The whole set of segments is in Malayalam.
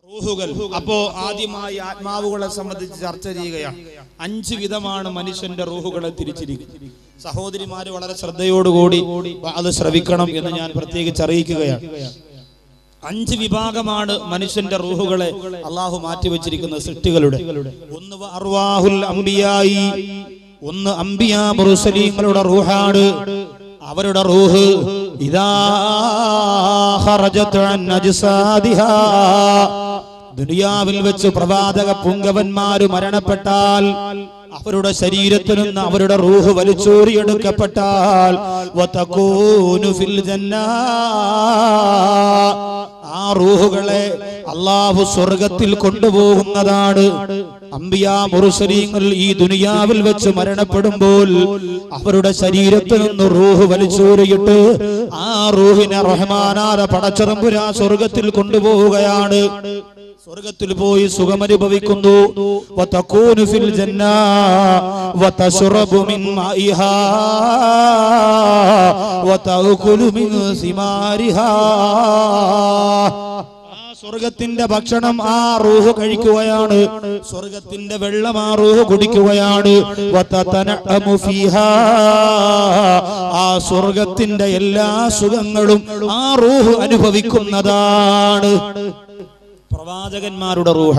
റൂഹുകൾ അപ്പോ ആദ്യമായി ആത്മാവുകളെ സംബന്ധിച്ച് ചർച്ച ചെയ്യുകയാണ് അഞ്ച് വിധമാണ് മനുഷ്യന്റെ റൂഹുകളെ തിരിച്ചിരിക്കുന്നത് സഹോദരിമാര് വളരെ ശ്രദ്ധയോടുകൂടി അത് ശ്രവിക്കണം എന്ന് ഞാൻ പ്രത്യേകിച്ച് അറിയിക്കുകയാണ് അഞ്ച് വിഭാഗമാണ് മനുഷ്യന്റെ റൂഹുകളെ അള്ളാഹു മാറ്റിവെച്ചിരിക്കുന്ന സൃഷ്ടികളുടെ ഒന്ന് അർവാഹുൽ അംബിയായി ഒന്ന് അംബിയാ മുറുസലീങ്ങളുടെ റൂഹാണ് അവരുടെ റൂഹ് ഇതാ ഖറജത് അൻ അജ്സാദിഹാ ദുനിയാവിൽ വെച്ച് പ്രവാചക പുങ്കവന്മാര് മരണപ്പെട്ടാൽ അവരുടെ ശരീരത്തിൽ നിന്ന് അവരുടെ റൂഹ് വലിച്ചൂരിയെടുക്കപ്പെട്ടാൽ വതകൂനു ഫിൽ ജന്നാ. ആ റൂഹുകളെ അള്ളാഹു സ്വർഗത്തിൽ കൊണ്ടുപോകുന്നതാണ് അമ്പിയാ മുറുസലീങ്ങൾ ഈ ദുനിയാവിൽ വെച്ച് മരണപ്പെടുമ്പോൾ അവരുടെ ശരീരത്തിൽ നിന്ന് റൂഹ് വലിച്ചൂരിയിട്ട് ആ റൂഹിനെ റഹ്മാനാര പടച്ചറമ്പുരാ സ്വർഗത്തിൽ കൊണ്ടുപോവുകയാണ് സ്വർഗത്തിൽ പോയി സുഖമനുഭവിക്കുന്നു വതകൂനു ഫിൽ ജന്നാ വതശ്റബു മിൻ മാഇഹാ വതഅകുലു മിൻ സിമാരിഹാ ആ സ്വർഗത്തിന്റെ ഭക്ഷണം ആ റൂഹ് കഴിക്കുകയാണ് സ്വർഗത്തിന്റെ വെള്ളം ആ റൂഹ് കുടിക്കുകയാണ് വതതനഅമു ഫീഹാ ആ സ്വർഗത്തിന്റെ എല്ലാ സുഖങ്ങളും ആ റൂഹ് അനുഭവിക്കുന്നതാണ് പ്രവാചകന്മാരുടെ റൂഹ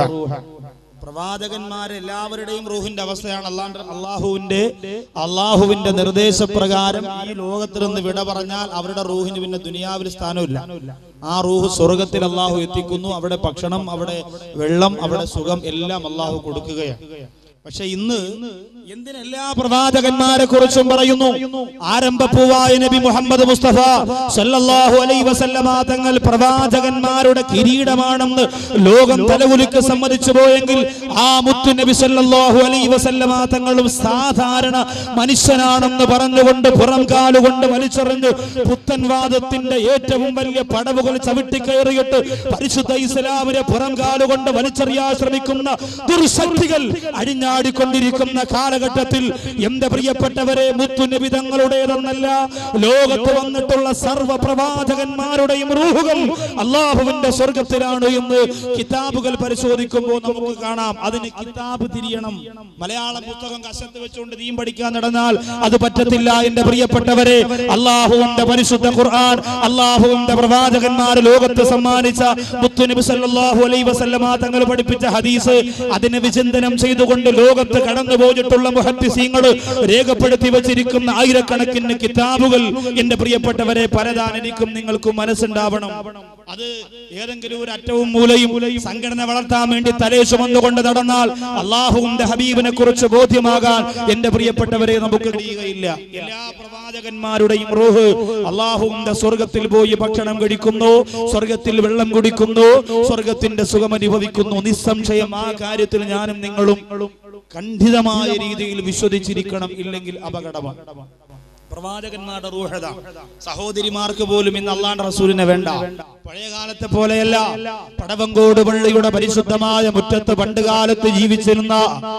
പ്രവാചകന്മാരെല്ലാവരുടെയും റൂഹിന്റെ അവസ്ഥയാണ് അല്ലാണ്ട് അള്ളാഹുവിന്റെ അള്ളാഹുവിന്റെ നിർദ്ദേശപ്രകാരം ഈ ലോകത്തിൽ നിന്ന് വിട പറഞ്ഞാൽ അവരുടെ റൂഹിന് പിന്നെ ദുനിയാവിൽ സ്ഥാനമില്ല ആ റൂഹ് സ്വർഗത്തിൽ അള്ളാഹു എത്തിക്കുന്നു അവിടെ ഭക്ഷണം അവിടെ വെള്ളം അവിടെ സുഖം എല്ലാം അള്ളാഹു കൊടുക്കുകയാണ് പക്ഷെ ഇന്ന് എന്തിനെല്ലാ പ്രവാചകന്മാരെ കുറിച്ചും പറയുന്നു ആരംഭപ്പൂവായ നബി മുഹമ്മദ് മുസ്തഫ സല്ലല്ലാഹു അലൈഹി വസല്ലമ തങ്ങൾ പ്രവാചകന്മാരുടെ കിരീടമാണെന്ന് ലോകം തലകുലുക്ക് സമ്മതിച്ചു പോയെങ്കിൽ ആ മുത്തു നബി സല്ലല്ലാഹു അലൈഹി വസല്ലമ തങ്ങളും സാധാരണ മനുഷ്യനാണെന്ന് പറഞ്ഞുകൊണ്ട് പുറം കാലുകൊണ്ട് വലിച്ചെറിഞ്ഞ് പുത്തൻവാദത്തിന്റെ ഏറ്റവും വലിയ പടവുകൾ ചവിട്ടിക്കയറിയിട്ട് പരിശുദ്ധ ഇസ്ലാമിനെ പുറം കാലുകൊണ്ട് വലിച്ചെറിയാൻ ശ്രമിക്കുന്ന ദുർശക്തികൾ അഴിഞ്ഞാടിക്കൊണ്ടിരിക്കുന്ന കാലഘട്ടത്തിൽ എന്റെ പ്രിയപ്പെട്ടവരെ മുത്തുനബി തങ്ങളുടേതെന്നല്ല ലോകത്ത് വന്നിട്ടുള്ള സർവ്വ പ്രവാചകന്മാരുടെയും റൂഹുകൾ അള്ളാഹുവിന്റെ സ്വർഗത്തിലാണ് എന്ന് കിതാബുകൾ പരിശോധിക്കുമ്പോൾ നമുക്ക് കാണാം അതിന് കിതാബ് തിരിയണം മലയാളം പുസ്തകം കശത്ത് വെച്ചുകൊണ്ട് തീം പഠിക്കാൻ നടന്നാൽ അത് പറ്റത്തില്ല എന്റെ പ്രിയപ്പെട്ടവരെ അള്ളാഹുവിന്റെ പരിശുദ്ധ ഖുർആൻ അള്ളാഹുവിന്റെ പ്രവാചകന്മാർ ലോകത്ത് സമ്മാനിച്ച മുത്തുനബി സല്ലല്ലാഹു അലൈഹി വസല്ലമ തങ്ങൾ പഠിപ്പിച്ച ഹദീസ് അതിനെ വിചിന്തനം ചെയ്തുകൊണ്ട് ലോകത്ത് കടന്നു പോയിട്ടുള്ള മുഹദ്ദിസീങ്ങൾ രേഖപ്പെടുത്തി വച്ചിരിക്കുന്ന ആയിരക്കണക്കിന് കിതാബുകൾ എന്റെ പ്രിയപ്പെട്ടവരെ പരതാൻ എനിക്കും നിങ്ങൾക്കും മനസ്സുണ്ടാവണം അത് ഏതെങ്കിലും ഒരു അറ്റവും മൂലയും സംഘടന വളർത്താൻ വേണ്ടി തലേ ചുമന്നുകൊണ്ട് നടന്നാൽ അള്ളാഹുവിന്റെ ഹബീബിനെ കുറിച്ച് ബോധ്യമാകാൻ എന്റെ പ്രിയപ്പെട്ടവരെ നമുക്ക് കഴിയുകയില്ല എല്ലാ പ്രവാചകന്മാരുടെയും റൂഹ് അള്ളാഹുവിന്റെ സ്വർഗത്തിൽ പോയി ഭക്ഷണം കഴിക്കുന്നു സ്വർഗത്തിൽ വെള്ളം കുടിക്കുന്നു സ്വർഗത്തിന്റെ സുഖം അനുഭവിക്കുന്നു നിസ്സംശയം ആ കാര്യത്തിൽ ഞാനും നിങ്ങളും ഖണ്ഡിതമായ രീതിയിൽ വിശ്വസിച്ചിരിക്കണം ഇല്ലെങ്കിൽ അപകടമാണ് പ്രവാചകന്മാരുടെ റൂഹത സഹോദരിമാർക്ക് പോലും ഇന്ന് അള്ളാന്റെ റസൂലിനെ വേണ്ട പഴയ കാലത്തെ പോലെയല്ല പടവങ്കോട് പള്ളിയുടെ പരിശുദ്ധമായ മുറ്റത്ത് പണ്ട് കാലത്ത് ജീവിച്ചിരുന്ന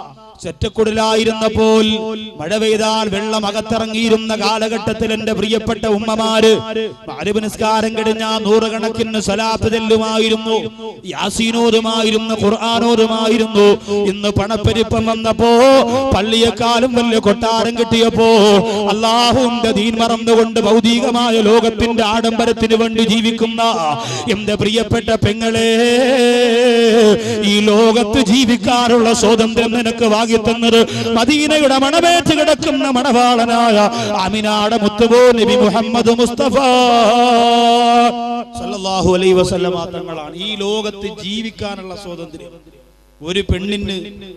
ചെറ്റക്കുടലായിരുന്നപ്പോൾ മഴ പെയ്താൽ വെള്ളം അകത്തിറങ്ങിയിരുന്ന കാലഘട്ടത്തിൽ എന്റെ പ്രിയപ്പെട്ട ഉമ്മമാര് മാലിബ് നിസ്കാരം കഴിഞ്ഞ നൂറുകണക്കിന് സ്വലാത്ത് ചെല്ലുമായിരുന്നു യാസീനോരുമായിരുന്നു ഖുർആാനോരുമായിരുന്നു ഇന്ന് പണപ്പെരുപ്പം വന്നപ്പോ പള്ളിയെക്കാളും വലിയ കൊട്ടാരം കിട്ടിയപ്പോ അള്ളാഹുവിന്റെ ദീൻ മറന്നുകൊണ്ട് ഭൗതികമായ ലോകത്തിന്റെ ആഡംബരത്തിന് വേണ്ടി ജീവിക്കുന്ന എന്റെ പ്രിയപ്പെട്ട പെങ്ങളെ ഈ ലോകത്ത് ജീവിക്കാനുള്ള സ്വാതന്ത്ര്യം നിനക്ക് വാങ്ങിത്തന്നത് മദീനയുടെ മണമേറ്റ് കിടക്കുന്ന മണവാളനായ അമിനാട് മുത്തുബോ നബി മുഹമ്മദ് മുസ്തഫ സല്ലല്ലാഹു അലൈഹി വസല്ലമ തങ്ങളാണ് ഈ ലോകത്ത് ജീവിക്കാനുള്ള സ്വാതന്ത്ര്യം ഒരു പെണ്ണിന്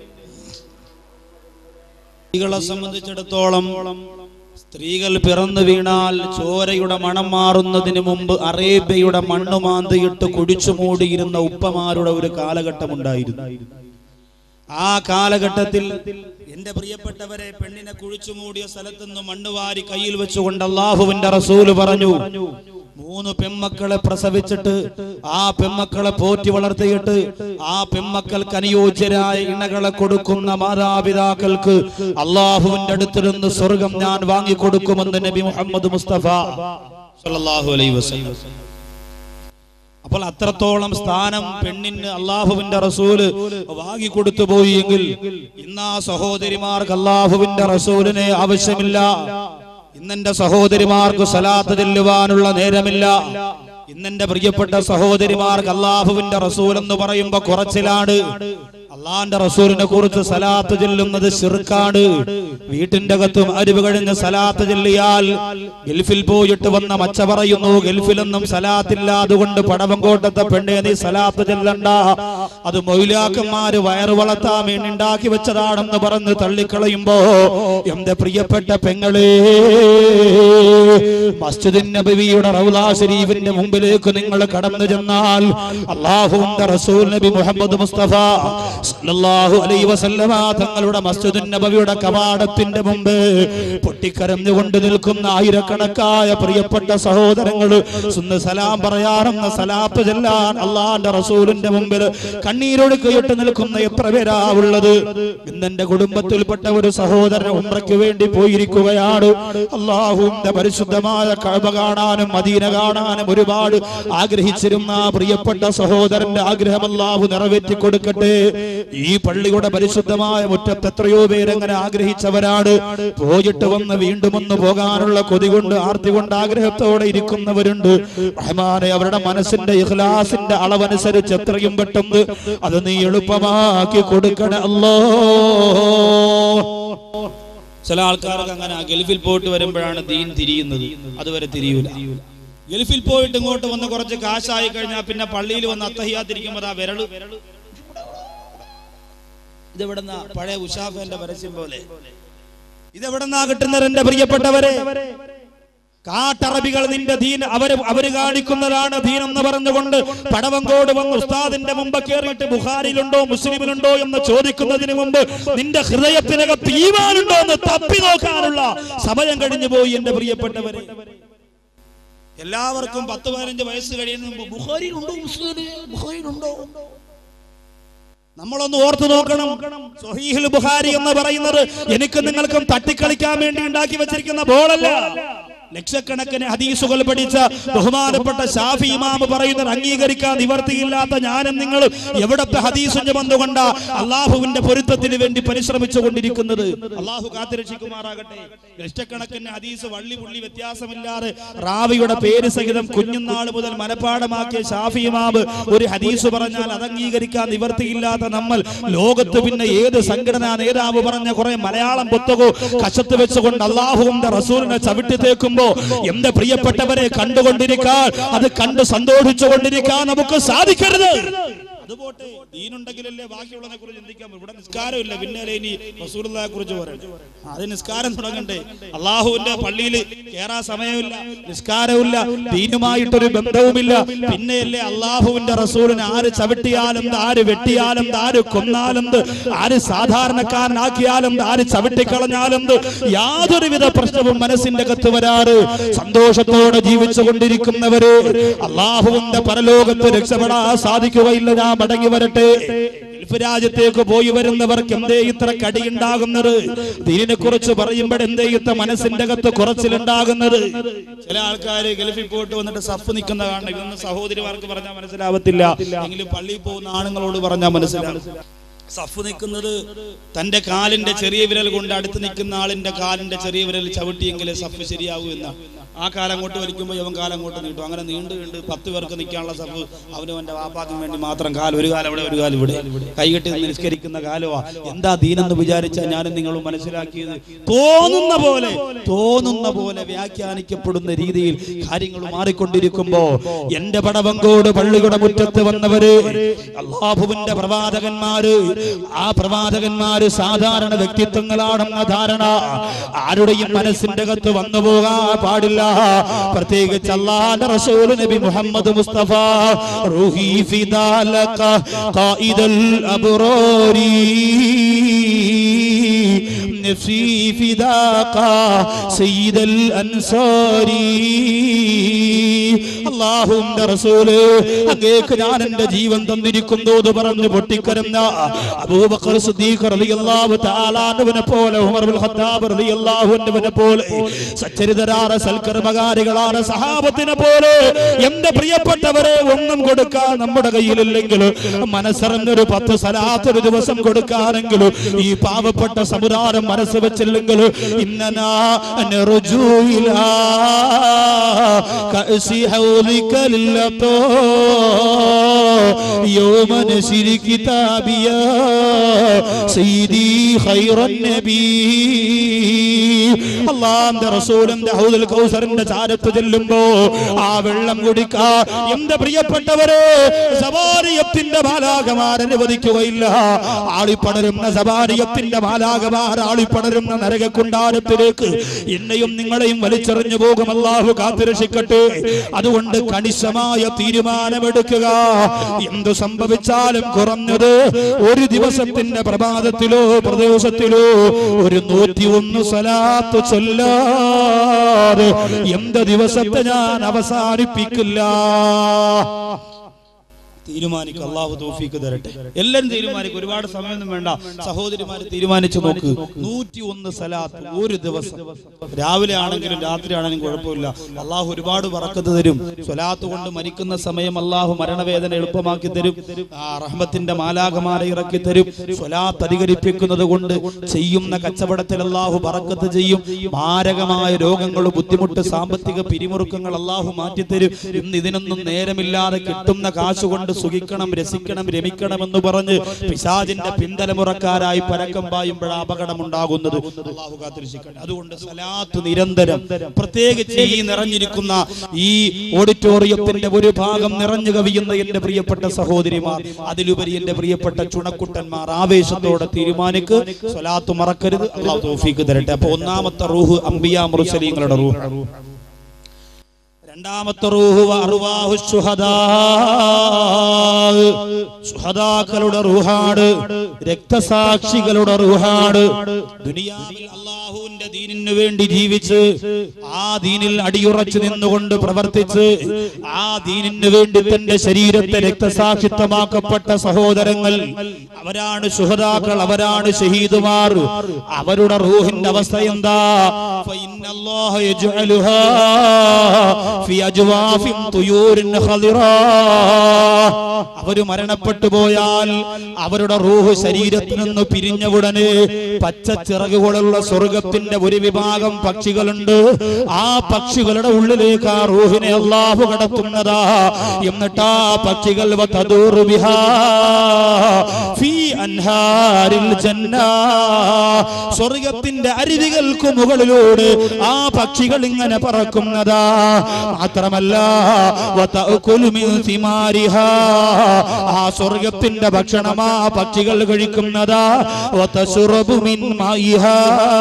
സ്ത്രീകളെ സംബന്ധിച്ചിടത്തോളം സ്ത്രീകൾ പിറന്നു വീണാൽ ചോരയുടെ മണം മാറുന്നതിന് മുമ്പ് അറേബ്യയുടെ മണ്ണ് മാന്തിയിട്ട് കുടിച്ചു മൂടിയിരുന്ന ഉപ്പമാരുടെ ഒരു കാലഘട്ടം ഉണ്ടായിരുന്നു ആ കാലഘട്ടത്തിൽ എന്റെ പ്രിയപ്പെട്ടവരെ പെണ്ണിനെ കുഴിച്ചു മൂടിയ സ്ഥലത്തുനിന്ന് മണ്ണ് വാരി കയ്യിൽ വെച്ചുകൊണ്ട് അള്ളാഹുവിന്റെ റസൂല് പറഞ്ഞു മൂന്ന് പെമ്മക്കളെ പ്രസവിച്ചിട്ട് ആ പെമ്മക്കളെ പോറ്റി വളർത്തിയിട്ട് ആ പെമ്മക്കൾക്ക് അനുയോജ്യരായ ഇണകളെ കൊടുക്കുന്ന മാതാപിതാക്കൾക്ക് അള്ളാഹുവിന്റെ അടുത്തിരുന്ന് സ്വർഗം ഞാൻ വാങ്ങിക്കൊടുക്കുമെന്ന് നബി മുഹമ്മദ് മുസ്തഫ സല്ലല്ലാഹു അലൈഹി വസല്ലം അപ്പോൾ അത്രത്തോളം സ്ഥാനം പെണ്ണിന് അള്ളാഹുവിന്റെ റസൂല് വാങ്ങിക്കൊടുത്തു പോയി എങ്കിൽ ഇന്ന് ആ സഹോദരിമാർക്ക് അള്ളാഹുവിന്റെ റസൂലിനെ ആവശ്യമില്ല ഇന്നെന്റെ സഹോദരിമാർക്ക് സലാത്ത് ചെല്ലുവാനുള്ള നേരമില്ല ഇന്നെന്റെ പ്രിയപ്പെട്ട സഹോദരിമാർക്ക് അള്ളാഹുവിന്റെ റസൂൽ എന്ന് പറയുമ്പോ കുറച്ചിലാണ് അള്ളാന്റെ റസൂലിനെ കുറിച്ച് സലാത്ത് ചെല്ലുന്നത് ശിർക്കാണ് വീട്ടിന്റെ അകത്തും അരിവ് കഴിഞ്ഞ് സലാത്ത് ചെല്ലിയാൽ ഗൾഫിൽ പോയിട്ട് വന്ന മച്ച പറയുന്നു ഗൾഫിലൊന്നും സലാത്തില്ല അതുകൊണ്ട് പടവങ്കോട്ടത്തെ പെണ്ണെ നീ സലാത്ത് ചെല്ലണ്ട അത് മൊയിലാക്കന്മാര് വയറ് വളർത്താൻ വേണ്ടി ഉണ്ടാക്കി വെച്ചതാണെന്ന് പറഞ്ഞ് തള്ളിക്കളയുമ്പോ എന്റെ പ്രിയപ്പെട്ട പെങ്ങളെ മസ്ജിദിൻ നബിയുടെ റൗലാ ഷരീഫിന്റെ മുമ്പിലേക്ക് നിങ്ങൾ കടന്നു ചെന്നാൽ അള്ളാഹുവിന്റെ റസൂൽ നബി മുഹമ്മദ് മുസ്തഫ സല്ലല്ലാഹു അലൈഹി വസല്ലമ തങ്ങളുടെ മസ്ജിദുൻ നബവിയുടെ കവാടത്തിന്റെ മുമ്പ് പൊട്ടിക്കരഞ്ഞുകൊണ്ട് നിൽക്കുന്ന ആയിരക്കണക്കായ പ്രിയപ്പെട്ട സഹോദരങ്ങൾ സുന്ന് സലാം പറയാറുന്ന സലാത്ത് ചെല്ലാൻ അള്ളാന്റെ റസൂലിന്റെ മുമ്പിൽ കണ്ണീരൊഴുക്കിയിട്ട് നിൽക്കുന്ന എത്ര പേരാ ഉള്ളത് ഇന്നെന്റെ കുടുംബത്തിൽപ്പെട്ട ഒരു സഹോദരൻ ഉംറയ്ക്ക് വേണ്ടി പോയിരിക്കുകയാണ് അള്ളാഹുവിന്റെ പരിശുദ്ധമായ കഴബ കാണാനും മദീന കാണാനും ഒരുപാട് ആഗ്രഹിച്ചിരുന്ന ആ പ്രിയപ്പെട്ട സഹോദരന്റെ ആഗ്രഹം അല്ലാഹു നിറവേറ്റി കൊടുക്കട്ടെ ഈ പള്ളിയുടെ പരിശുദ്ധമായ മുറ്റത്ത് എത്രയോ പേരെങ്ങനെ ആഗ്രഹിച്ചവരാണ് പോയിട്ട് വന്ന് വീണ്ടും ഒന്ന് പോകാനുള്ള കൊതി കൊണ്ട് ആർത്തി കൊണ്ട് ആഗ്രഹത്തോടെ ഇരിക്കുന്നവരുണ്ട് റഹ്മാനെ അവരുടെ മനസ്സിന്റെ ഇഖ്ലാസിന്റെ അളവനുസരിച്ച് എത്രയും പെട്ടെന്ന് അത് നീ എളുപ്പമാക്കി കൊടുക്കണേ അല്ലോ ചില ആൾക്കാർക്ക് അങ്ങനെ ഗൾഫിൽ പോയിട്ട് വരുമ്പോഴാണ് ദീൻ തിരിയുന്നത് അതുവരെ തിരിയൂല ഗൾഫിൽ പോയിട്ട് ഇങ്ങോട്ട് വന്ന് കുറച്ച് കാശായി കഴിഞ്ഞാൽ പിന്നെ പള്ളിയിൽ വന്ന് അത്തഹിയാത്തിരിക്കുമ്പോൾ ആ വിരള് ഇതെവിടെന്നാ പഴയ ഉഷാഫന്റെ പരസ്യം പോലെ ഇതെവിടെന്നാ കിട്ടുന്നത് എന്റെ പ്രിയപ്പെട്ടവരെ കാട്ടറബികൾ നിന്റെ ദീൻ അവര് അവര് കാണിക്കുന്നതാണ് ദീൻ എന്ന് പറഞ്ഞുകൊണ്ട് പടവങ്കോട് വന്ന് ഉസ്താദിന്റെ മുമ്പ് കയറിയിട്ട് ബുഖാരിയിലുണ്ടോ മുസ്ലിമിലുണ്ടോ എന്ന് ചോദിക്കുന്നതിന് മുമ്പ് നിന്റെ ഹൃദയത്തിനകത്ത് ഈമാനുണ്ടോ എന്ന് തപ്പി നോക്കാനുള്ള സമയം കഴിഞ്ഞു പോയി എന്റെ പ്രിയപ്പെട്ടവരെ എല്ലാവർക്കും പത്ത് പതിനഞ്ച് വയസ്സ് കഴിയുന്ന മുമ്പ് ബുഖാരിയിലുണ്ടോ മുസ്ലിമിൽ ബുഖാരിയിലുണ്ടോ നമ്മളൊന്ന് ഓർത്തു നോക്കണം സ്വഹീഹുൽ ബുഖാരി എന്ന് പറയുന്നത് എനിക്ക് നിങ്ങൾക്കും തട്ടിക്കളിക്കാൻ വേണ്ടി ഉണ്ടാക്കി വെച്ചിരിക്കുന്ന ബോളല്ല ലക്ഷക്കണക്കിന് ഹദീസുകൾ പഠിച്ച ബഹുമാനപ്പെട്ട ഷാഫി ഇമാമ് പറയുന്നത് അംഗീകരിക്കാൻ നിവർത്തിയില്ലാത്ത ഞാനും നിങ്ങളും എവിടത്തെ ഹദീസും ബന്ധുകൊണ്ട അള്ളാഹുവിന്റെ പൊരുത്തത്തിന് വേണ്ടി പരിശ്രമിച്ചു കൊണ്ടിരിക്കുന്നത് അള്ളാഹു കാത്തിരക്ഷിക്കുമാറാകട്ടെ ലക്ഷക്കണക്കിന് ഹദീസ് വള്ളി പുള്ളി വ്യത്യാസമില്ലാതെ റാവിയുടെ പേര് സഹിതം കുഞ്ഞുനാൾ മുതൽ മനഃപ്പാടമാക്കിയ ഷാഫി ഇമാമ് ഒരു ഹദീസ് പറഞ്ഞാൽ അത് അംഗീകരിക്കാൻ നിവർത്തിയില്ലാത്ത നമ്മൾ ലോകത്ത് പിന്നെ ഏത് സംഘടനാ നേതാവ് പറഞ്ഞ കുറെ മലയാളം പുസ്തകവും കശത്ത് വെച്ചുകൊണ്ട് അള്ളാഹുവിന്റെ റസൂലിനെ ചവിട്ടി തേക്കുമ്പോ എന്റെ പ്രിയപ്പെട്ടവരെ കണ്ടുകൊണ്ടിരിക്കാൻ അത് കണ്ട് സന്തോഷിച്ചു കൊണ്ടിരിക്കാൻ നമുക്ക് സാധിക്കരുത് അതുപോട്ടെ ദീനുണ്ടെങ്കിലല്ലേ ബാക്കിയുള്ളതിനെ കുറിച്ച് ചിന്തിക്കാൻ പറ്റൂ. ഇവിടെ നിസ്കാരമില്ല പിന്നെ ഇനി റസൂലുള്ളാഹിയെ കുറിച്ച് പറയണം അത് നിസ്കാരം തുടങ്ങണ്ടേ അള്ളാഹുവിന്റെ പള്ളിയിൽ കേറാൻ സമയമില്ല നിസ്കാരമില്ല ദീനുമായിട്ടൊരു ബന്ധവുമില്ല പിന്നെയല്ലേ അള്ളാഹുവിന്റെ റസൂലിനെ ആര് ചവിട്ടിയാലെന്ത് ആര് വെട്ടിയാലെന്ത് ആര് കൊന്നാലെന്ത് ആര് സാധാരണക്കാരനാക്കിയാലെന്ത് ആര് ചവിട്ടിക്കളഞ്ഞാലെന്ത് യാതൊരുവിധ പ്രശ്നവും മനസ്സിന്റെ അകത്ത് വരാറ് സന്തോഷത്തോടെ ജീവിച്ചു കൊണ്ടിരിക്കുന്നവര് അള്ളാഹുവിന്റെ പരലോകത്ത് രക്ഷപ്പെടാൻ സാധിക്കുകയില്ല ഞാൻ മടങ്ങി വരട്ടെ ഗൾഫ് രാജ്യത്തേക്ക് പോയി വരുന്നവർക്ക് എന്തേ ഇത്ര കടിയുണ്ടാകുന്നത് ദീനിനെ കുറിച്ച് പറയുമ്പോൾ എന്തേ ഇത്ര മനസ്സിന്റെ അകത്ത് കുറച്ചിലുണ്ടാകുന്നത് ചില ആൾക്കാർ ഗൾഫിൽ പോയിട്ട് വന്നിട്ട് സഫ് നിൽക്കുന്ന കാണണം ഇതൊന്നും സഹോദരിമാർക്ക് പറഞ്ഞാൽ മനസ്സിലാവത്തില്ല എങ്കിലും പള്ളിയിൽ പോകുന്ന ആണുങ്ങളോട് പറഞ്ഞാൽ മനസ്സിലാവും സഫ് നിൽക്കുന്നത് തന്റെ കാലിന്റെ ചെറിയ വിരൽ കൊണ്ട് അടുത്ത് നിൽക്കുന്ന ആളിന്റെ കാലിന്റെ ചെറിയ വിരൽ ചവിട്ടിയെങ്കിലേ സഫ് ശരിയാവൂ എന്നാണ് ആ കാലം അങ്ങോട്ട് വലിക്കുമ്പോൾ ഇവൻ കാലം അങ്ങോട്ട് നീട്ടും അങ്ങനെ നീണ്ടു നീണ്ട് പത്ത് പേർക്ക് നിൽക്കാനുള്ള സഫ് അവനും അവന്റെ വാപ്പാക്കും വേണ്ടി മാത്രം കാലം ഒരു കാലം ഇവിടെ ഒരു കാലം ഇവിടെ കൈകെട്ടി നിസ്കരിക്കുന്ന കാലമാ എന്താ ദീനെന്ന് വിചാരിച്ചാൽ ഞാനും നിങ്ങളും മനസ്സിലാക്കിയത് തോന്നുന്ന പോലെ തോന്നുന്ന പോലെ വ്യാഖ്യാനിക്കപ്പെടുന്ന രീതിയിൽ കാര്യങ്ങൾ മാറിക്കൊണ്ടിരിക്കുമ്പോ എന്റെ പടവങ്കോട് പള്ളിയുടെ മുറ്റത്ത് വന്നവര് അള്ളാഹുവിന്റെ പ്രവാചകന്മാര് ആ പ്രവാചകന്മാര് സാധാരണ വ്യക്തിത്വങ്ങളാണെന്ന ധാരണ ആരുടെയും മനസ്സിന്റെ അകത്ത് വന്നു പോകാൻ പാടില്ല പ്രത്യേകിച്ച് അള്ളാന്റെ റസൂൽ നബി മുഹമ്മദ് മുസ്തഫ റൂഹി ഫിദാലക ഖായിദൽ അബ്റാരി നഫ്സി ഫിദാക സയ്യിദൽ അൻസാരി അല്ലാഹുവിന്റെ റസൂല് അങ്ങേക്ക് ഞാൻ എന്റെ ജീവൻ തന്നിരിക്കുന്നു എന്ന് പറഞ്ഞു പൊട്ടിക്കരഞ്ഞ അബൂബക്കർ സിദ്ദീഖ് റളിയല്ലാഹു തആല അൻഹുവിനെ പോലെ ഉമർ ബിൻ ഖത്താബ് റളിയല്ലാഹു അൻഹുവിനെ പോലെ സച്ചരിതരായ സൽക്കർമ്മകാരികളാണ് സഹാബത്തിനെ പോലെ എന്റെ പ്രിയപ്പെട്ടവരെ ഒന്നും കൊടുക്കാൻ നമ്മുടെ കയ്യിലില്ലെങ്കിൽ മനസ്സറിഞ്ഞൊരു പത്ത് സലാത്ത് ഒരു ദിവസം കൊടുക്കാനെങ്കിലും ഈ പാവപ്പെട്ട സമുദായം മനസ്സ് വെച്ചില്ലെങ്കിൽ ഇന്നനാ നെറുജൂയിലാ കഅസി ഹൗലിക ലില്ലത്തോ يوم نسر كتابي يا سيدي خير النبي അള്ളാന്റെ റസൂലിന്റെ ഹൗദുൽ കൗസറിന്റെ ചാരത്ത് ചെല്ലുമ്പോ ആ വെള്ളം കുടിക്കാ എന്റെ പ്രിയപ്പെട്ടവരെ സവാരിയത്തിന്റെ മാലാകമാർ അനുവദിക്കുകയില്ല ആളിപ്പടരുന്ന സവാരിയത്തിന്റെ മാലാകമാർ ആളിപ്പടരുന്ന നരകക്കുണ്ടാരത്തിലേക്ക് എന്നെയും നിങ്ങളെയും വലിച്ചെറിഞ്ഞു പോകും അള്ളാഹു കാത്തുരക്ഷിക്കട്ടെ അതുകൊണ്ട് കണിശമായ തീരുമാനമെടുക്കുക എന്തു സംഭവിച്ചാലും കുറഞ്ഞത് ഒരു ദിവസത്തിന്റെ പ്രഭാതത്തിലോ പ്രദേശത്തിലോ ഒരു നൂറ്റി ഒന്ന് സലാത്ത് ചൊല്ലാതെ എന്ത് ദിവസത്തെ ഞാൻ അവസാനിപ്പിക്കില്ല തീരുമാനിക്കും അള്ളാഹു തോഫിക്ക് തരട്ടെ എല്ലാരും തീരുമാനിക്കും ഒരുപാട് സമയമൊന്നും വേണ്ട സഹോദരിമാര് തീരുമാനിച്ചു നോക്ക് നൂറ്റി ഒന്ന് സലാത്ത് ഒരു ദിവസം രാവിലെ ആണെങ്കിലും രാത്രി ആണെങ്കിലും കുഴപ്പമില്ല അള്ളാഹു ഒരുപാട് വറക്കത്ത് തരും സ്വലാത്ത് കൊണ്ട് മരിക്കുന്ന സമയം അള്ളാഹു മരണവേദന എളുപ്പമാക്കി തരും ആ റഹ്മത്തിന്റെ മാലാകമാരെ ഇറക്കി തരും സ്വലാത്ത് അധികരിപ്പിക്കുന്നത് കൊണ്ട് ചെയ്യുന്ന കച്ചവടത്തിൽ അള്ളാഹു പറക്കത്ത് ചെയ്യും മാരകമായ രോഗങ്ങൾ ബുദ്ധിമുട്ട് സാമ്പത്തിക പിരിമുറുക്കങ്ങൾ അള്ളാഹു മാറ്റിത്തരും ഇന്ന് ഇതിനൊന്നും നേരമില്ലാതെ കിട്ടുന്ന കാശ് കൊണ്ട് സുഖിക്കണം രസിക്കണം രമിക്കണം എന്ന് പറഞ്ഞ് പിശാജിന്റെ പിന്തലമുറക്കാരായി പരക്കം പായുമ്പോഴാണ് അപകടം ഉണ്ടാകുന്നത് അള്ളാഹു കാത്തിരക്ഷിക്കട്ടെ അതുകൊണ്ട് സലാത്ത് നിരന്തരം പ്രത്യേകിച്ച് ഈ നിറഞ്ഞിരിക്കുന്ന ഈ ഓഡിറ്റോറിയത്തിന്റെ ഒരു ഭാഗം നിറഞ്ഞു കവിയുന്ന എന്റെ പ്രിയപ്പെട്ട സഹോദരിമാർ അതിലുപരി എന്റെ പ്രിയപ്പെട്ട ചുണക്കുട്ടന്മാർ ആവേശത്തോടെ തീരുമാനിക്ക് സ്വലാത്ത് മറക്കരുത് അള്ളാഹു തോഫീക്ക് തരട്ടെ അപ്പൊ ഒന്നാമത്തെ റൂഹ് അംബിയ മുറുസലീങ്ങളുടെ റൂഹ് രണ്ടാമത്തെ റൂഹ് അറുവാഹു ശുഹദാ ശുഹദാക്കളുടെ റൂഹാട് രക്തസാക്ഷികളുടെ റൂഹാട് ദുനിയാവിൽ അള്ളാഹുവിന്റെ ദീനിനു വേണ്ടി ജീവിച്ച് ആ ദീനിൽ അടിയുറച്ചു നിന്നുകൊണ്ട് പ്രവർത്തിച്ച് ആ ദീനിനു വേണ്ടി തന്റെ ശരീരത്തെ രക്തസാക്ഷിത്വമാക്കപ്പെട്ട സഹോദരങ്ങൾ അവരാണ് ശുഹദാക്കൾ അവരാണ് ഷഹീദുമാർ അവരുടെ റൂഹിന്റെ അവസ്ഥ എന്താ ഫഇന്നല്ലാഹ യജ്അലുഹാ ഫി അജ്വാഫിൻ തുയൂരിൻ ഖദിറാ അവര് മരണപ്പെട്ടു പോയാൽ അവരുടെ റൂഹ് ശരീരത്തിൽ നിന്ന് പിരിഞ്ഞ ഉടനെ പച്ച ചിറകുകളുള്ള സ്വർഗത്തിന്റെ ഒരു വിഭാഗം പക്ഷികളുണ്ട് ആ പക്ഷികളുടെ ഉള്ളിലേക്ക് ആ റൂഹിനെ അള്ളാഹു കടത്തുന്നതാ എന്നിട്ട് ആ പക്ഷികൾ വതദൂറു ബിഹാ ഫീ അൻഹാരിൽ ജന്ന സ്വർഗത്തിന്റെ അരുവികൾക്ക് മുകളിലൂടെ ആ പക്ഷികൾ ഇങ്ങനെ പറക്കുന്നതാ മാത്രമല്ല വതഅകുലു മിൻ സിമാരിഹാ ആ സ്വർഗത്തിന്റെ ഭക്ഷണം ആ പക്ഷികൾ കഴിക്കുന്നതാ വതശുറബു മിൻ മായിഹാ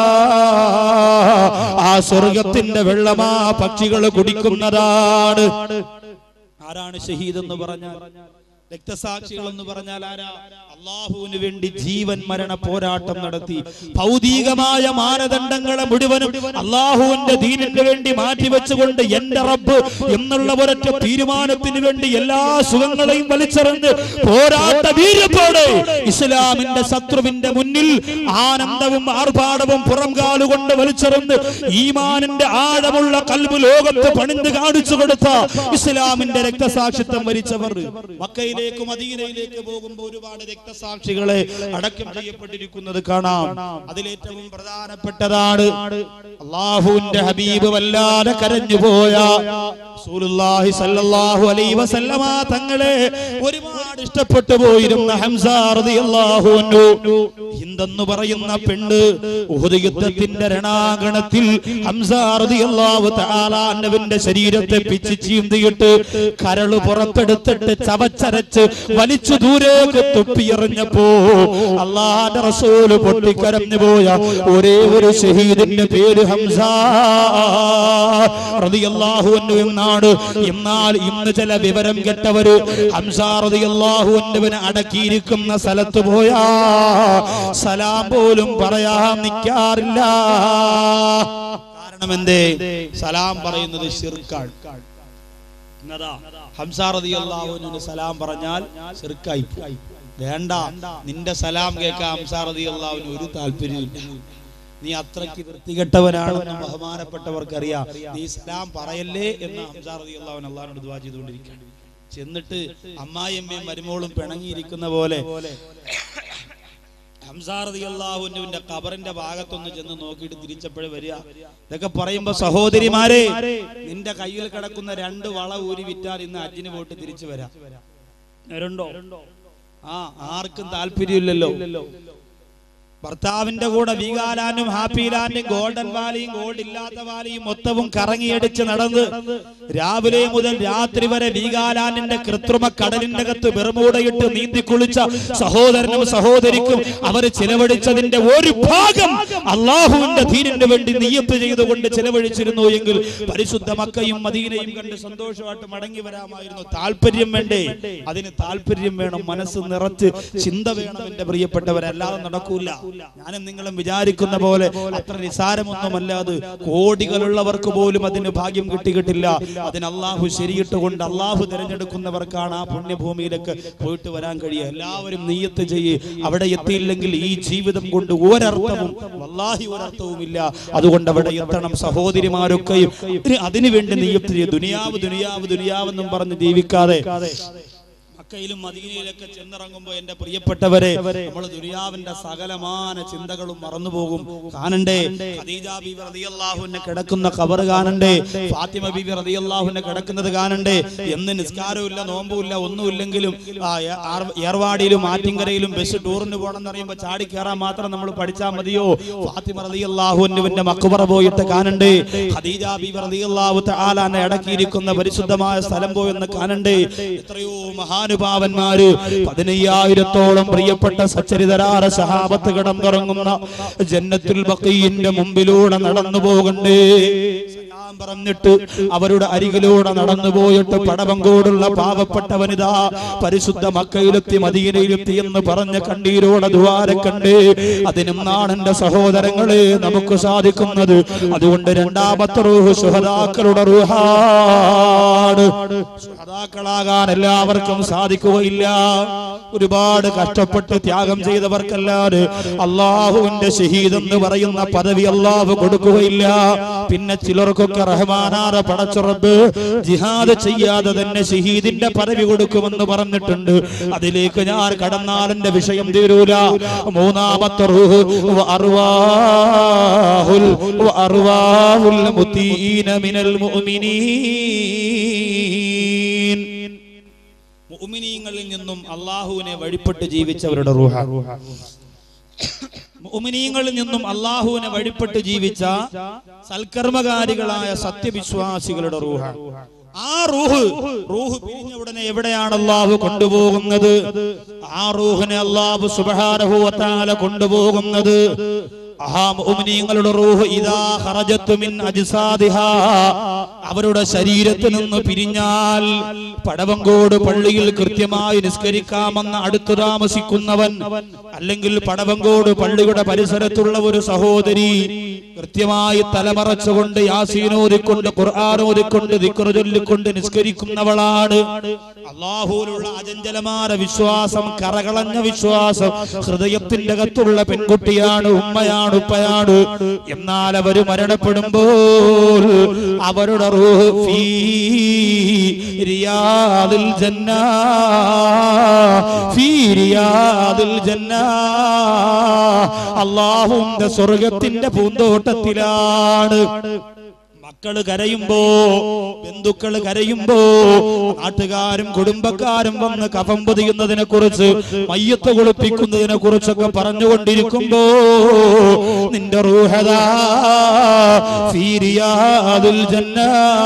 ആ സ്വർഗത്തിന്റെ വെള്ളം ആ പക്ഷികൾ കുടിക്കുന്നതാണ് ആരാണ് ഷഹീദ് എന്ന് പറഞ്ഞാൽ രക്തസാക്ഷികൾ എന്ന് പറഞ്ഞാൽ ആരാ അള്ളാഹുവിന് വേണ്ടി ജീവൻ മരണ പോരാട്ടം നടത്തി ഭൗതികമായ മാനദണ്ഡങ്ങളെ മുഴുവനും അള്ളാഹുവിന്റെ ദീനിന് വേണ്ടി മാറ്റിവെച്ചുകൊണ്ട് എന്റെ റബ്ബ് എന്നുള്ള ഒരൊറ്റ തീരുമാനത്തിന് വേണ്ടി എല്ലാ സുഖങ്ങളെയും വലിച്ചെറിഞ്ഞ് പോരാട്ട വീര്യത്തോടെ ഇസ്ലാമിന്റെ ശത്രുവിന്റെ മുന്നിൽ ആനന്ദവും ആർഭാടവും പുറം കാലുകൊണ്ട് വലിച്ചെറിഞ്ഞ് ഈമാനിന്റെ ആഴമുള്ള കൽബ് ലോകത്ത് പണിந்து കാണിച്ചു കൊടുത്ത ഇസ്ലാമിന്റെ രക്തസാക്ഷിത്വം വരിച്ചവർ മക്കയിലേക്ക് മദീനയിലേക്ക് പോകുമ്പോൾ ഒരുപാട് രക്തസാക്ഷികളെ അടക്കം ചെയ്യപ്പെട്ടിരിക്കുന്നത് കാണാം അതിലേറ്റവും പ്രധാനപ്പെട്ടതാണ് അള്ളാഹുവിന്റെ ഹബീബ് വല്ലാതെ കരഞ്ഞുപോയ റസൂലുള്ളാഹി സ്വല്ലല്ലാഹു അലൈഹി വസല്ലമ തങ്ങളെ ഒരുപാട് ഇഷ്ടപ്പെട്ടു പോയിരുന്ന ഹംസ റളിയല്ലാഹു അൻഹു ഹിന്ദെന്ന് പറയുന്ന പെണ്ണ് ഉഹദ് യുദ്ധത്തിന്റെ രണാങ്കണത്തിൽ ഹംസ റളിയല്ലാഹു തആല അന്നവിന്റെ ശരീരത്തെ പിച്ച് ചീന്തിയിട്ട് കരള് പുറത്തെടുത്തിട്ട് ചവച്ചരച്ച് വലിച്ചു ദൂരേക്ക് തുപ്പിയെറിഞ്ഞപ്പോ അള്ളാന്റെ റസൂല് പൊട്ടിക്കരഞ്ഞു പോയ ഒരേ ഒരു ഷഹീദിന്റെ പേര് ഹംസ റളിയല്ലാഹു അൻഹു എന്നാണ് എന്നാൽ ഇന്ന് ചില വിവരം കെട്ടവര് ഹംസ റളിയല്ലാഹു അള്ളാഹുവിന്റെ അടക്കിയിരിക്കുന്ന സ്ഥലത്ത് പോയാ സലാം പോലും പറയാൻ നിൽക്കാറില്ല കാരണം എന്തേ സലാം പറയുന്നത് ഷിർക്കാണ് എന്നതാ ഹംസാറതി അള്ളാഹുവിന് സലാം പറഞ്ഞാൽ ഷിർക്കായി പോയി. വേണ്ട നിന്റെ സലാം കേൾക്കാൻ ഹംസാറതി അള്ളാഹുവിന് ഒരു താല്പര്യമില്ല നീ അത്രയ്ക്ക് വൃത്തികെട്ടവനാണെന്ന് ബഹുമാനപ്പെട്ടവർക്കറിയാം നീ സലാം പറയല്ലേ എന്ന് ഹംസാറതി അള്ളാഹുൻ അള്ളാഹിനോട് ദുവാ ചെയ്തുകൊണ്ടിരിക്കുകയാണ് ചെന്നിട്ട് അമ്മായിയമ്മയും മരുമോളും പിണങ്ങിയിരിക്കുന്ന പോലെ ഹംസാറതി അള്ളാഹുവിന്റെ കബറിന്റെ ഭാഗത്തൊന്ന് ചെന്ന് നോക്കിയിട്ട് തിരിച്ചപ്പോഴേ വരിക ഇതൊക്കെ പറയുമ്പോ സഹോദരിമാരെ നിന്റെ കയ്യിൽ കിടക്കുന്ന രണ്ട് വള ഊരി വിറ്റാൽ ഇന്ന് അജ്ജിന് പോയിട്ട് തിരിച്ചു വരാം നേരുണ്ടോ ആ ആർക്കും താല്പര്യമില്ലല്ലോ ഭർത്താവിന്റെ കൂടെ വീഗാലാൻഡും ഹാപ്പി ലാൻഡും ഗോൾഡൻ വാലിയും ഗോൾഡ് ഇല്ലാത്ത വാലിയും മൊത്തവും കറങ്ങിയടിച്ച് നടന്ന് രാവിലെ മുതൽ രാത്രി വരെ വീഗാലാൻഡിന്റെ കൃത്രിമ കടലിന്റെ അകത്ത് ബെർമൂടയിട്ട് നീന്തി കുളിച്ച സഹോദരനും സഹോദരിക്കും അവർ ചിലവഴിച്ചതിന്റെ ഒരു ഭാഗം അള്ളാഹുവിന്റെ ധീരന് വേണ്ടി നീയത്ത് ചെയ്തുകൊണ്ട് ചിലവഴിച്ചിരുന്നു എങ്കിൽ പരിശുദ്ധ മക്കയും മദീനയും കണ്ട് സന്തോഷമായിട്ട് മടങ്ങി വരാമായിരുന്നു താല്പര്യം വേണ്ടേ അതിന് താല്പര്യം വേണം മനസ്സ് നിറച്ച് ചിന്ത വേണം എന്റെ പ്രിയപ്പെട്ടവരല്ലാതെ നടക്കൂല ഞാനും നിങ്ങളും വിചാരിക്കുന്ന പോലെ അത്ര നിസാരമൊന്നുമല്ല അത് കോടികളുള്ളവർക്ക് പോലും അതിന് ഭാഗ്യം കിട്ടിയിട്ടില്ല അതിന് അള്ളാഹു ശരിയിട്ടുകൊണ്ട് അള്ളാഹു തിരഞ്ഞെടുക്കുന്നവർക്കാണ് ആ പുണ്യഭൂമിയിലേക്ക് പോയിട്ട് വരാൻ കഴിയുക എല്ലാവരും നെയ്യത്ത് ചെയ്യ് അവിടെ എത്തിയില്ലെങ്കിൽ ഈ ജീവിതം കൊണ്ട് ഒരർത്ഥവും വല്ലാഹി ഒരർത്ഥവുമില്ല അതുകൊണ്ട് അവിടെ എത്തണം സഹോദരിമാരൊക്കെയും ഇതിന് അതിനു വേണ്ടി നെയ്യത്ത് ചെയ്യും ദുനിയാവ് ദുനിയാവ് ദുനിയാവെന്നും പറഞ്ഞ് ജീവിക്കാതെ മക്കയിലും മദീനയിലൊക്കെ ചെന്നിറങ്ങുമ്പോ എന്റെ പ്രിയപ്പെട്ടവരെ നമ്മൾ ദുനിയാവിന്റെ സകലമാന ചിന്തകളും മറന്നുപോകും കാണണ്ടേ ഖദീജ ബീവി റളിയല്ലാഹുവിനെ കിടക്കുന്ന ഖബർ കാണണ്ടേ ഫാത്തിമ ബീവി റളിയല്ലാഹുവിനെ കിടക്കുന്നത് കാണണ്ടേ എന്ന് നിസ്കാരമില്ല നോമ്പുമില്ല ഒന്നുമില്ലെങ്കിലും ആ ഏ- ആർ- ഏർവാടിയിലും ആറ്റിങ്കരയിലും ബസ് ടൂറിന് പോകണം എന്ന് പറയുമ്പോ ചാടി കയറാൻ മാത്രം നമ്മൾ പഠിച്ചാൽ മതിയോ ഫാത്തിമ റളിയല്ലാഹുവിന്റെ മക്കുബറ പോയിട്ട് കാണണ്ടേ ഖദീജ ബീവി റളിയല്ലാഹു തആലാനെ അടക്കിയിരിക്കുന്ന പരിശുദ്ധമായ സ്ഥലം പോയെന്ന് കാണണ്ടേ എത്രയോ മഹാനുഭാവന്മാര് പതിനയ്യായിരത്തോളം പ്രിയപ്പെട്ട സച്ചരിതരാര സഹാബത്ത് കിടന്നിറങ്ങുന്ന ജന്നത്തുൽ ബഖീന്റെ മുമ്പിലൂടെ നടന്നു പോകണ്ടേ സലാം പറഞ്ഞിട്ട് അവരുടെ അരികിലൂടെ നടന്നു പോയിട്ട് പടവങ്കോടുള്ള പാവപ്പെട്ട വനിത പരിശുദ്ധ മക്കയിലെത്തി മദീനയിലെത്തി എന്ന് പറഞ്ഞ കണ്ണീരോടെ ദ്വാരക്കണ്ടേ അതിനും നാണെന്റെ സഹോദരങ്ങളെ നമുക്ക് സാധിക്കുന്നത് അതുകൊണ്ട് രണ്ടാമത്തെ റൂഹ് സുഹദാക്കളുടെ റൂഹാണ് സുഹദാക്കളാകാൻ എല്ലാവർക്കും സാധിക്കുകയില്ല ഒരുപാട് കഷ്ടപ്പെട്ട് ത്യാഗം ചെയ്തവർക്കല്ലാതെ അള്ളാഹുവിന്റെ ഷഹീദ് എന്ന് പറയുന്ന പദവി അള്ളാഹു കൊടുക്കുകയില്ല പിന്നെ ചിലർക്കൊക്കെ റഹ്മാനാറ പടച്ചുറബ് ജിഹാദ് ചെയ്യാതെ തന്നെ ഷഹീദിന്റെ പദവി കൊടുക്കുമെന്ന് പറഞ്ഞിട്ടുണ്ട് അതിലേക്ക് ഞാൻ കടന്നാൽ എന്റെ വിഷയം തീരൂല മൂന്നാമത്തെ റൂഹ് വ അർവാഹുൽ വ അർവാഹുൽ മുത്തീന മിനൽ മുഅ്മിനീൻ മുഅ്മിനീങ്ങളിൽ നിന്നും അള്ളാഹുവിനെ വഴിപ്പെട്ട് ജീവിച്ചവരുടെ റൂഹ മുഅ്മിനീങ്ങളിൽ നിന്നും അള്ളാഹുവിനെ വഴിപ്പെട്ട് ജീവിച്ച സൽക്കർമ്മകാരികളായ സത്യവിശ്വാസികളുടെ റൂഹ ആ റൂഹ് റൂഹ് പിരിഞ്ഞ ഉടനെ എവിടെയാണ് അള്ളാഹു കൊണ്ടുപോകുന്നത് ആ റൂഹിനെ അള്ളാഹു സുബ്ഹാനഹു വ തആല കൊണ്ടുപോകുന്നത് ആ മുഅ്മിനീങ്ങളുടെ റൂഹ് ഇദാ ഖറജത്തു മിൻ അജ്സാദിഹാ അവരുടെ ശരീരത്തിൽ നിന്ന് പിരിഞ്ഞാൽ പടവങ്കോട് പള്ളിയിൽ കൃത്യമായി നിസ്കരിക്കാമെന്ന് അടുത്തു താമസിക്കുന്നവൻ അല്ലെങ്കിൽ പടവങ്കോട് പള്ളിയുടെ പരിസരത്തുള്ള ഒരു സഹോദരി കൃത്യമായി തലമറച്ചുകൊണ്ട് യാസീനോദിക്കൊണ്ട് ഖുർആാനോദിക്കൊണ്ട് ദിക്റ് ചൊല്ലിക്കൊണ്ട് നിസ്കരിക്കുന്നവളാണ് അള്ളാഹുവിലുള്ള അചഞ്ചലമായ വിശ്വാസം കറകളഞ്ഞ വിശ്വാസം ഹൃദയത്തിന്റെ അകത്തുള്ള പെൺകുട്ടിയാണ് ഉമ്മയാണ് ഉപ്പയാണ് എന്നാൽ അവര് മരണപ്പെടുമ്പോൾ അവരുടെ റൂഹ് ഫീ റിയാദിൽ ജന്ന ഫീ റിയാദിൽ ജന്ന അള്ളാഹുവിന്റെ സ്വർഗത്തിന്റെ പൂന്തോട്ടത്തിലാണ് മക്കള് കരയുമ്പോ ബന്ധുക്കള് കരയുമ്പോ നാട്ടുകാരും കുടുംബക്കാരും വന്ന് കഫം പൊതിയുന്നതിനെ കുറിച്ച് മയ്യത്ത് കുളിപ്പിക്കുന്നതിനെ കുറിച്ചൊക്കെ പറഞ്ഞുകൊണ്ടിരിക്കുമ്പോ നിന്റെ റൂഹദാ ഫീരിയാദുൽ ജന്ന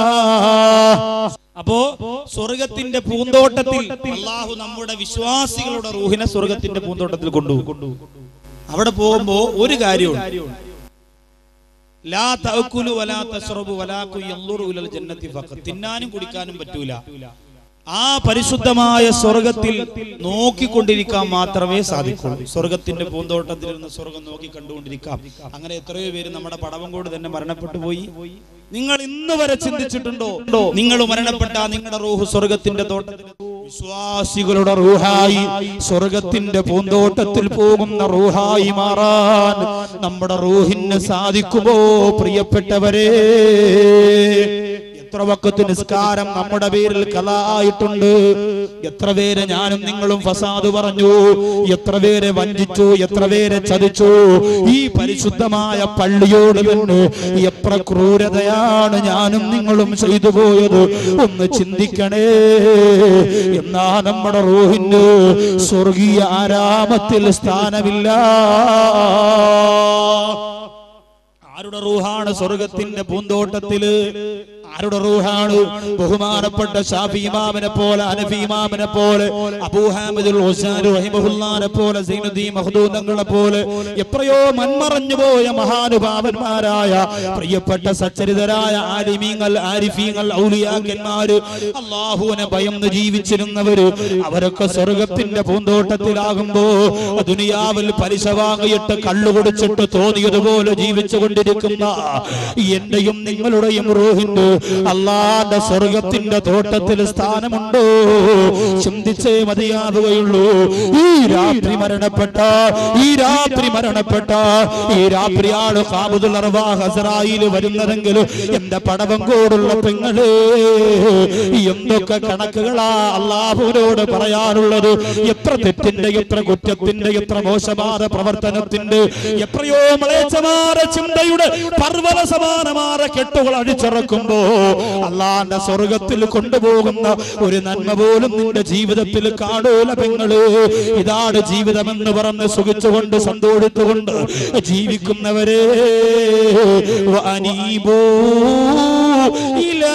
അപ്പോ സ്വർഗത്തിന്റെ പൂന്തോട്ടത്തിൽ അള്ളാഹു നമ്മുടെ വിശ്വാസികളുടെ റൂഹിനെ സ്വർഗത്തിന്റെ പൂന്തോട്ടത്തിൽ കൊണ്ടുപോകും അവിടെ പോകുമ്പോ ഒരു കാര്യമുണ്ട് ലാ തഅക്കുലു വലാ തശ്റബു വലാ യൻളുറു ഇലൽ ജന്നത്തി ഫഖത്ത് തിന്നാനും കുടിക്കാനും പറ്റൂല ആ പരിശുദ്ധമായ സ്വർഗത്തിൽ നോക്കിക്കൊണ്ടിരിക്കാൻ മാത്രമേ സാധിക്കുള്ളൂ സ്വർഗത്തിന്റെ പൂന്തോട്ടത്തിൽ നിന്ന് സ്വർഗം നോക്കി കണ്ടുകൊണ്ടിരിക്കാം അങ്ങനെ എത്രയോ പേര് നമ്മുടെ പടവങ്കോട് തന്നെ മരണപ്പെട്ടു പോയി നിങ്ങൾ ഇന്ന് വരെ ചിന്തിച്ചിട്ടുണ്ടോ നിങ്ങൾ മരണപ്പെട്ട നിങ്ങളുടെ റൂഹ് സ്വർഗത്തിന്റെ തോട്ടത്തിൽ വിശ്വാസികളുടെ റൂഹായി സ്വർഗത്തിന്റെ പൂന്തോട്ടത്തിൽ പോകുന്ന റൂഹായി മാറാൻ നമ്മുടെ റൂഹിന് സാധിക്കുമോ പ്രിയപ്പെട്ടവരെ എത്ര വക്കത്ത് നിസ്കാരം നമ്മുടെ പേരിൽ കലായിട്ടുണ്ട് എത്ര പേര് ഞാനും നിങ്ങളും ഫസാദ് പറഞ്ഞു എത്ര പേരെ വഞ്ചിച്ചു എത്ര പേരെ ചതിച്ചു ഈ പരിശുദ്ധമായ പള്ളിയോട് തന്നെ എത്ര ക്രൂരതയാണ് ഞാനും നിങ്ങളും ചെയ്തു പോയത് ഒന്ന് ചിന്തിക്കണേ എന്നാ നമ്മുടെ റൂഹിന് സ്വർഗീയ ആരാമത്തിൽ സ്ഥാനമില്ല ആരുടെ റൂഹാണ് സ്വർഗത്തിന്റെ പൂന്തോട്ടത്തില് ആരുടെ റൂഹാണ് ബഹുമാനപ്പെട്ട ഷാഫി ഇമാമിനെ പോലെ അനഫി ഇമാമിനെ പോലെ അബൂഹാമിദുൽ ഹുസാൻ റഹിമഹുല്ലാനെ പോലെ സൈനുദ്ദീൻ മഹദൂദങ്ങളെ പോലെ എത്രയോ മൺമറഞ്ഞു പോയ മഹാനുഭാവന്മാരായ പ്രിയപ്പെട്ട സച്ചരിതരായ ആലിമീങ്ങൾ ആരിഫീങ്ങൾ ഔലിയാക്കന്മാര് അള്ളാഹുവിനെ ഭയന്ന് ജീവിച്ചിരുന്നവര് അവരൊക്കെ സ്വർഗത്തിന്റെ പൂന്തോട്ടത്തിലാകുമ്പോ ദുനിയാവിൽ പലിശ വാങ്ങിയിട്ട് കള്ളു കുടിച്ചിട്ട് തോന്നിയതുപോലെ ജീവിച്ചു കൊണ്ടിരിക്കുന്ന എന്റെയും നിങ്ങളുടെയും റോഹിന്റെ അള്ളാന്റെ സ്വർഗത്തിന്റെ തോട്ടത്തിൽ സ്ഥാനമുണ്ടോ ചിന്തിച്ചേ മതിയാവുകയുള്ളൂ ഈ രാത്രി മരണപ്പെട്ട ഈ രാത്രി മരണപ്പെട്ട ഈ രാത്രിയാണ് കാബുദുൽ ഹസറായിൽ വരുന്നതെങ്കിൽ എന്റെ പടവങ്കോടുള്ള പെങ്ങള് എന്തൊക്കെ കണക്കുകളാ അള്ളാഹുവിനോട് പറയാനുള്ളത് എത്ര തെറ്റിന്റെ എത്ര കുറ്റത്തിന്റെ എത്ര മോശമായ പ്രവർത്തനത്തിന്റെ എത്രയോ മളേച്ചമാര ചിന്തയുടെ പർവ്വത സമാനമാര കെട്ടുകൾ അടിച്ചിറക്കുമ്പോ അള്ളാന്റെ സ്വർഗത്തിൽ കൊണ്ടുപോകുന്ന ഒരു നന്മ പോലും നിന്റെ ജീവിതത്തിൽ കാണൂല പെങ്ങള് ഇതാണ് ജീവിതമെന്ന് പറഞ്ഞ് സുഖിച്ചുകൊണ്ട് സന്തോഷിച്ചുകൊണ്ട് ജീവിക്കുന്നവരെ അനീബോ ഇലാ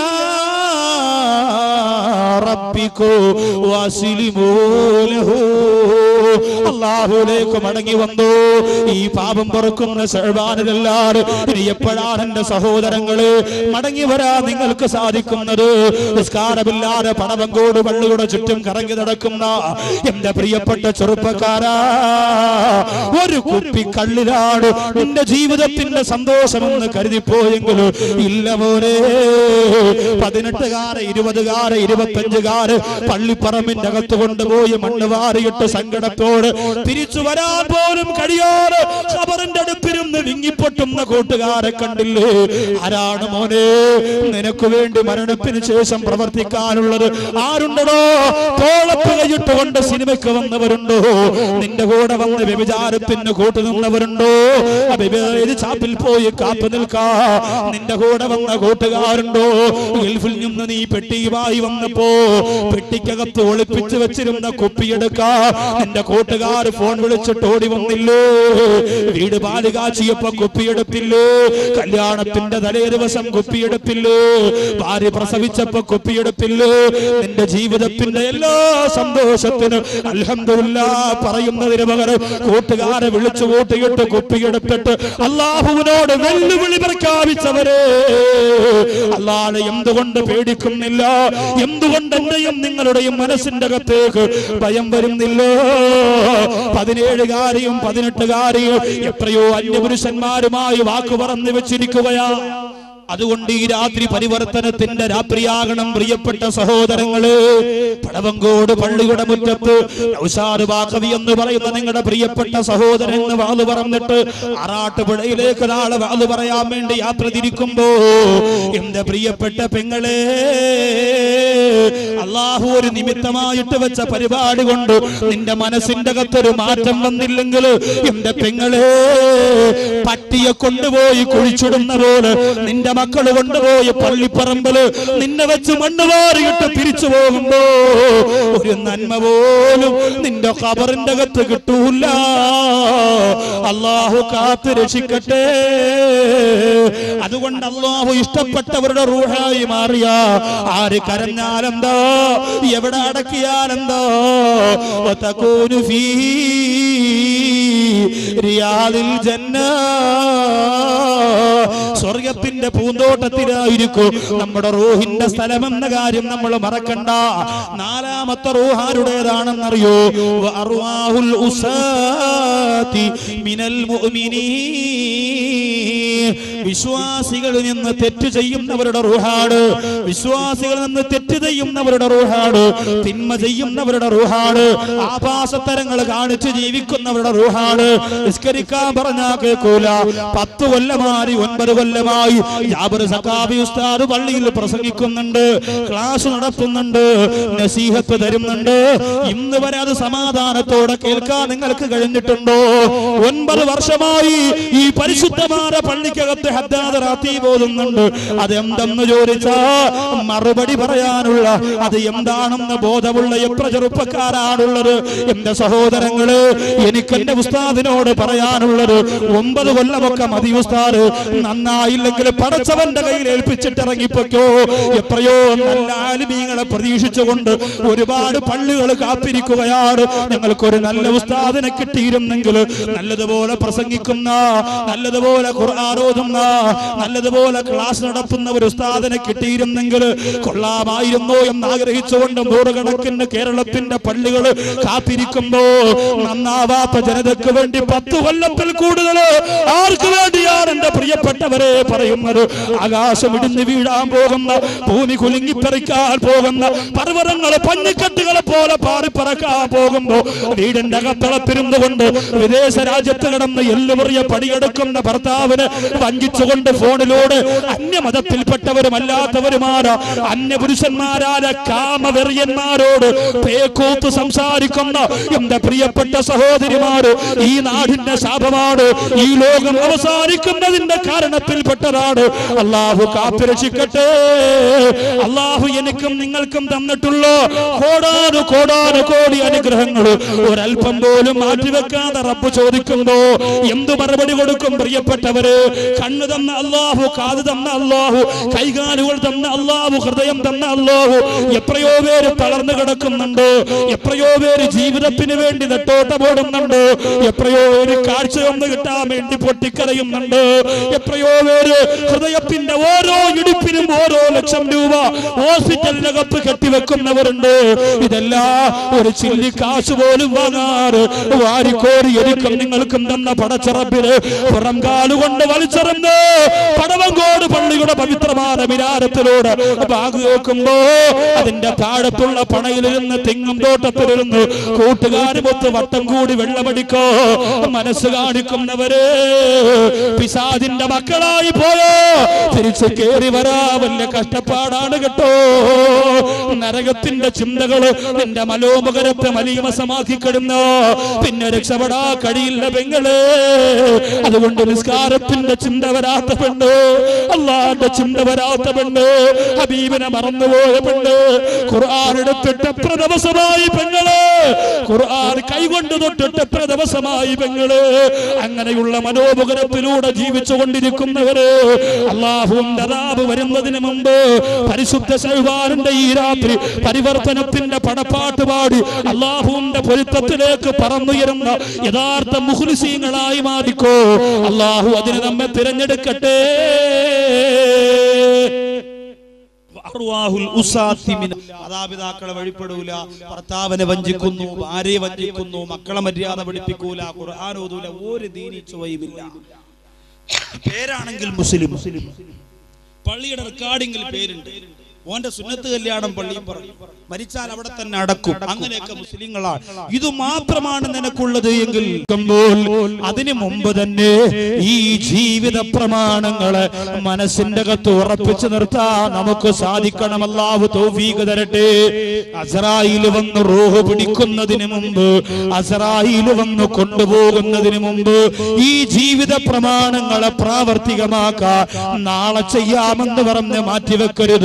റബ്ബിക്കോ വസിലിമോ ലഹു അള്ളാഹുലേക്ക് മടങ്ങി വന്നു ഈ പാപം പൊറുക്കുന്ന ഷഹബാനിലെല്ലാരും ഇനി എപ്പോഴാണ് എന്റെ സഹോദരങ്ങള് മടങ്ങി വരാൻ നിങ്ങൾക്ക് സാധിക്കുന്നത് നിസ്കാരമില്ലാതെ പണവങ്കോട് പള്ളിയുടെ ചുറ്റും കറങ്ങി നടക്കുന്ന എന്റെ പ്രിയപ്പെട്ട ചെറുപ്പക്കാരാ ഒരു കുപ്പി കള്ളിലാണ് നിന്റെ ജീവിതത്തിന്റെ സന്തോഷമെന്ന് കരുതിപ്പോയെങ്കിലും ഇല്ല മോനെ പതിനെട്ടുകാര് ഇരുപതുകാര് ഇരുപത്തഞ്ചുകാര് പള്ളിപ്പറമ്പിന്റെ അകത്ത് കൊണ്ടുപോയി മണ്ണ് വാരിയിട്ട് സങ്കടത്തോട് തിരിച്ചു വരാൻ പോലും കഴിയാതെ ഖബറിന്റെ അടുപ്പിരുന്ന് വിങ്ങിപ്പൊട്ടുന്ന കൂട്ടുകാരെ കണ്ടില്ലേ ആരാണ് മോനെ നിനക്ക് വേണ്ടി മരണത്തിന് ശേഷം പ്രവർത്തിക്കാനുള്ളത് ആരുണ്ടോ തോളത്ത് കൈയിട്ടുകൊണ്ട് സിനിമയ്ക്ക് വന്നവരുണ്ടോ നിന്റെ കൂടെ വന്ന് വ്യഭിചാരത്തിന് കൂട്ടുനിന്നവരുണ്ടോ ആ വ്യഭിചാര ചാപ്പിൽ പോയി കാത്തു നിൽക്കാ നിന്റെ കൂടെ വന്ന കൂട്ടുകാരുണ്ടോ ഗൾഫിൽ നിന്ന് നീ പെട്ടിയുമായി വന്നപ്പോ പെട്ടിക്കകത്ത് ഒളിപ്പിച്ചു വെച്ചിരുന്ന കുപ്പിയെടുക്കാ നിന്റെ കൂട്ടുകാർ ഫോൺ വിളിച്ചിട്ട് ഓടി വന്നില്ലേ വീട് പാല് കാച്ചിയപ്പോ കുപ്പിയെടുത്തില്ലേ കല്യാണത്തിന്റെ തലേ ദിവസം കുപ്പിയെടുത്തില്ലേ ഭാര്യ പ്രസവിച്ചപ്പോ കുപ്പിയെടുത്തില്ലേ നിന്റെ ജീവിതത്തിന്റെ എല്ലാ സന്തോഷത്തിനും അൽഹംദുലില്ല പറയുന്നതിന് പകരം കൂട്ടുകാരെ വിളിച്ചു കൂട്ടിയിട്ട് കുപ്പിയെടുത്തിട്ട് അള്ളാഹുവിനോട് വെല്ലുവിളി പ്രഖ്യാപിച്ചവരെ അല്ലാതെ എന്തുകൊണ്ട് പേടിക്കുന്നില്ല എന്തുകൊണ്ട് എന്റെയും നിങ്ങളുടെയും മനസ്സിന്റെ അകത്തേക്ക് ഭയം വരുന്നില്ലോ പതിനേഴുകാരിയും പതിനെട്ടുകാരിയും എത്രയോ അന്യപുരുഷന്മാരുമായി വാക്ക് പറഞ്ഞു വെച്ചിരിക്കുകയാ അതുകൊണ്ട് ഈ രാത്രി പരിവർത്തനത്തിന്റെ രാത്രിയാകണം പ്രിയപ്പെട്ട സഹോദരങ്ങള് പടവങ്കോട് പള്ളിയുടെ മുറ്റത്ത് നൗഷാദ് ബാക്കവി എന്ന് പറയുന്ന നിങ്ങളുടെ പ്രിയപ്പെട്ട സഹോദരൻ എന്ന് വാള് പറഞ്ഞിട്ട് ആറാട്ടുപുഴയിലേക്ക് നാളെ വാള് പറയാൻ വേണ്ടി യാത്ര തിരിക്കുമ്പോ എന്റെ പ്രിയപ്പെട്ട പെങ്ങളെ അള്ളാഹു ഒരു നിമിത്തമായിട്ട് വെച്ച പരിപാടി കൊണ്ട് നിന്റെ മനസ്സിന്റെ അകത്തൊരു മാറ്റം വന്നില്ലെങ്കിൽ എന്റെ പെങ്ങളെ പട്ടിയെ കൊണ്ടുപോയി കുഴിച്ചിടുന്ന പോലെ നിന്റെ മക്കൾ കൊണ്ടുപോയി പള്ളിപ്പറമ്പില് നിന്നെ വെച്ച് മണ്ണ് വാരിയിട്ട് തിരിച്ചു പോകുമ്പോ ഒരു നന്മ പോലും നിന്റെ ഖബറിന്റെ അകത്ത് കിട്ടൂല അള്ളാഹു കാത്ത് രക്ഷിക്കട്ടെ അതുകൊണ്ട് അള്ളാഹു ഇഷ്ടപ്പെട്ടവരുടെ റൂഹായി മാറിയ ആര് കരഞ്ഞാലെന്തോ എവിടെ അടക്കിയാലെന്തോ വതകൂനു ഫീ റിയാദിൽ ജന്ന സ്വർഗത്തിന്റെ പൂന്തോട്ടത്തിലായിരിക്കും നമ്മുടെ റൂഹിന്റെ സ്ഥലമെന്ന കാര്യം നമ്മൾ മറക്കണ്ട നാലാമത്തെ റൂഹ് ആരുടേതാണെന്നറിയോ അറുവാഹുൽ ഉസാത്തി മിനൽ മുഅ്മിനീൻ വിശ്വാസികളിൽ നിന്ന് തെറ്റ് ചെയ്യുന്നവരുടെ റൂഹാട് വിശ്വാസികളിൽ നിന്ന് തെറ്റ് ചെയ്യുന്നവരുടെ റൂഹാട് തിന്മ ചെയ്യുന്നവരുടെ റൂഹാട് ആഭാസത്തരങ്ങൾ കാണിച്ച് ജീവിക്കുന്നവരുടെ റൂഹാട് നിസ്കരിക്കാൻ പറഞ്ഞാ കേൾക്കൂല പത്ത് കൊല്ലമായി ഒൻപത് കൊല്ലമായി ജാബർ സക്കാബി ഉസ്താദ് പള്ളിയിൽ പ്രസംഗിക്കുന്നുണ്ട് ക്ലാസ് നടത്തുന്നുണ്ട് നസീഹത്ത് തരുന്നുണ്ട് ഇന്ന് വരെ അത് സമാധാനത്തോടെ കേൾക്കാൻ നിങ്ങൾക്ക് കഴിഞ്ഞിട്ടുണ്ടോ ഒൻപത് വർഷമായി ഈ പരിശുദ്ധമായ പള്ളിക്കകത്ത് ഹദ്ദാദ് റാത്തി പോകുന്നുണ്ട് അതെന്തെന്ന് ചോദിച്ചാ മറുപടി പറയാനുള്ള അത് എന്താണെന്ന് ബോധമുള്ള എത്ര ചെറുപ്പക്കാരാണുള്ളത് എന്റെ സഹോദരങ്ങള് എനിക്ക് എന്റെ ഉസ്താദിനോട് പറയാനുള്ളത് ഒമ്പത് കൊല്ലമൊക്കെ മതി ഉസ്താദ് നന്നായില്ലെങ്കിൽ പടച്ചവന്റെ കയ്യിൽ ഏൽപ്പിച്ചിട്ട് ഇറങ്ങിപ്പോക്കോ എത്രയോ നല്ല ആലിമീങ്ങളെ പ്രതീക്ഷിച്ചുകൊണ്ട് ഒരുപാട് പള്ളികൾ കാത്തിരിക്കുകയാണ് ഞങ്ങൾക്കൊരു നല്ല ഉസ്താദിനെ കിട്ടിയിരുന്നെങ്കിൽ നല്ലതുപോലെ പ്രസംഗിക്കുന്ന നല്ലതുപോലെ ഖുർആാനോതുന്ന നല്ലതുപോലെ ക്ലാസ് നടത്തുന്ന ഒരു ഉസ്താദിനെ കിട്ടിയിരുന്നെങ്കിൽ കൊള്ളാമായിരുന്നോ എന്ന് ആഗ്രഹിച്ചുകൊണ്ട് നൂറുകണക്കിന് കേരളത്തിന്റെ പള്ളികൾ കാത്തിരിക്കുമ്പോ നന്നാവാത്ത ജനതയ്ക്ക് വേണ്ടി പത്ത് കൊല്ലത്തിൽ കൂടുതൽ ആർക്ക് വേണ്ടിയാണ് എന്റെ പ്രിയപ്പെട്ടവരെ പറയുന്നത് ആകാശം ഇടിഞ്ഞ് വീഴാൻ പോകുന്ന ഭൂമി കുലുങ്ങിപ്പറിക്കാൻ പോകുന്ന പർവ്വതങ്ങളെ പഞ്ഞിക്കെട്ടുകളെ പോലെ പാറിപ്പറക്കാൻ പോകുമ്പോ വീടിന്റെ അകത്തളത്തിരുന്നു കൊണ്ട് വിദേശ രാജ്യത്ത് കിടന്ന് എല്ലുമുറിയ പടിയെടുക്കുന്ന ഭർത്താവിന് വഞ്ചിച്ചുകൊണ്ട് ഫോണിലൂടെ അന്യമതത്തിൽപ്പെട്ടവരും അല്ലാത്തവരുമാരാ അന്യപുരുഷന്മാരായ കാമവെറിയന്മാരോട് പേക്കൂത്ത് സംസാരിക്കുന്ന എന്റെ പ്രിയപ്പെട്ട സഹോദരിമാര് ഈ നാടിന്റെ ശാപമാണ് ഈ ലോകം അവസാനിക്കുന്നതിന്റെ കാരണത്തിൽപ്പെട്ടതാണ് അള്ളാഹു കാത്തുരക്ഷിക്കട്ടെ അള്ളാഹു എനിക്കും നിങ്ങൾക്കും തന്നിട്ടുള്ള കോടാനു കോടാനു കോടി അനുഗ്രഹങ്ങൾ ഒരല്പം പോലും മാറ്റിവെക്കാതെ റബ്ബ് ചോദിക്കുമ്പോ എന്തു മറുപടി കൊടുക്കും പ്രിയപ്പെട്ടവര് കണ്ണ് തന്ന അള്ളാഹു കാത് തന്ന അള്ളാഹു കൈകാലുകൾ തന്ന അള്ളാഹു ഹൃദയം തന്ന അള്ളാഹു എത്രയോ പേര് തളർന്നു കിടക്കുന്നുണ്ട് എത്രയോ പേര് ജീവിതത്തിന് വേണ്ടി നെട്ടോട്ടമോടുന്നുണ്ട് എത്രയോ പേര് കാഴ്ചയൊന്ന് കിട്ടാൻ വേണ്ടി പൊട്ടിക്കരയുന്നുണ്ട് എത്രയോ പേര് ഹൃദയത്തിന്റെ ഓരോ ഇടുപ്പിനും ഓരോ ലക്ഷം രൂപ ഹോസ്പിറ്റലിനകത്ത് കെട്ടിവെക്കുന്നവരുണ്ട് ഇതെല്ലാം ഒരു ചില്ലി കാശ് പോലും വാങ്ങാറ് വാരിക്കോരി എനിക്കും നിങ്ങൾക്കും തന്ന പടച്ചറപ്പിന് പുറം കാലുകൊണ്ട് വലിച്ചെറിഞ്ഞ് പടവങ്കോട് പള്ളിയുടെ പവിത്രമായ മിനാരത്തിലൂടെ ബാഗ് വെക്കുമ്പോ അതിന്റെ താഴത്തുള്ള പണയിലിരുന്ന് തെങ്ങും തോട്ടത്തിലിരുന്ന് കൂട്ടുകാരുമൊത്ത് വട്ടം കൂടി വെള്ളമടിക്കോ മനസ്സ് കാണിക്കുന്നവര് പിശാദിന്റെ മക്കളായി പോയോ തിരിച്ചു കേറി വരാ വലിയ കഷ്ടപ്പാടാണ് കേട്ടോ നരകത്തിന്റെ ചിന്തകള് നിന്റെ മനോമുഖരത്തെ മലീമസമാക്കിക്കിടുന്നു പിന്നെ രക്ഷപ്പെടാ കഴിയില്ല പെങ്ങള് അതുകൊണ്ട് നിസ്കാരത്തിന്റെ ചിന്ത വരാത്ത പെണ്ണ് അള്ളാന്റെ ചിന്ത വരാത്ത പെണ്ണ് ഹബീബിനെ മറന്നുപോയ പെണ്ണ് ഖുർആൻ എടുത്തിട്ട് എത്ര ദിവസമായി പെങ്ങള് ഖുർആൻ കൈകൊണ്ട് തൊട്ടിട്ട് എത്ര ദിവസമായി പെങ്ങള് അങ്ങനെയുള്ള മനോമുഖരത്തിലൂടെ ജീവിച്ചു കൊണ്ടിരിക്കുന്നവര് അള്ളാഹുവിന്റെ അതാബ് വരുന്നതിന് മുമ്പ് പരിശുദ്ധ സൽവാറിന്റെ ഈ രാത്രി പരിവർത്തനത്തിന്റെ പടപ്പാട്ട് പാടി അള്ളാഹുവിന്റെ പൊരുത്തത്തിലേക്ക് പറന്നുയരുന്ന യഥാർത്ഥ മുഹ്ലിസീങ്ങളായി മാറിക്കോ അള്ളാഹു അതിന് നമ്മെ തിരഞ്ഞെടുക്കട്ടെ അർവാഹുൽ ഉസാത്തി മിന- മാതാപിതാക്കളെ വഴിപ്പെടൂല ഭർത്താവിനെ വഞ്ചിക്കുന്നു ഭാര്യയെ വഞ്ചിക്കുന്നു മക്കളെ മര്യാദ പഠിപ്പിക്കൂല ഖുർആൻ ഓതൂല ഒരു ദീനി ചുവയുമില്ല പേരാണെങ്കിൽ മുസ്ലിം പള്ളിയുടെ റെക്കോർഡിംഗിൽ പേരുണ്ട് ഓന്റെ സുന്നത്ത് കല്യാണം പള്ളിയും പറയും മരിച്ചാൽ അവിടെ തന്നെ അടക്കും അങ്ങനെയൊക്കെ മുസ്ലിങ്ങളാണ് ഇത് മാത്രമാണ് നിനക്കുള്ളത് എങ്കിൽ ക്കുമ്പോൾ അതിനു മുമ്പ് തന്നെ ഈ ജീവിത പ്രമാണങ്ങളെ മനസ്സിന്റെ അകത്ത് ഉറപ്പിച്ചു നിർത്താൻ നമുക്ക് സാധിക്കണം അല്ലാഹു തൗഫീഖ് തരട്ടെ അസറായിൽ വന്ന് റൂഹ് പിടിക്കുന്നതിന് മുമ്പ് അസറായിൽ വന്ന് കൊണ്ടുപോകുന്നതിന് മുമ്പ് ഈ ജീവിത പ്രമാണങ്ങളെ പ്രാവർത്തികമാക്കാൻ നാളെ ചെയ്യാമെന്ന് പറഞ്ഞ് മാറ്റിവെക്കരുത്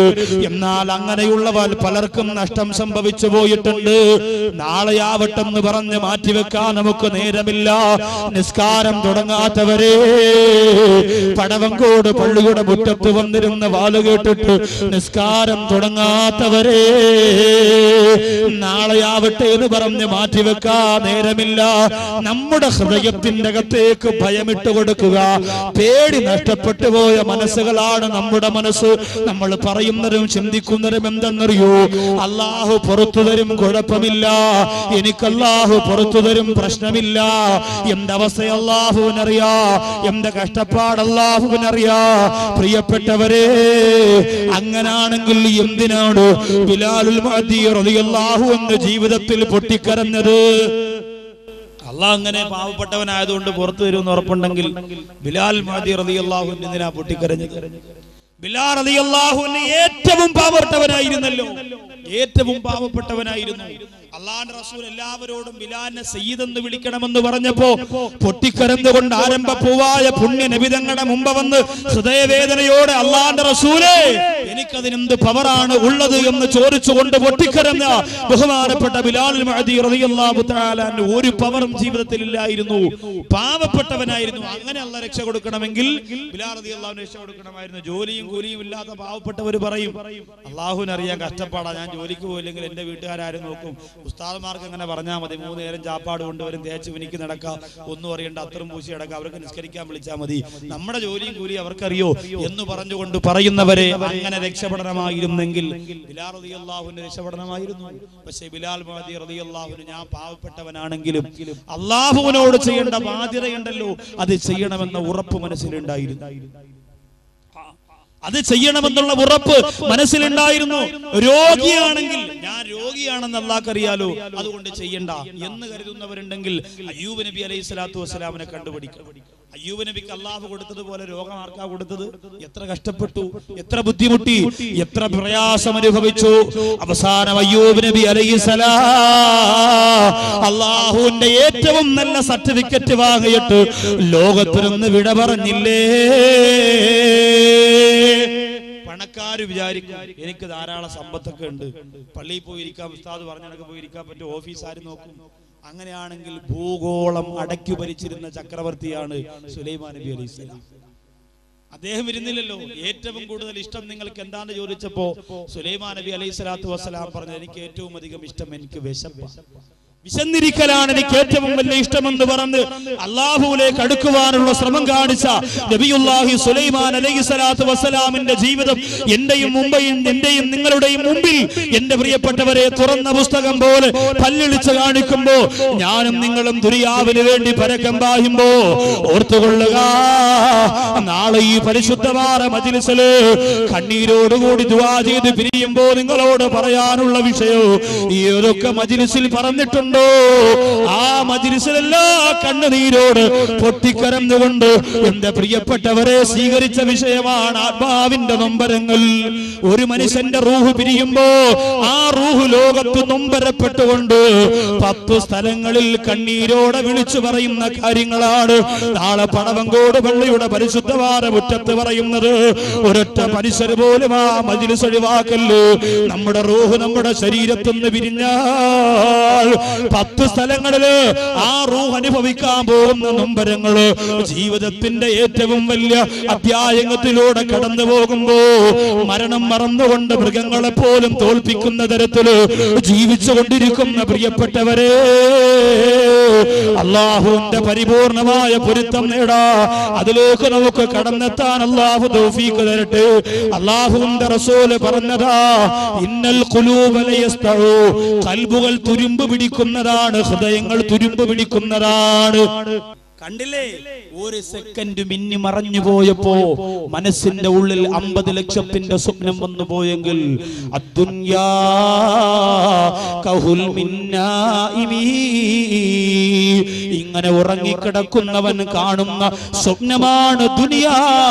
എന്നാൽ അങ്ങനെയുള്ള പല- പലർക്കും നഷ്ടം സംഭവിച്ചു പോയിട്ടുണ്ട് നാളെയാവട്ടെന്ന് പറഞ്ഞ് മാറ്റിവെക്കാൻ നമുക്ക് നേരമില്ല നിസ്കാരം തുടങ്ങാത്തവരെ പടവങ്കോട് പള്ളിയുടെ മുറ്റത്ത് വന്നിരുന്ന വാല് കേട്ടിട്ട് നിസ്കാരം തുടങ്ങാത്തവരെ നാളെയാവട്ടെ എന്ന് പറഞ്ഞ് മാറ്റിവെക്കാൻ നേരമില്ല നമ്മുടെ ഹൃദയത്തിന്റെ അകത്തേക്ക് ഭയമിട്ട് കൊടുക്കുക പേടി നഷ്ടപ്പെട്ടു പോയ മനസ്സുകളാണ് നമ്മുടെ മനസ്സ് നമ്മൾ പറയുന്നതും ചിന്തിക്കുന്നതും എന്തെന്നറിയോ അള്ളാഹു പുറത്തു തരും കുഴപ്പമില്ല എനിക്ക് അള്ളാഹു പുറത്തു തരും പ്രശ്നമില്ല എന്റെ അവസ്ഥ അള്ളാഹുവിനറിയാ എന്റെ കഷ്ടപ്പാട് അള്ളാഹുവിനറിയാ പ്രിയപ്പെട്ടവരെ അങ്ങനാണെങ്കിൽ എന്തിനാണ് ബിലാലുൽ മഅദി റളിയല്ലാഹു അൻഹു ജീവിതത്തിൽ പൊട്ടിക്കരഞ്ഞത് അള്ളാഹ് അങ്ങനെ പാവപ്പെട്ടവനായതുകൊണ്ട് പുറത്തു വരുമെന്ന് ഉറപ്പുണ്ടെങ്കിൽ ബിലാൽ മാതി റളിയല്ലാഹു അൻഹു എന്തിനാ പൊട്ടിക്കരഞ്ഞത് ബിലാൽ റളിയല്ലാഹു അൻഹു ഏറ്റവും പാവപ്പെട്ടവനായിരുന്നല്ലോ ഏറ്റവും പാവപ്പെട്ടവനായിരുന്നു അള്ളാന്റെ റസൂൽ എല്ലാവരോടും ബിലാലിനെ സയ്യിദ് എന്ന് വിളിക്കണമെന്ന് പറഞ്ഞപ്പോ പൊട്ടിക്കരന്നുകൊണ്ട് ആരംഭപ്പൂവായ പുണ്യ നബിതങ്ങളുടെ മുമ്പ് വന്ന് ഹൃദയവേദനയോടെ അള്ളാന്റെ റസൂലേ എനിക്കതിനെന്ത് പവറാണ് ഉള്ളത് എന്ന് ചോദിച്ചുകൊണ്ട് പൊട്ടിക്കരഞ്ഞ ബഹുമാനപ്പെട്ട ബിലാൽ മഅദി റളിയല്ലാഹു തആല അൻഹു ഒരു പവറും ജീവിതത്തിൽ ഇല്ലായിരുന്നു പാവപ്പെട്ടവനായിരുന്നു അങ്ങനെ അല്ല രക്ഷ കൊടുക്കണമെങ്കിൽ ബിലാൽ റളിയല്ലാഹു അൻഹു രക്ഷ കൊടുക്കണമായിരുന്നു ജോലിയും കൂലിയും ഇല്ലാത്ത പാവപ്പെട്ടവർ പറയും അള്ളാഹുവിന് അറിയാൻ കഷ്ടപ്പാടാ ഞാൻ ജോലിക്ക് പോയില്ലെങ്കിൽ എന്റെ വീട്ടുകാരും നോക്കും ഉസ്താദന്മാർക്ക് അങ്ങനെ പറഞ്ഞാൽ മതി മൂന്ന് നേരം ചാപ്പാട് കൊണ്ടുവരും തേച്ച് വിനിക്ക് നടക്കാം ഒന്നും അറിയണ്ട അത്രയും പൂശി അടക്കാം അവർക്ക് നിസ്കരിക്കാൻ വിളിച്ചാൽ മതി നമ്മുടെ ജോലിയും കൂലിയും അവർക്കറിയോ എന്ന് പറഞ്ഞുകൊണ്ട് പറയുന്നവരെ അങ്ങനെ രക്ഷപ്പെടണമായിരുന്നെങ്കിൽ ബിലാൽ റളിയല്ലാഹുവിന് രക്ഷപ്പെടണമായിരുന്നു പക്ഷേ ബിലാൽ മഹദി റളിയല്ലാഹുവിന് ഞാൻ പാവപ്പെട്ടവനാണെങ്കിലും അള്ളാഹുവിനോട് ചെയ്യേണ്ട ബാധ്യതയുണ്ടല്ലോ അത് ചെയ്യണമെന്ന ഉറപ്പ് മനസ്സിലുണ്ടായിരുന്നു അത് ചെയ്യണമെന്നുള്ള ഉറപ്പ് മനസ്സിലുണ്ടായിരുന്നു രോഗിയാണെങ്കിൽ ഞാൻ രോഗിയാണെന്ന് അള്ളാഹ്ക്കറിയാലോ അതുകൊണ്ട് ചെയ്യണ്ട എന്ന് കരുതുന്നവരുണ്ടെങ്കിൽ അയ്യൂബ് നബി അലൈഹി സ്വലാത്തു വസ്സലാമിനെ കണ്ടുപിടിക്കണം അയ്യൂബ് നബിക്ക് അള്ളാഹു കൊടുത്തതുപോലെ രോഗം ആർക്കാ കൊടുത്തത് എത്ര കഷ്ടപ്പെട്ടു എത്ര ബുദ്ധിമുട്ടി എത്ര പ്രയാസം അനുഭവിച്ചു അവസാനം അയ്യൂബ് നബി അലൈഹി അള്ളാഹുവിന്റെ ഏറ്റവും നല്ല സർട്ടിഫിക്കറ്റ് വാങ്ങിയിട്ട് ലോകത്തിൽ നിന്ന് വിട പറഞ്ഞില്ലേ പണക്കാര് വിചാരിക്കും എനിക്ക് ധാരാളം സമ്പത്തൊക്കെ ഉണ്ട് പള്ളിയിൽ പോയിരിക്കാം ഉസ്താദ് പറഞ്ഞിടക്ക് പോയിരിക്കാൻ പറ്റും ഓഫീസ് ആര് നോക്കും അങ്ങനെയാണെങ്കിൽ ഭൂഗോളം അടക്കി ഭരിച്ചിരുന്ന ചക്രവർത്തിയാണ് സുലൈമാൻ നബി അലൈഹി സ്വലാം അദ്ദേഹം ഇരുന്നില്ലല്ലോ ഏറ്റവും കൂടുതൽ ഇഷ്ടം നിങ്ങൾക്ക് എന്താന്ന് ചോദിച്ചപ്പോ സുലൈമാൻ നബി അലൈഹി സ്വലാത്തു വസ്സലാം പറഞ്ഞു എനിക്ക് ഏറ്റവും അധികം ഇഷ്ടം എനിക്ക് വിശപ്പ് വിശന്നിരിക്കലാണ് എനിക്ക് ഏറ്റവും വലിയ ഇഷ്ടമെന്ന് പറഞ്ഞ് അള്ളാഹുവിലേക്ക് അടുക്കുവാനുള്ള ശ്രമം കാണിച്ച നബിയുല്ലാഹി സുലൈമാൻ അലൈഹി സ്വലാത്തു വസ്സലാമിന്റെ ജീവിതം എന്റെയും മുമ്പയും എന്റെയും നിങ്ങളുടെയും മുമ്പിൽ എന്റെ പ്രിയപ്പെട്ടവരെ തുറന്ന പുസ്തകം പോലെ പല്ലിളിച്ച് കാണിക്കുമ്പോ ഞാനും നിങ്ങളും ദുരിയാവിന് വേണ്ടി പരക്കം പായുമ്പോ ഓർത്തുകൊള്ളുക നാളെ ഈ പരിശുദ്ധമായ മജിലിസില് കണ്ണീരോടുകൂടി ദുവാ ചെയ്ത് പിരിയുമ്പോ നിങ്ങളോട് പറയാനുള്ള വിഷയം ഈ ഏതൊക്കെ മജിലിസിൽ പറഞ്ഞിട്ടുണ്ടോ ആ മജിലിസിലെല്ലാ കണ്ണുനീരോട് പൊട്ടിക്കരന്നുകൊണ്ട് എന്റെ പ്രിയപ്പെട്ടവരെ സ്വീകരിച്ച വിഷയമാണ് ആത്മാവിന്റെ നൊമ്പരങ്ങൾ ഒരു മനുഷ്യന്റെ റൂഹ് പിരിയുമ്പോ ആ റൂഹ് ലോകത്ത് നൊമ്പരപ്പെട്ടുകൊണ്ട് പത്ത് സ്ഥലങ്ങളിൽ കണ്ണീരോടെ വിളിച്ചു പറയുന്ന കാര്യങ്ങളാണ് നാളെ പടവങ്കോട് പള്ളിയുടെ പരിശുദ്ധവാര മുറ്റത്ത് പറയുന്നത് ഒരൊറ്റ മനുഷ്യർ പോലും ആ മജിലിസ് ഒഴിവാക്കല്ലോ നമ്മുടെ റൂഹ് നമ്മുടെ ശരീരത്തിൽ നിന്ന് പിരിഞ്ഞാൽ പത്ത് സ്ഥലങ്ങളില് ആ റൂഹ് അനുഭവിക്കാൻ പോകുന്ന നൊമ്പരങ്ങള് ജീവിതത്തിന്റെ ഏറ്റവും വലിയ അധ്യായത്തിലൂടെ കടന്നു പോകുമ്പോ മരണം മറന്നുകൊണ്ട് മൃഗങ്ങളെ പോലും തോൽപ്പിക്കുന്ന തരത്തില് ജീവിച്ചു കൊണ്ടിരിക്കുന്ന പ്രിയപ്പെട്ടവരെ അള്ളാഹുവിന്റെ പരിപൂർണമായ പൊരുത്തം നേടാ അതിലേക്ക് നമുക്ക് കടന്നെത്താൻ അള്ളാഹു തൗഫീഖ് തരട്ടെ അള്ളാഹുവിന്റെ റസൂല് പറഞ്ഞതാ ഇന്നൽ കുലൂബലയസ്തഴു കൽബുകൾ തുരുമ്പ് പിടിക്കുന്നതാണ് ഹൃദയങ്ങൾ തുരുമ്പ് പിടിക്കുന്നതാണ് കണ്ടില്ലേ ഒരു സെക്കൻഡ് മിന്നി മറഞ്ഞു പോയപ്പോ മനസ്സിന്റെ ഉള്ളിൽ അമ്പത് ലക്ഷത്തിന്റെ സ്വപ്നം വന്നു പോയെങ്കിൽ അദ്ദുന്യാ കഹുൽ മിന്നായിമീ. ഇങ്ങനെ ഉറങ്ങിക്കിടക്കുന്നവൻ കാണുന്ന സ്വപ്നമാണ്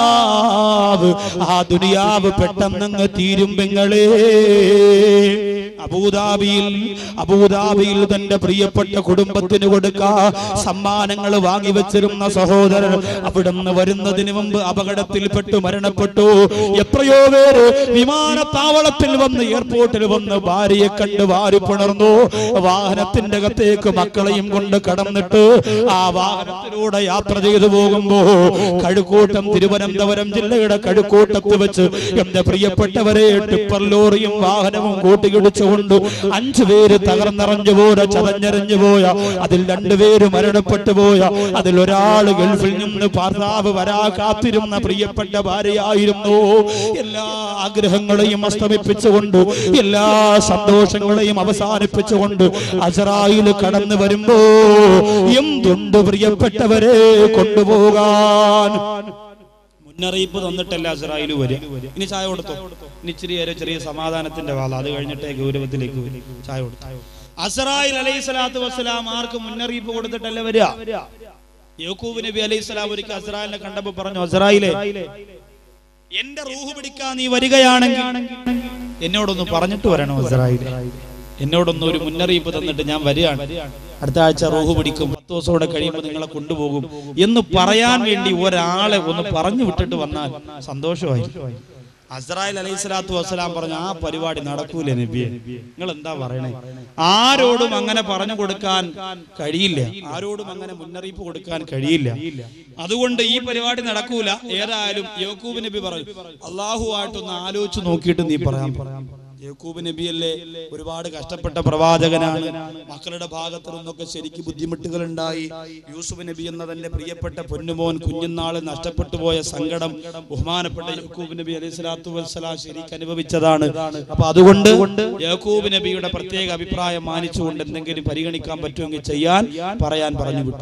ദുനിയാവ് ആ ദുനിയാവ് പെട്ടെന്നങ്ങ് തീരും പെങ്ങളേ അബൂദാബിയിൽ അബൂദാബിയിൽ തന്റെ പ്രിയപ്പെട്ട കുടുംബത്തിന് കൊടുക്കാ സമ്മാനങ്ങൾ വാങ്ങി വെച്ചിരുന്ന സഹോദരൻ അവിടുന്ന് വരുന്നതിന് മുമ്പ് അപകടത്തിൽപ്പെട്ടു മരണപ്പെട്ടു എത്രയോ പേര് വിമാനത്താവളത്തിൽ വന്ന് എയർപോർട്ടിൽ വന്ന് ഭാര്യയെ കണ്ട് വാരി പുണർന്നു വാഹനത്തിന്റെ അകത്തേക്ക് മക്കളെയും കൊണ്ട് കടന്നിട്ട് ആ വാഹനത്തിലൂടെ യാത്ര ചെയ്തു പോകുമ്പോ കഴുക്കൂട്ടം തിരുവനന്തപുരം ജില്ലയുടെ കഴുക്കൂട്ടത്ത് വെച്ച് എന്റെ പ്രിയപ്പെട്ടവരെ ടിപ്പർ ലോറിയും വാഹനവും കൂട്ടിയിടിച്ചുകൊണ്ട് അഞ്ചു പേര് തകർന്നറിഞ്ഞു പോയ ചതഞ്ഞറിഞ്ഞു പോയ അതിൽ രണ്ടുപേര് മരണപ്പെട്ടു പോയ അതിൽ ഒരാൾ ഗൾഫിൽ നിന്ന് ഭർത്താവ് വരാ കാത്തിരുന്ന പ്രിയപ്പെട്ട ഭാര്യയായിരുന്നു എല്ലാ ആഗ്രഹങ്ങളെയും അസ്തമിപ്പിച്ചുകൊണ്ട് എല്ലാ സന്തോഷങ്ങളെയും അവസാനിപ്പിച്ചുകൊണ്ട് അസറായിൽ കടന്നു വരുമ്പോ എന്തുണ്ട് പ്രിയപ്പെട്ടവരെ കൊണ്ടുപോകാൻ മുന്നറിയിപ്പ് തന്നിട്ടല്ല അസറായിൽ വരും ഇനി ചായ കൊടുത്തോ ഇനി ഇച്ചിരി നേരം ചെറിയ സമാധാനത്തിന്റെ വാള അത് കഴിഞ്ഞിട്ടേ ഗൗരവത്തിലേക്ക് വരും ചായ കൊടുത്തു അസറായിൽ അലൈഹി സ്വലാത്തു വസ്സലാം ആർക്ക് മുന്നറിയിപ്പ് കൊടുത്തിട്ടല്ല വരിക യഹൂബ് നബി അലൈഹി സ്വലാം ഒരിക്കൽ അസറായിലിനെ കണ്ടപ്പോ പറഞ്ഞു അസറായിലെ എന്റെ റൂഹ് പിടിക്കാൻ നീ വരികയാണെങ്കിൽ എന്നോടൊന്ന് പറഞ്ഞിട്ട് വരണോ അസറായിലെ എന്നോടൊന്ന് ഒരു മുന്നറിയിപ്പ് തന്നിട്ട് ഞാൻ വരികയാണ് അടുത്ത ആഴ്ച റൂഹ് പിടിക്കും പത്ത് ദിവസം കൂടെ കഴിയുമ്പോൾ നിങ്ങളെ കൊണ്ടുപോകും എന്ന് പറയാൻ വേണ്ടി ഒരാളെ ഒന്ന് പറഞ്ഞു വിട്ടിട്ട് വന്നാൽ സന്തോഷമായി അസ്രായേൽ അലൈഹി സ്വലാത്തു വസ്സലാം പറഞ്ഞ ആ പരിപാടി നടക്കൂലേ നബിയെ നിങ്ങൾ എന്താ പറയണേ ആരോടും അങ്ങനെ പറഞ്ഞു കൊടുക്കാൻ കഴിയില്ല ആരോടും അങ്ങനെ മുന്നറിയിപ്പ് കൊടുക്കാൻ കഴിയില്ല അതുകൊണ്ട് ഈ പരിപാടി നടക്കൂല ഏതായാലും യോക്കൂബ് നബി പറഞ്ഞു അള്ളാഹുവായിട്ടൊന്ന് ആലോചിച്ച് നോക്കിയിട്ട് നീ പറയാൻ പറയാം യക്കൂബ് നബിയല്ലേ ഒരുപാട് കഷ്ടപ്പെട്ട പ്രവാചകനാണ് മക്കളുടെ ഭാഗത്തു നിന്നൊക്കെ ശരിക്ക് ബുദ്ധിമുട്ടുകൾ ഉണ്ടായി യൂസുഫ് നബി എന്ന തന്റെ പ്രിയപ്പെട്ട പൊന്നുമോൻ കുഞ്ഞുനാള് നഷ്ടപ്പെട്ടു പോയ സങ്കടം ബഹുമാനപ്പെട്ട യക്കൂബ് നബി അലൈഹി സ്വലാത്തു വസ്സലാം ശരിക്ക് അനുഭവിച്ചതാണ് അപ്പൊ അതുകൊണ്ട് യക്കൂബ് നബിയുടെ പ്രത്യേക അഭിപ്രായം മാനിച്ചുകൊണ്ട് എന്തെങ്കിലും പരിഗണിക്കാൻ പറ്റുമെങ്കിൽ ചെയ്യാൻ പറയാൻ പറഞ്ഞു വിട്ടു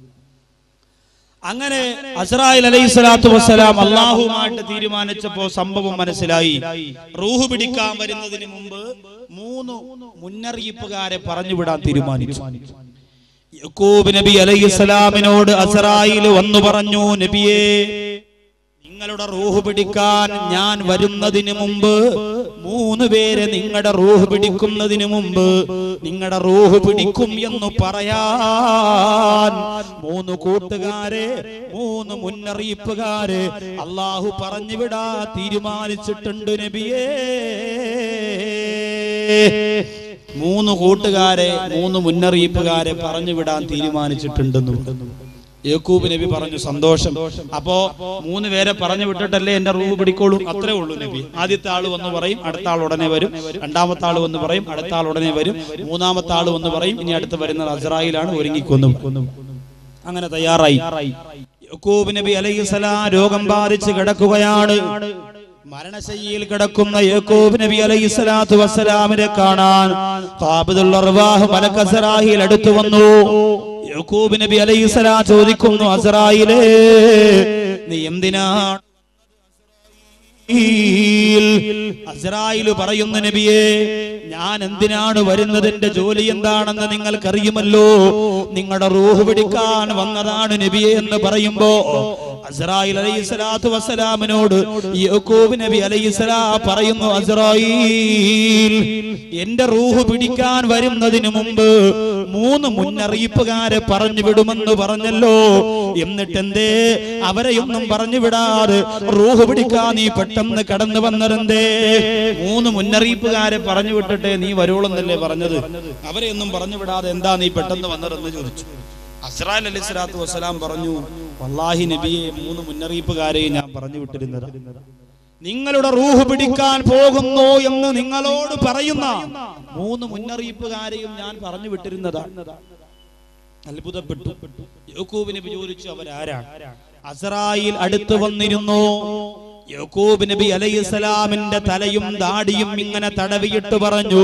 അങ്ങനെ അസ്രായിൽ അലൈഹി സ്വലാത്തു വസ്സലാം അള്ളാഹുമായിട്ട് തീരുമാനിച്ചപ്പോ സംഭവം മനസ്സിലായി റൂഹ് പിടിക്കാൻ വരുന്നതിന് മുമ്പ് മൂന്ന് മുന്നറിയിപ്പുകാരെ പറഞ്ഞുവിടാൻ തീരുമാനിച്ചു യക്കൂബ് നബി അലൈഹി സ്വലാമിനോട് അസറായിൽ വന്നു പറഞ്ഞു നബിയേ നിങ്ങളുടെ റൂഹ് പിടിക്കാൻ ഞാൻ വരുന്നതിന് മുമ്പ് മൂന്ന് പേരെ നിങ്ങളുടെ റൂഹ് പിടിക്കുന്നതിന് മുമ്പ് നിങ്ങളുടെ റൂഹ് പിടിക്കും എന്ന് പറയാൻ മൂന്ന് കൂട്ടുകാരെ മൂന്ന് മുന്നറിയിപ്പുകാരെ അള്ളാഹു പറഞ്ഞു വിടാ തീരുമാനിച്ചിട്ടുണ്ട് നബിയേ മൂന്ന് കൂട്ടുകാരെ മൂന്ന് മുന്നറിയിപ്പുകാരെ പറഞ്ഞു വിടാൻ തീരുമാനിച്ചിട്ടുണ്ടെന്നും യേക്കൂബ് നബി പറഞ്ഞു സന്തോഷം അപ്പോ മൂന്ന് പേരെ പറഞ്ഞു വിട്ടിട്ടല്ലേ എന്റെ റൂഹ് പിടിക്കോളൂ അത്രേ ഉള്ളൂ നബി ആദ്യത്തെ ആള് വന്ന് പറയും അടുത്ത ആൾ ഉടനെ വരും രണ്ടാമത്തെ ആള് വന്ന് പറയും അടുത്ത ആൾ ഉടനെ വരും മൂന്നാമത്തെ ആള് വന്ന് പറയും ഇനി അടുത്ത് വരുന്നത് അസറായിലാണ് ഒരുങ്ങിക്കൊന്നും അങ്ങനെ തയ്യാറായി യക്കൂബ് നബി അലൈഹിസ്സലാം രോഗം ബാധിച്ച് കിടക്കുകയാണ് മരണശയ്യയിൽ കിടക്കുന്ന യേക്കൂബ് നബി അലൈഹി സ്വലാത്തു വസ്സലാമിനെ കാണാൻ ഖാബിദുൽ അർവാഹ് മലക്ക് അസ്റായിൽ അടുത്തു വന്നു യക്കൂബ് നബി അലൈഹി സ്വലാം ചോദിക്കുന്നു അസ്റായിലേ നീ എന്തിനാണ് അസ്രായില് പറയുന്ന നബിയെ ഞാൻ എന്തിനാണ് വരുന്നതിന്റെ ജോലി എന്താണെന്ന് നിങ്ങൾക്കറിയുമല്ലോ നിങ്ങളുടെ റൂഹ് പിടിക്കാൻ വന്നതാണ് നബിയെ എന്ന് പറയുമ്പോ അസ്രായിൽ അലൈഹി സ്വലാത്തു വസ്സലാമിനോട് യഹൂബ് നബി അലൈഹി സ്വലാം പറയുന്നു അസ്രായിൽ എന്റെ റൂഹ് പിടിക്കാൻ വരുന്നതിന് മുമ്പ് മൂന്ന് മുന്നറിയിപ്പുകാരെ പറഞ്ഞു വിടുമെന്ന് പറഞ്ഞല്ലോ എന്നിട്ടെന്തേ അവരെയൊന്നും പറഞ്ഞു വിടാതെ റൂഹ് പിടിക്കാൻ നീ പെട്ടെന്ന് കടന്നു വന്നതെന്തേ മൂന്ന് മുന്നറിയിപ്പുകാരെ പറഞ്ഞു വിട്ടിട്ടേ നീ വരുവോളെന്നല്ലേ പറഞ്ഞത് അവരെ ഒന്നും പറഞ്ഞു വിടാതെ എന്താ നീ പെട്ടെന്ന് വന്നതെന്ന് ചോദിച്ചു അസ്രാൽ അലി സ്വലാത്തു വസ്സലാം പറഞ്ഞു വല്ലാഹി നബിയെ മൂന്ന് മുന്നറിയിപ്പുകാരെയും ഞാൻ പറഞ്ഞു വിട്ടിരുന്നത് നിങ്ങളുടെ റൂഹ് പിടിക്കാൻ പോകുന്നു എന്ന് നിങ്ങളോട് പറയുന്ന മൂന്ന് മുന്നറിയിപ്പുകാരെയും ഞാൻ പറഞ്ഞു വിട്ടിരുന്നതാണ് അത്ഭുതപ്പെട്ടു യഹൂബ് നബി ചോദിച്ചു അവരാരാണ് അസറായിൽ അടുത്ത് വന്നിരുന്നു യഹൂബ് നബി അലൈഹി സ്വലാമിന്റെ തലയും ദാടിയും ഇങ്ങനെ തടവിയിട്ട് പറഞ്ഞു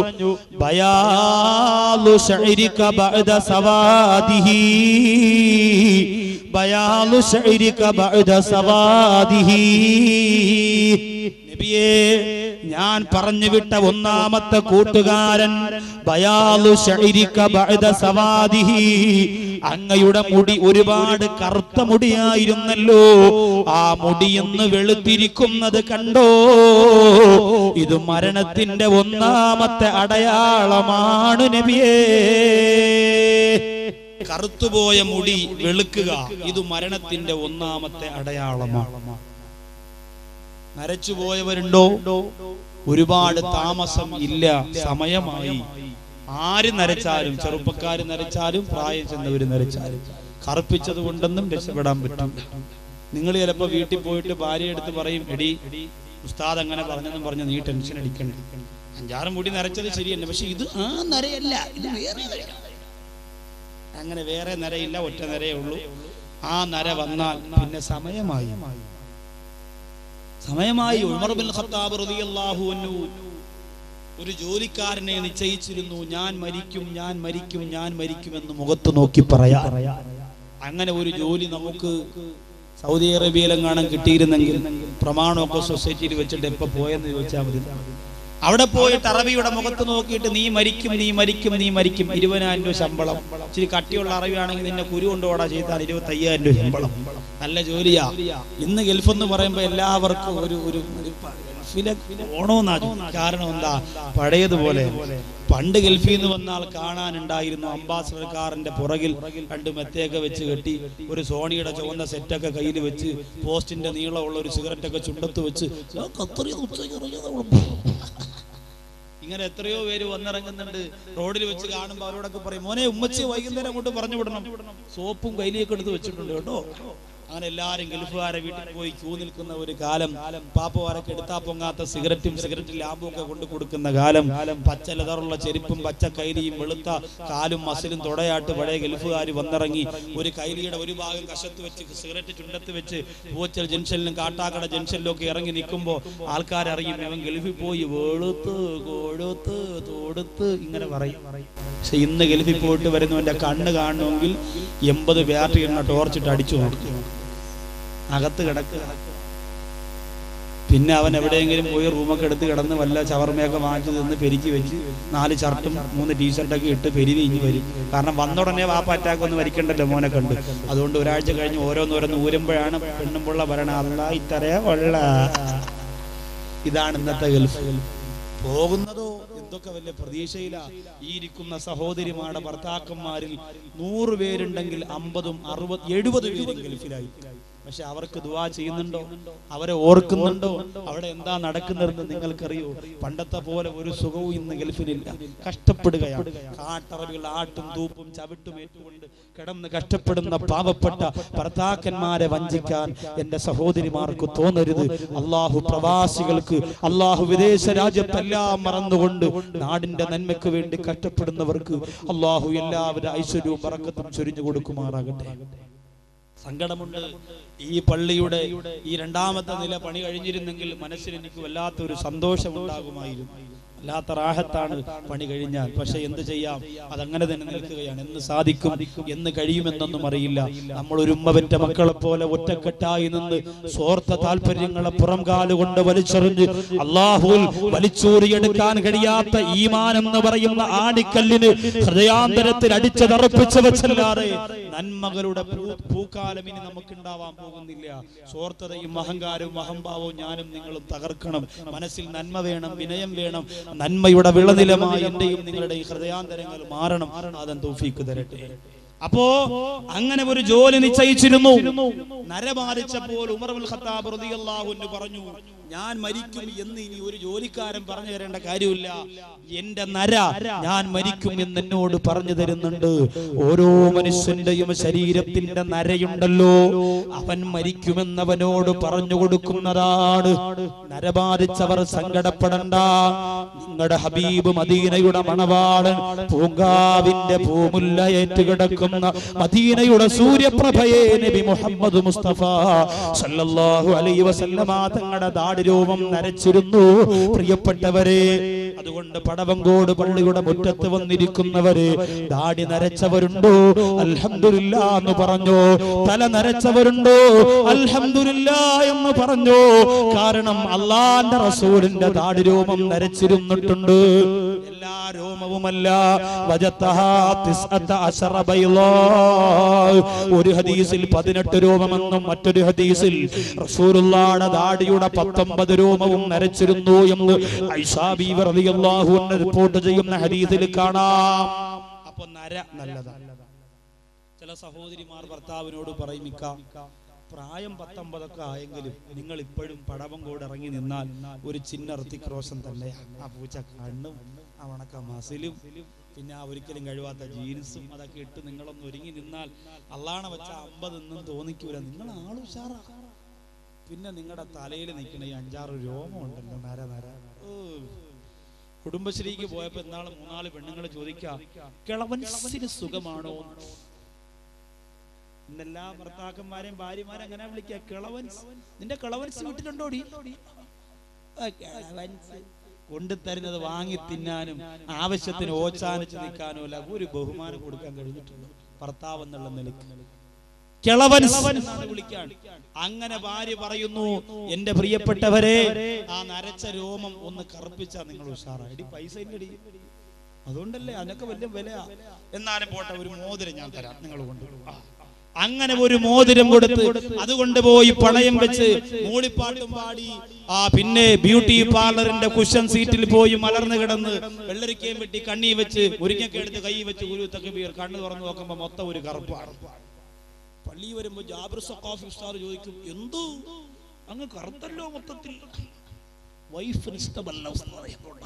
ബയാലു ശഅരിക ബഅദ സവാദിഹി ബയാലു ശഅരിക ബഅദ സവാദിഹി നബിയേ ഞാൻ പറഞ്ഞു വിട്ട ഒന്നാമത്തെ കൂട്ടുകാരൻ ബയാലു ശഇരിക ബഅദ സവാദിഹി അങ്ങയുടെ മുടി ഒരുപാട് കറുത്ത മുടിയായിരുന്നല്ലോ ആ മുടിയെന്ന് വെളുത്തിരിക്കുന്നത് കണ്ടോ ഇത് മരണത്തിന്റെ ഒന്നാമത്തെ അടയാളമാണ് നബിയേ കറുത്തുപോയ മുടി വെളുക്കുക ഇത് മരണത്തിന്റെ ഒന്നാമത്തെ അടയാളമാണ് നരച്ചുപോയവരുണ്ടോ ഒരുപാട് താമസം ഇല്ല സമയമായി ആര് നരച്ചാലും ചെറുപ്പക്കാര് നരച്ചാലും പ്രായം ചെന്നവര് നരച്ചാലും കറുപ്പിച്ചത് കൊണ്ടൊന്നും രക്ഷപ്പെടാൻ പറ്റും നിങ്ങൾ ചിലപ്പോ വീട്ടിൽ പോയിട്ട് ഭാര്യ എടുത്ത് പറയും എടി ഉസ്താദ് അങ്ങനെ പറഞ്ഞെന്നും പറഞ്ഞ് നീ ടെൻഷൻ അടിക്കണ്ട അഞ്ചാറ് മുടി നരച്ചത് ശരിയല്ല പക്ഷെ ഇത് ആ നരയല്ല ഇത് വേറെ നരയാണ് അങ്ങനെ വേറെ നരയില്ല ഒറ്റ നരയേ ഉള്ളൂ ആ നര വന്നാൽ പിന്നെ സമയമായി സമയമായി ഉമർ ബിൻ ഖത്താബ് റളിയല്ലാഹു അൻഹു ഒരു ജോലിക്കാരനെ നിശ്ചയിച്ചിരുന്നു ഞാൻ മരിക്കും ഞാൻ മരിക്കും ഞാൻ മരിക്കുമെന്ന് മുഖത്ത് നോക്കി പറയാ അങ്ങനെ ഒരു ജോലി നമുക്ക് സൗദി അറേബ്യയിലെങ്ങാനും കിട്ടിയിരുന്നെങ്കിൽ പ്രമാണമൊക്കെ സൊസൈറ്റിയിൽ വെച്ചിട്ട് എപ്പോ പോയെന്ന് ചോദിച്ചാൽ മതി അവിടെ പോയിട്ട് അറബിയുടെ മുഖത്ത് നോക്കിയിട്ട് നീ മരിക്കും നീ മരിക്കും നീ മരിക്കും ഇരുപതിനായിരം രൂപ ശമ്പളം ഇച്ചിരി കട്ടിയുള്ള അറബിയാണെങ്കിൽ നിന്നെ കുരു കൊണ്ടുപോടാ ചെയ്താൽ ഇരുപത്തി അയ്യായിരം രൂപ ശമ്പളം നല്ല ജോലിയാ ഇന്ന് ഗൾഫ് എന്ന് പറയുമ്പോൾ എല്ലാവർക്കും ഒരു ഒരു ഒരു ഗൾഫിലെ ഓണമെന്നാ കാരണം എന്താ പഴയതുപോലെ പണ്ട് ഗൾഫിൽ നിന്ന് വന്നാൽ കാണാനുണ്ടായിരുന്നു അംബാസഡർ കാറിന്റെ പുറകിൽ രണ്ട് മെത്തയൊക്കെ വെച്ച് കെട്ടി ഒരു സോണിയുടെ ചുവന്ന സെറ്റൊക്കെ കയ്യിൽ വെച്ച് പോസ്റ്റിന്റെ നീളമുള്ള ഒരു സിഗരറ്റ് ഒക്കെ ചുണ്ടത്ത് വെച്ച് "ആ, ഖത്തറിൽ നിന്ന് ഉച്ചയ്ക്ക് ഇറങ്ങിയതാ ഇവിടെ." ഇങ്ങനെ എത്രയോ പേര് വന്നിറങ്ങുന്നുണ്ട് റോഡിൽ വെച്ച് കാണുമ്പോൾ അവരോടൊക്കെ പറയും മോനെ ഉമ്മച്ചി വൈകുന്നേരം അങ്ങോട്ട് പറഞ്ഞു വിടണം സോപ്പും കയ്യിലേക്ക് എടുത്ത് വെച്ചിട്ടുണ്ട് കേട്ടോ അങ്ങനെ എല്ലാരും ഗൾഫുകാരെ വീട്ടിൽ പോയി ക്യൂ നിൽക്കുന്ന ഒരു കാലം പാപ്പമാരൊക്കെ എടുത്താ പൊങ്ങാത്ത സിഗരറ്റും സിഗരറ്റ് ലാമ്പും ഒക്കെ കൊണ്ടു കൊടുക്കുന്ന കാലം പച്ച ലെതറുള്ള ചെരുപ്പും പച്ച കൈലിയും വെളുത്ത കാലും മസിലും തുടയാട്ട് പഴയ ഗൾഫുകാർ വന്നിറങ്ങി ഒരു കൈലിയുടെ ഒരു ഭാഗം കശത്ത് വെച്ച് സിഗരറ്റ് ചുണ്ടത്ത് വെച്ച് പൂച്ചൽ ജംഗ്ഷനിലും കാട്ടാക്കട ജംഗ്ഷനിലും ഒക്കെ ഇറങ്ങി നിൽക്കുമ്പോൾ ആൾക്കാരറിയും അവൻ ഗൾഫിൽ പോയി വെളുത്ത് കൊഴുത്ത് തൊടുത്ത് ഇങ്ങനെ പറയും പക്ഷെ ഇന്ന് ഗൾഫിൽ പോയിട്ട് വരുന്നവന്റെ കണ്ണ് കാണണമെങ്കിൽ എൺപത് ബാറ്ററി എണ്ണ ടോർച്ചിട്ട് അടിച്ചു നോക്കും അകത്ത് കിടക്കുക പിന്നെ അവൻ എവിടെയെങ്കിലും പോയി റൂമൊക്കെ എടുത്ത് കിടന്ന് വല്ല ചവർമയൊക്കെ വാങ്ങിച്ചു നിന്ന് പെരുക്കി വെച്ച് നാല് ഷർട്ടും മൂന്ന് ടീഷർട്ടൊക്കെ ഇട്ട് പെരുതി ഇഞ്ഞ് വരും കാരണം വന്നുടനെ വാപ്പ അറ്റാക്ക് ഒന്നും വരിക്കണ്ടല്ലോ മോനെ കണ്ട് അതുകൊണ്ട് ഒരാഴ്ച കഴിഞ്ഞ് ഓരോന്നോരോന്ന് ഊരുമ്പോഴാണ് പെണ്ണും പിള്ള പറയണ അല്ല ഇത്രേ ഉള്ള ഇതാണ് ഇന്നത്തെ ഗൾഫ് പോകുന്നതോ എന്തൊക്കെ വലിയ പ്രതീക്ഷയില ഈ ഇരിക്കുന്ന സഹോദരിമാരുടെ ഭർത്താക്കന്മാരിൽ നൂറ് പേരുണ്ടെങ്കിൽ അമ്പതും അറുപത് എഴുപത് പേരും ഗൾഫിലായി പക്ഷെ അവർക്ക് ദുവാ ചെയ്യുന്നുണ്ടോ അവരെ ഓർക്കുന്നുണ്ടോ അവിടെ എന്താ നടക്കുന്നതെന്ന് നിങ്ങൾക്കറിയോ പണ്ടത്തെ പോലെ ഒരു സുഖവും ഇന്ന് ഗൾഫിലില്ല കഷ്ടപ്പെടുകയാണ് കാട്ടറബികൾ ആട്ടും തൂപ്പും ചവിട്ടും ഏറ്റുകൊണ്ട് കിടന്ന് കഷ്ടപ്പെടുന്ന പാവപ്പെട്ട ഭർത്താക്കന്മാരെ വഞ്ചിക്കാൻ എന്റെ സഹോദരിമാർക്ക് തോന്നരുത് അള്ളാഹു പ്രവാസികൾക്ക് അള്ളാഹു വിദേശ രാജ്യത്തെല്ലാം മറന്നുകൊണ്ട് നാടിന്റെ നന്മയ്ക്ക് വേണ്ടി കഷ്ടപ്പെടുന്നവർക്ക് അള്ളാഹു എല്ലാവരും ഐശ്വര്യവും പറക്കത്തും ചൊരിഞ്ഞു കൊടുക്കുമാറാകട്ടെ സങ്കടമുണ്ട് ഈ പള്ളിയുടെ ഈ രണ്ടാമത്തെ നില പണി കഴിഞ്ഞിരുന്നെങ്കിൽ മനസ്സിൽ എനിക്ക് വല്ലാത്തൊരു സന്തോഷം ഉണ്ടാകുമായിരുന്നു വല്ലാത്ത റാഹത്താണ് പണി കഴിഞ്ഞാൽ പക്ഷെ എന്ത് ചെയ്യാം അതങ്ങനെ തന്നെ നിൽക്കുകയാണ് എന്ന് സാധിക്കും എന്ന് കഴിയുമെന്നൊന്നും അറിയില്ല നമ്മൾ ഒരു ഉമ്മ പെറ്റ മക്കളെ പോലെ ഒറ്റക്കെട്ടായി നിന്ന് സ്വാർത്ഥ താല്പര്യങ്ങളെ പുറം കാലുകൊണ്ട് വലിച്ചെറിഞ്ഞ് അള്ളാഹുൽ വലിച്ചൂറിയെടുക്കാൻ കഴിയാത്ത ഈമാൻ എന്ന് പറയുന്ന ആണിക്കല്ലിന് ഹൃദയാന്തരത്തിൽ അടിച്ചതറപ്പിച്ചു വെച്ചല്ലാതെ നന്മകളുടെ പൂ- പൂക്കാലം ഇനി നമുക്ക് ഉണ്ടാവാൻ പോകുന്നില്ല സ്വാർത്ഥതയും അഹങ്കാരവും അഹംഭാവവും ഞാനും നിങ്ങളും തകർക്കണം മനസ്സിൽ നന്മ വേണം വിനയം വേണം നന്മയുടെ വിളനിലമായി എന്റെയും നിങ്ങളുടെയും ഹൃദയാന്തരങ്ങൾ മാറണം അതൻ തൗഫീക്ക് തരട്ടെ അപ്പോ അങ്ങനെ ഒരു ജോലി നിശ്ചയിച്ചിരുന്നു നരബാധിച്ചപ്പോൾ ഉമർബുൽ ഖത്താബ് റളിയല്ലാഹു അൻഹു പറഞ്ഞു ഞാൻ മരിക്കും എന്ന് ഇനി ഒരു ജോലിക്കാരൻ പറഞ്ഞു തരേണ്ട കാര്യമില്ല എന്റെ നര ഞാൻ മരിക്കും എന്ന് എന്നോട് പറഞ്ഞു തരുന്നുണ്ട് ഓരോ മനുഷ്യന്റെയും ശരീരത്തിന്റെ നരയുണ്ടല്ലോ അവൻ മരിക്കുമെന്നവനോട് പറഞ്ഞു കൊടുക്കുന്നതാണ് നരബാധിച്ചവർ സങ്കടപ്പെടണ്ട നിങ്ങളുടെ ഹബീബ് മദീനയുടെ മണവാളൻ പൂങ്കാവിന്റെ പൂമുല്ല ഏറ്റുകിടക്കുന്ന മദീനയുടെ സൂര്യപ്രഭയെ നബി മുഹമ്മദ് മുസ്തഫ സല്ലല്ലാഹു അലൈഹി വസല്ലമ തങ്ങളുടെ ദാടിരൂപം നരച്ചിരുന്നു പ്രിയപ്പെട്ടവരെ അതുകൊണ്ട് പടവങ്കോട് പള്ളിയുടെ മുറ്റത്ത് വന്നിരിക്കുന്നവര് ദാടി നരച്ചവരുണ്ടോ അൽഹംദുലില്ല എന്ന് പറഞ്ഞു തല നരച്ചവരുണ്ടോ അൽഹംദുലില്ല എന്ന് പറഞ്ഞു കാരണം അള്ളാന്റെ റസൂലിന്റെ ദാടി രോമം നരച്ചിരുന്നിട്ടുണ്ട് എല്ലാ രോമവുമല്ല വജത്തഹാ തിസ്അത്ത അശറ ബൈളാ. ഒരു ഹദീസിൽ പതിനെട്ട് രോമമെന്നും മറ്റൊരു ഹദീസിൽ റസൂലുള്ളാടെ ദാടിയുടെ പത്തൊമ്പത് രോമവും നരച്ചിരുന്നു എന്ന് ഐഷാ ബീവി റളിയല്ലാഹു അൻഹ റിപ്പോർട്ട് ചെയ്യുന്ന ഹദീസിൽ കാണാം അപ്പൊ നര നല്ലതാണ് ചില സഹോദരിമാർ ഭർത്താവിനോട് പറയും "ഇക്ക, പ്രായം പത്തൊമ്പതൊക്കെ ആയെങ്കിലും നിങ്ങൾ ഇപ്പോഴും പടവം കൂടെ ഇറങ്ങി നിന്നാൽ ഒരു ചിന്ന ഋത്തിക് റോഷൻ തന്നെയാണ് ആ പൂച്ച കണ്ണും ആ വണക്ക മസിലും പിന്നെ ആ ഒരിക്കലും കഴിവാത്ത ജീൻസും അതൊക്കെ ഇട്ട് നിങ്ങളൊന്ന് ഒരുങ്ങി നിന്നാൽ അള്ളാണ വെച്ച അമ്പതെന്നും തോന്നിക്കൂല നിങ്ങൾ ആളുഷാറാ പിന്നെ നിങ്ങളുടെ തലയിൽ നിൽക്കുന്ന ഈ അഞ്ചാറ് രോമം ഉണ്ടല്ലോ നര നര ഓ. കുടുംബശ്രീക്ക് പോയപ്പോ എന്നാള് മൂന്നാല് പെണ്ണുങ്ങൾ ചോദിക്കാം കിളവൻസിന് സുഖമാണോ ഇന്നെല്ലാ ഭർത്താക്കന്മാരെയും ഭാര്യമാരെ അങ്ങനെ വിളിക്കുക കിളവൻസ് നിന്റെ കിളവൻസ് വീട്ടിലുണ്ടോടി ആ, കിളവൻസ് കൊണ്ടുതരുന്നത് വാങ്ങി തിന്നാനും ആവശ്യത്തിന് ഓച്ചാനിച്ച് നിൽക്കാനും അല്ല ഒരു ബഹുമാനം കൊടുക്കാൻ കഴിഞ്ഞിട്ടുണ്ട് ഭർത്താവ് എന്നുള്ള നിലയ്ക്ക് കിളവൻസ് എന്നാണ് വിളിക്കാൻ അങ്ങനെ ഭാര്യ പറയുന്നു എന്റെ പ്രിയപ്പെട്ടവരെ ആ നരച്ച രോമം ഒന്ന് കറുപ്പിച്ചാ നിങ്ങൾ ഉഷാറായി പൈസ ഇല്ലടി അതുകൊണ്ടല്ലേ അതിനൊക്കെ വലിയ വിലയാ എന്നാലും പോട്ടെ ഒരു മോതിരം ഞാൻ തരാം നിങ്ങൾ കൊണ്ട് അങ്ങനെ ഒരു മോതിരം കൊടുത്ത് അതുകൊണ്ട് പോയി പണയം വെച്ച് മൂളിപ്പാട്ടും പാടി ആ പിന്നെ ബ്യൂട്ടി പാർലറിന്റെ കുഷൻ സീറ്റിൽ പോയി മലർന്നു കിടന്ന് വെള്ളരിക്കയും വെട്ടി കണ്ണി വെച്ച് മുരിങ്ങൊക്കെ എടുത്ത് കൈ വെച്ച് ഒരു തക്കബീർ കണ്ണു തുറന്നു നോക്കുമ്പോ മൊത്തം ഒരു കറുപ്പാണ് പള്ളി വരുമ്പോ ജാബിർ സഖാഫി ഉസ്താദ് ചോദിക്കും എന്തോ അങ്ങ് കറുത്തല്ലോ മൊത്തത്തിൽ വൈഫിന് ഇഷ്ടമല്ല ഉസ്താദേ അതുകൊണ്ടാ.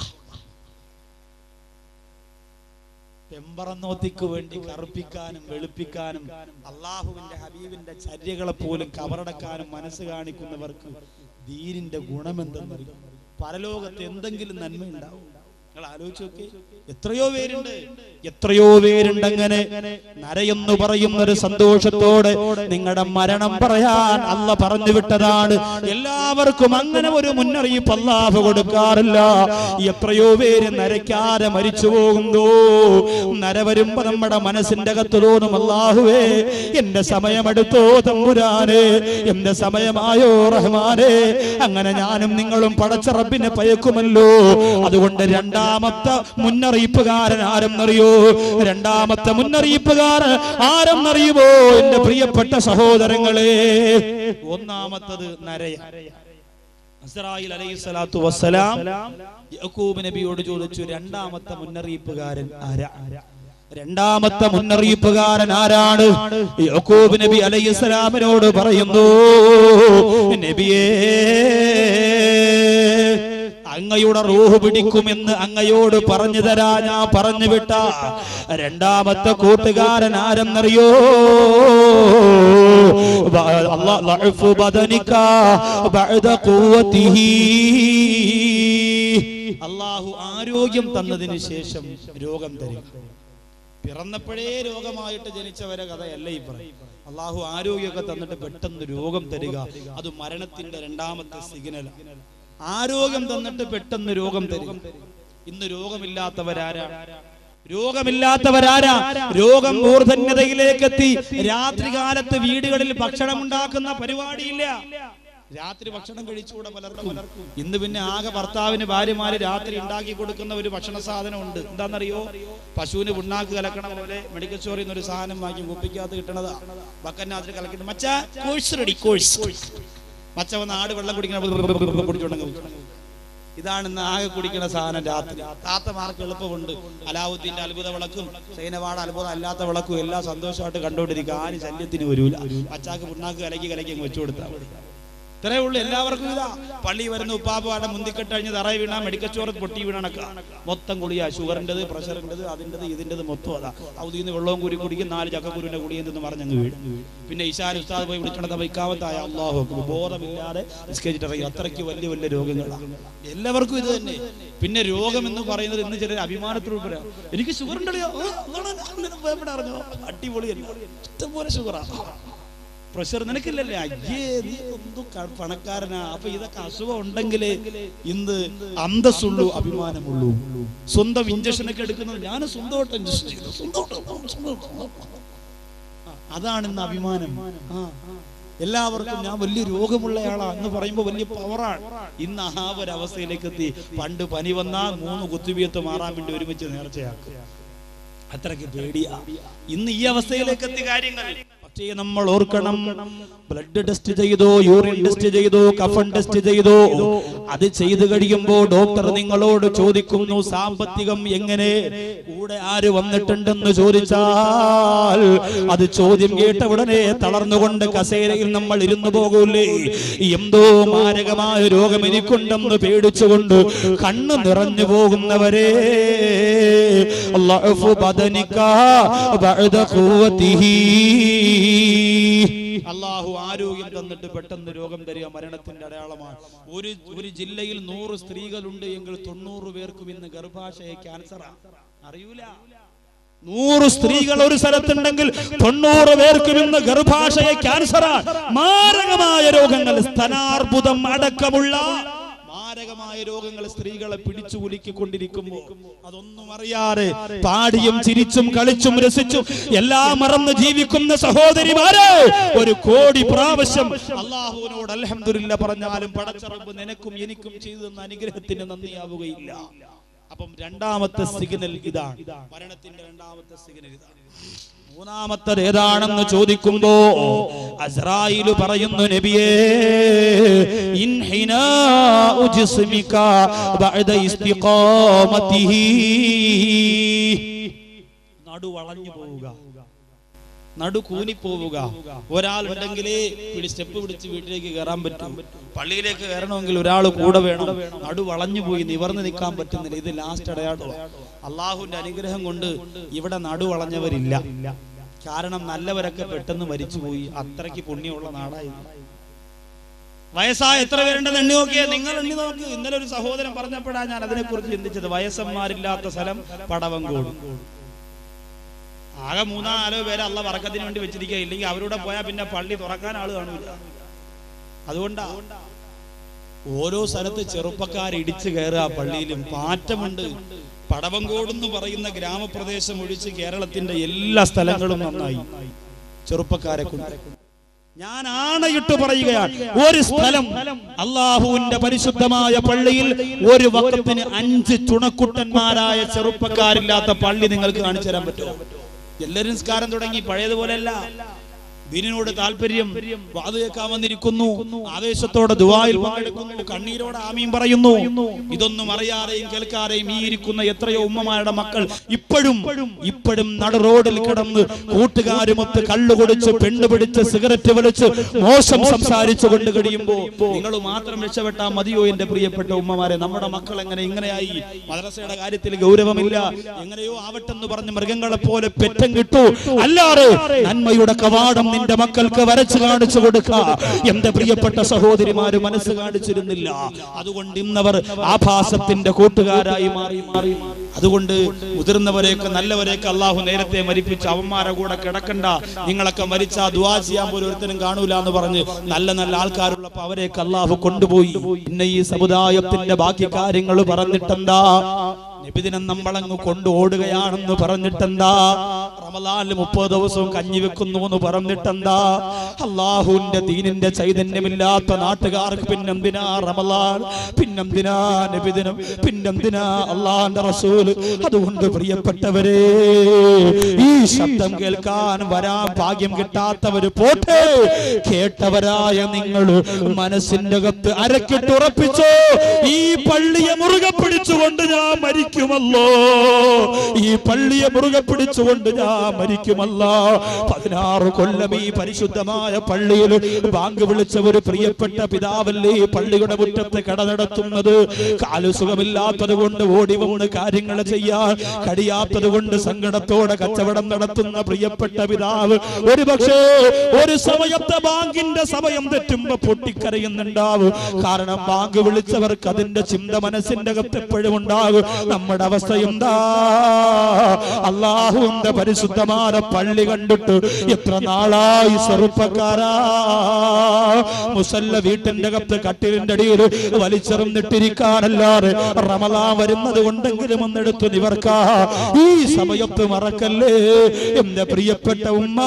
പെമ്പറന്നോത്തിക്ക് വേണ്ടി കറുപ്പിക്കാനും വെളുപ്പിക്കാനും അള്ളാഹുവിന്റെ ഹബീബിന്റെ ചര്യകളെ പോലും കവറടക്കാനും മനസ്സ് കാണിക്കുന്നവർക്ക് ദീനിന്റെ ഗുണമെന്തെന്നറിയാം പരലോകത്ത് എന്തെങ്കിലും നന്മ ഉണ്ടാവും നിങ്ങൾ ആലോചിച്ച് നോക്കി എത്രയോ പേരുണ്ട് എത്രയോ പേരുണ്ട് അങ്ങനെ നരയെന്ന് പറയുന്ന ഒരു സന്തോഷത്തോടെ നിങ്ങളുടെ മരണം പറയാൻ അല്ല പറഞ്ഞു വിട്ടതാണ് എല്ലാവർക്കും അങ്ങനെ ഒരു മുന്നറിയിപ്പ് അല്ലാഹ് കൊടുക്കാറില്ല എത്രയോ പേര് നരയ്ക്കാതെ മരിച്ചു പോകുന്നു നര വരുമ്പോ നമ്മുടെ മനസ്സിന്റെ അകത്ത് തോന്നും അല്ലാഹുവേ എന്റെ സമയമെടുത്തോ തമ്പുരാനെ എന്റെ സമയമായോ റഹ്മാനെ അങ്ങനെ ഞാനും നിങ്ങളും പടച്ച റബ്ബിനെ പയക്കുമല്ലോ അതുകൊണ്ട് രണ്ടാമത്തെ മുന്നറിയിപ്പുകാരൻ ആരെന്നറിയോ രണ്ടാമത്തെ മുന്നറിയിപ്പുകാരൻ ആരെന്നറിയുമോ എന്റെ പ്രിയപ്പെട്ട സഹോദരങ്ങളെ ഒന്നാമത്തത് നരയ അസ്രായിൽ അലൈഹി സ്വലാത്തു വസ്സലാം യക്കൂബ് നബിയോട് ചോദിച്ചു രണ്ടാമത്തെ മുന്നറിയിപ്പുകാരൻ ആരാ രണ്ടാമത്തെ മുന്നറിയിപ്പുകാരൻ ആരാണ് യക്കൂബ് നബി അലൈഹി സ്വലാമിനോട് പറയുന്നു നബിയേ അങ്ങയുടെ റൂഹ് പിടിക്കുമെന്ന് അങ്ങയോട് പറഞ്ഞു തരാ ഞാൻ പറഞ്ഞു വിട്ട രണ്ടാമത്തെ കൂട്ടുകാരൻ ആരെന്നറിയോ ബ- അല്ലാ- ലഅഫു ബദനിക ബഅദ ഖുവതിഹി. അള്ളാഹു ആരോഗ്യം തന്നതിന് ശേഷം രോഗം തരും പിറന്നപ്പോഴേ രോഗമായിട്ട് ജനിച്ചവരെ കഥയല്ല ഈ പറയും അള്ളാഹു ആരോഗ്യമൊക്കെ തന്നിട്ട് പെട്ടെന്ന് രോഗം തരിക അത് മരണത്തിന്റെ രണ്ടാമത്തെ സിഗ്നൽ ആരോഗ്യം തന്നിട്ട് പെട്ടെന്ന് രോഗം തരിക ഇന്ന് രോഗമില്ലാത്തവരാരാ രോഗമില്ലാത്തവരാരാ രോഗം മൂർധന്യതയിലേക്ക് എത്തി രാത്രി കാലത്ത് വീടുകളിൽ ഭക്ഷണം ഉണ്ടാക്കുന്ന പരിപാടിയില്ല രാത്രി ഭക്ഷണം കഴിച്ചുകൂടെ പലർക്കും ഇന്ന് പിന്നെ ആകെ ഭർത്താവിന് ഭാര്യമാര് രാത്രി ഉണ്ടാക്കി കൊടുക്കുന്ന ഒരു ഭക്ഷണ സാധനം ഉണ്ട് എന്താണെന്നറിയോ പശുവിന് പുണ്ണാക്ക് കലക്കണ പോലെ മെഡിക്കൽ സ്റ്റോറിൽ നിന്ന് ഒരു സാധനം വാങ്ങി കുപ്പിക്കകത്ത് കിട്ടണതാ ബക്കന്നകത്ത് കലക്കിട്ട് മച്ച കോഴ്സ് റെഡി കോഴ്സ് മച്ച വന്ന് ആട് വെള്ളം കുടിക്കണ കുടിച്ചോണ്ടെങ്കിൽ ഇതാണ് ഇന്ന് ആകെ കുടിക്കുന്ന സാധനം രാത്രി താത്തമാർക്ക് എളുപ്പമുണ്ട് അലാവുദ്ദീന്റെ അത്ഭുത വിളക്കും സൈനവാട് അത്ഭുതം അല്ലാത്ത വിളക്കും എല്ലാം സന്തോഷമായിട്ട് കണ്ടുകൊണ്ടിരിക്കുക ആരും ശല്യത്തിന് വരൂല അച്ചാക്ക് പുണ്ണാക്ക് കലക്കി കലക്കി അങ്ങ് വെച്ചു കൊടുത്താൽ മതി ഇത്രേ ഉള്ളൂ എല്ലാവർക്കും ഇതാ പള്ളി വരുന്ന ഉപ്പാപ്പാടെ മുന്തിക്കെട്ട് കഴിഞ്ഞ് തറയി വീണ മെഡിക്കൽ സ്റ്റോർ പൊട്ടി വീണണക്ക മൊത്തം കുളിയാ ഷുഗറിൻ്റെത് പ്രഷറിൻ്റെത് അതിൻ്റെത് ഇതിൻ്റെത് മൊത്തം അതാ ഔദിൽ നിന്ന് വെള്ളവും കുരി കുടിക്കും നാല് ചക്കക്കുരുവിന്റെ കുടിയെന്ന് പറഞ്ഞങ്ങ് വീഴും പിന്നെ ഇശാൻ ഉസ്താദ് പോയി വിളിക്കണത് വൈക്കാമത്തായ അള്ളാഹു അക്ബർ. ബോധമില്ലാതെ നിസ്കരിച്ചിട്ട് ഇറങ്ങി അത്രയ്ക്ക് വലിയ വലിയ രോഗങ്ങളാണ് എല്ലാവർക്കും ഇത് തന്നെ പിന്നെ രോഗം എന്ന് പറയുന്നത് ഇന്ന് ചിലർ അഭിമാനത്തോട് പറയാം എനിക്ക് ഷുഗർ ഉണ്ടല്ലോ ആ, അതാണ് ഞാൻ ഇന്നലെ പോയപ്പോഴാ അറിഞ്ഞോ അടിപൊളിയല്ല ഇഷ്ടംപോലെ ഷുഗറാ പ്രഷർ നിനക്കില്ലല്ലേ അയ്യേ നീ എന്തു ക- പണക്കാരനാ അപ്പൊ ഇതൊക്കെ അസുഖം ഉണ്ടെങ്കിൽ ഇന്ന് അന്തസ്സുള്ളൂ അഭിമാനമുള്ളൂ സ്വന്തം ഇഞ്ചക്ഷൻ ഒക്കെ എടുക്കുന്നത് ഞാൻ സ്വന്തമായിട്ട് ഇഞ്ചക്ഷൻ ചെയ്തു സ്വന്തമായിട്ട് സ്വന്തമായിട്ട്. ആ, അതാണ് ഇന്ന് അഭിമാനം ആ എല്ലാവർക്കും ഞാൻ വലിയ രോഗമുള്ളയാളാ എന്ന് പറയുമ്പോൾ വലിയ പവറാണ് ഇന്ന് ആ ഒരു അവസ്ഥയിലേക്ക് എത്തി പണ്ട് പനി വന്നാൽ മൂന്ന് കുത്തുവിയത്ത് മാറാൻ വേണ്ടി ഒരുമിച്ച് നേർച്ചയാക്കുക അത്രയ്ക്ക് പേടിയാ ഇന്ന് ഈ അവസ്ഥയിലേക്ക് എത്തി കാര്യങ്ങൾ പക്ഷേ നമ്മൾ ഓർക്കണം ബ്ലഡ് ടെസ്റ്റ് ചെയ്തോ യൂറിൻ ടെസ്റ്റ് ചെയ്തോ കഫൺ ടെസ്റ്റ് ചെയ്തോ അത് ചെയ്തു കഴിയുമ്പോ ഡോക്ടർ നിങ്ങളോട് ചോദിക്കുന്നു സാമ്പത്തികം എങ്ങനെ കൂടെ ആര് വന്നിട്ടുണ്ടെന്ന് ചോദിച്ചാൽ അത് ചോദ്യം കേട്ട ഉടനെ തളർന്നുകൊണ്ട് കസേരയിൽ നമ്മൾ ഇരുന്നു പോകൂലേ എന്തോ മാരകമായ രോഗം എനിക്കുണ്ടെന്ന് പേടിച്ചുകൊണ്ട് കണ്ണ് നിറഞ്ഞു പോകുന്നവരെ ضعف بدنك بعد قوته അള്ളാഹു ആരോഗ്യം തന്നിട്ട് പെട്ടെന്ന് രോഗം തരിക മരണത്തിന്റെ അടയാളമാണ് ഒരു ഒരു ജില്ലയിൽ നൂറ് സ്ത്രീകളുണ്ട് എങ്കിൽ തൊണ്ണൂറ് പേർക്കും ഇന്ന് ഗർഭാശയ ക്യാൻസറാ അറിയൂല നൂറ് സ്ത്രീകൾ ഒരു സ്ഥലത്തുണ്ടെങ്കിൽ തൊണ്ണൂറ് പേർക്കും ഇന്ന് ഗർഭാശയ ക്യാൻസറാ മാരകമായ രോഗങ്ങൾ സ്തനാർബുദം അടക്കമുള്ള മാരകമായ രോഗങ്ങൾ സ്ത്രീകളെ പിടിച്ചു കുലുക്കിക്കൊണ്ടിരിക്കുമ്പോ അതൊന്നും അറിയാതെ പാടിയും ചിരിച്ചും കളിച്ചും രസിച്ചും എല്ലാം മറന്ന് ജീവിക്കുന്ന സഹോദരിമാരെ ഒരു കോടി പ്രാവശ്യം അള്ളാഹുവിനോട് അൽഹംദുലില്ല പറഞ്ഞാലും പടച്ചറബ് നിനക്കും എനിക്കും ചെയ്തു തന്ന അനുഗ്രഹത്തിന് നന്ദിയാവുകയില്ല അപ്പം രണ്ടാമത്തെ സിഗ്നൽ ഇതാണ് മരണത്തിന്റെ രണ്ടാമത്തെ സിഗ്നൽ ഇതാണ് മൂന്നാമത്തത് ഏതാണെന്ന് ചോദിക്കുമ്പോ അസ്രായില് പറയുന്നു നബിയേ ഇൻഹിനാഉ ജിസ്മിക ബഅദ ഇസ്തിഖാമതിഹി നടു വളഞ്ഞു പോവുക നടു കൂനിപ്പോവുക ഒരാളുണ്ടെങ്കിലേ പിടി സ്റ്റെപ്പ് പിടിച്ച് വീട്ടിലേക്ക് കയറാൻ പറ്റും പള്ളിയിലേക്ക് കയറണമെങ്കിൽ ഒരാൾ കൂടെ വേണം നടു വളഞ്ഞു പോയി നിവർന്ന് നിൽക്കാൻ പറ്റുന്നില്ല ഇത് ലാസ്റ്റ് അടയാളം അള്ളാഹുവിന്റെ അനുഗ്രഹം കൊണ്ട് ഇവിടെ നടു വളഞ്ഞവരില്ല കാരണം നല്ലവരൊക്കെ പെട്ടെന്ന് മരിച്ചുപോയി അത്രയ്ക്ക് പുണ്യമുള്ള നാടായി വയസ്സായ എത്ര പേരുണ്ടെന്ന് എണ്ണി നോക്കിയേ നിങ്ങൾ എണ്ണി നോക്ക് ഇന്നലെ ഒരു സഹോദരൻ പറഞ്ഞപ്പോഴാണ് ഞാൻ അതിനെക്കുറിച്ച് ചിന്തിച്ചത് വയസ്സന്മാരില്ലാത്ത സ്ഥലം പടവങ്കോട് ആകെ മൂന്നോ നാലോ പേരെ അള്ള വറക്കത്തിന് വേണ്ടി വെച്ചിരിക്കുക ഇല്ലെങ്കിൽ അവരുടെ പോയാൽ പിന്നെ പള്ളി തുറക്കാൻ ആള് കാണൂല അതുകൊണ്ടാ ഓരോ സ്ഥലത്ത് ചെറുപ്പക്കാർ ഇടിച്ചു കയറുക പള്ളിയിലും പാറ്റമുണ്ട് പടവങ്കോട് എന്ന് പറയുന്ന ഗ്രാമപ്രദേശം ഒഴിച്ച് കേരളത്തിന്റെ എല്ലാ സ്ഥലങ്ങളും നന്നായി ചെറുപ്പക്കാരെ കൊണ്ട് ഞാൻ ആണയിട്ട് പറയുകയാണ് ഒരു സ്ഥലം അള്ളാഹുവിന്റെ പരിശുദ്ധമായ പള്ളിയിൽ ഒരു വക്കത്തിന് അഞ്ച് ചുണക്കുട്ടന്മാരായ ചെറുപ്പക്കാരില്ലാത്ത പള്ളി നിങ്ങൾക്ക് കാണിച്ചു തരാൻ പറ്റുമോ എല്ലാവരും നിസ്കാരം തുടങ്ങി പഴയതുപോലെയല്ല ദീനിനോട് താല്പര്യം വാത് കേൾക്കാൻ വന്നിരിക്കുന്നു ആവേശത്തോടെ ദുവായിൽ പങ്കെടുക്കുന്നു കണ്ണീരോടെ ആമീൻ പറയുന്നു ഇതൊന്നും അറിയാതെയും കേൾക്കാതെയും ഈ ഇരിക്കുന്ന എത്രയോ ഉമ്മമാരുടെ മക്കൾ ഇപ്പോഴും ഇപ്പോഴും നട റോഡിൽ കിടന്ന് കൂട്ടുകാരുമൊത്ത് കള്ളു കുടിച്ച് പെണ്ണ് പിടിച്ച് സിഗരറ്റ് വലിച്ച് മോശം സംസാരിച്ചു കൊണ്ട് കഴിയുമ്പോ നിങ്ങൾ മാത്രം രക്ഷപ്പെട്ടാൽ മതിയോ എന്റെ പ്രിയപ്പെട്ട ഉമ്മമാരെ നമ്മുടെ മക്കൾ എങ്ങനെ ഇങ്ങനെയായി മദ്രസയുടെ കാര്യത്തിൽ ഗൗരവമില്ല എങ്ങനെയോ ആവട്ടെന്ന് പറഞ്ഞ് മൃഗങ്ങളെ പോലെ പെറ്റം കിട്ടു അല്ലാതെ നന്മയുടെ കവാടം നിന്റെ മക്കൾക്ക് വരച്ചു കാണിച്ചു കൊടുക്ക എന്റെ പ്രിയപ്പെട്ട സഹോദരിമാര് മനസ്സ് കാണിച്ചിരുന്നില്ല അതുകൊണ്ട് ഇന്നവർ ആഭാസത്തിന്റെ കൂട്ടുകാരായി മാറി മാറി അതുകൊണ്ട് മുതിർന്നവരെയൊക്കെ നല്ലവരെയൊക്കെ അള്ളാഹു നേരത്തെ മരിപ്പിച്ച് അവന്മാരെ കൂടെ കിടക്കണ്ട നിങ്ങളൊക്കെ മരിച്ച ദുവാ ചെയ്യാൻ പോലും ഒരുത്തനും കാണൂല എന്ന് പറഞ്ഞ് നല്ല നല്ല ആൾക്കാരുള്ളപ്പോ അവരെയൊക്കെ അള്ളാഹു കൊണ്ടുപോയി പിന്നെ ഈ സമുദായത്തിന്റെ ബാക്കി കാര്യങ്ങൾ പറഞ്ഞിട്ടെന്താ നബിദിനം നമ്മളങ്ങ് കൊണ്ടു ഓടുകയാണെന്ന് പറഞ്ഞിട്ടെന്താ റമലാലിൽ മുപ്പത് ദിവസവും കഞ്ഞി വെക്കുന്നു എന്ന് പറഞ്ഞിട്ടെന്താ അള്ളാഹുവിന്റെ ദീനിന്റെ ചൈതന്യമില്ലാത്ത നാട്ടുകാർക്ക് പിന്നെന്തിനാ റമലാൻ പിന്നെന്തിനാ നബിദിനം പിന്നെന്തിനാ അള്ളാന്റെ റസൂല് അതുകൊണ്ട് പ്രിയപ്പെട്ടവരെ ഈ ശബ്ദം കേൾക്കാൻ വരാൻ ഭാഗ്യം കിട്ടാത്തവര് പോട്ടെ കേട്ടവരായ നിങ്ങൾ മനസ്സിന്റെ അകത്ത് അരക്കിട്ടുറപ്പിച്ചോ ഈ പള്ളിയെ മുറുകെ പിടിച്ചുകൊണ്ട് ഞാൻ മരിക്കുമല്ലോ ഈ പള്ളിയെ മുറുകെ പിടിച്ചുകൊണ്ട് ഞാൻ മരിക്കുമല്ലോ പതിനാറ് കൊല്ലം ഈ പരിശുദ്ധമായ പള്ളിയിൽ ബാങ്ക് വിളിച്ച ഒരു പ്രിയപ്പെട്ട പിതാവല്ലേ ഈ പള്ളിയുടെ മുറ്റത്ത് കട നടത്തുന്നത് കാലു സുഖമില്ലാത്തത് കൊണ്ട് ഓടി വന്ന് കാര്യങ്ങൾ ചെയ്യാൻ കഴിയാത്തത് കൊണ്ട് സങ്കടത്തോടെ കച്ചവടം നടത്തുന്ന പ്രിയപ്പെട്ട പിതാവ് ഒരു പക്ഷേ ഒരു സമയത്തെ ബാങ്കിന്റെ സമയം തെറ്റുമ്പോ പൊട്ടിക്കരയുന്നുണ്ടാവും കാരണം ബാങ്ക് വിളിച്ചവർക്ക് അതിന്റെ ചിന്ത മനസ്സിന്റെ അകത്ത് എപ്പോഴും ഉണ്ടാകും നമ്മുടെ അവസ്ഥ എന്താ അള്ളാഹുവിന്റെ പരിശുദ്ധമായ പള്ളി കണ്ടിട്ട് എത്ര നാളായി ചെറുപ്പക്കാരാ മുസല്ല വീട്ടിന്റെ അകത്ത് കട്ടിലിന്റെ അടിയിൽ വലിച്ചെറിഞ്ഞിട്ടിരിക്കാനല്ലാതെ റമലാ വരുന്നത് കൊണ്ടെങ്കിലും ഒന്നെടുത്ത് നിവർക്കാ ഈ സമയത്ത് മറക്കല്ലേ എന്റെ പ്രിയപ്പെട്ട ഉമ്മ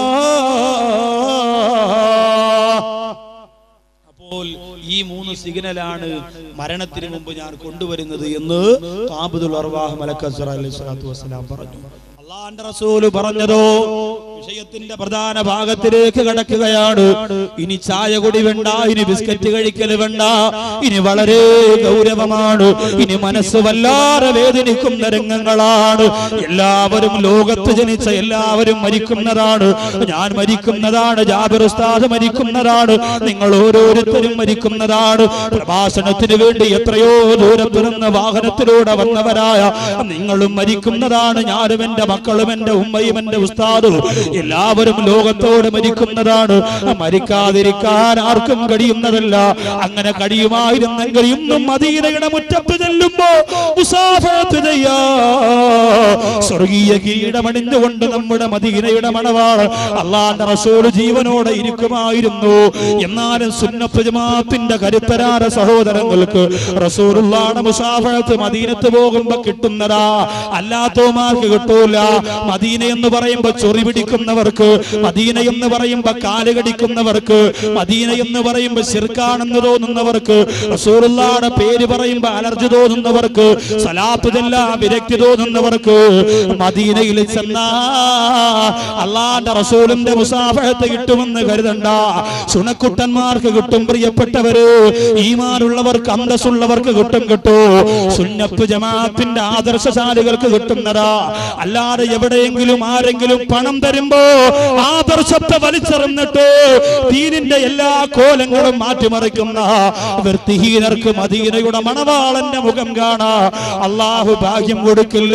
അപ്പോൾ ഈ മൂന്ന് സിഗ്നലാണ് മരണത്തിന് മുമ്പ് ഞാൻ കൊണ്ടുവരുന്നത് എന്ന് താബുദുൽ അർവാഹ് മലക്കസറ അലൈഹി സ്വലാത്തു വസ്സലാം പറഞ്ഞു അള്ളാന്റെ റസൂല് പറഞ്ഞതോ വിഷയത്തിന്റെ പ്രധാന ഭാഗത്തിലേക്ക് കടക്കുകയാണ് ഇനി ചായ കുടി വേണ്ട ഇനി ബിസ്ക്കറ്റ് കഴിക്കൽ വേണ്ട ഇനി വളരെ ഗൗരവമാണ് ഇനി മനസ്സ് വല്ലാതെ വേദനിക്കുന്ന രംഗങ്ങളാണ് എല്ലാവരും ലോകത്ത് ജനിച്ച എല്ലാവരും മരിക്കുന്നതാണ് ഞാൻ മരിക്കുന്നതാണ് ജാബിർ ഉസ്താദ് മരിക്കുന്നതാണ് നിങ്ങൾ ഓരോരുത്തരും മരിക്കുന്നതാണ് പ്രഭാഷണത്തിന് വേണ്ടി എത്രയോ ദൂരത്തു നിന്ന് വാഹനത്തിലൂടെ വന്നവരായ നിങ്ങളും മരിക്കുന്നതാണ് ഞാനും എന്റെ മക്കളും എന്റെ ഉമ്മയും എന്റെ ഉസ്താദും എല്ലാവരും ലോകത്തോട് മരിക്കുന്നതാണ് മരിക്കാതിരിക്കാൻ ആർക്കും കഴിയുന്നതല്ല അങ്ങനെ കഴിയുമായിരുന്നെങ്കിൽ ഇന്നും മദീനയുടെ മുറ്റത്ത് ചെല്ലുമ്പോ മുസാഫത്ത് ചെയ്യാ സ്വർഗീയ കീടമണിഞ്ഞുകൊണ്ട് നമ്മുടെ മദീനയുടെ മണവാൾ അള്ളാന്റെ റസൂൽ ജീവനോടെ ഇരിക്കുമായിരുന്നു എന്നാലും സുന്നത്ത് ജമാഅത്തിന്റെ കരുത്തരാര സഹോദരങ്ങൾക്ക് റസൂലുള്ളാണ് മുസാഫത്ത് മദീനത്ത് പോകുമ്പോ കിട്ടുന്നതാ അല്ലാത്തവന്മാർക്ക് കിട്ടൂല മദീന എന്ന് പറയുമ്പോ ചൊറി പിടിക്കുന്നവർക്ക് മദീന എന്ന് പറയുമ്പോ കാല് കടിക്കുന്നവർക്ക് മദീന എന്ന് പറയുമ്പോ ശിർക്കാണെന്ന് തോന്നുന്നവർക്ക് റസൂലുള്ളാടെ പേര് പറയുമ്പോ അലർജി തോന്നുന്നവർക്ക് സലാത്ത് ചെല്ലാൻ വിരക്തി തോന്നുന്നവർക്ക് മദീനയിൽ ചെന്നാ അള്ളാന്റെ റസൂലിന്റെ മുസാഫഹത്ത് കിട്ടുമെന്ന് കരുതണ്ട സുണക്കുട്ടന്മാർക്ക് കിട്ടും പ്രിയപ്പെട്ടവര് ഈമാനുള്ളവർക്ക് അന്തസ്സുള്ളവർക്ക് കിട്ടും കിട്ടൂ സുന്നത്ത് ജമാഅത്തിന്റെ ആദർശശാലികൾക്ക് കിട്ടുന്നതാ അല്ലാതെ എവിടെയെങ്കിലും ആരെങ്കിലും പണം തരുമ്പോ ആദർശത്തെ വലിച്ചെറിഞ്ഞിട്ട് ദീനിന്റെ എല്ലാ കോലങ്ങളും മാറ്റിമറിക്കുന്ന വൃത്തിഹീനർക്ക് മദീനയുടെ മണവാളന്റെ മുഖം കാണാ അള്ളാഹു ഭാഗ്യം കൊടുക്കില്ല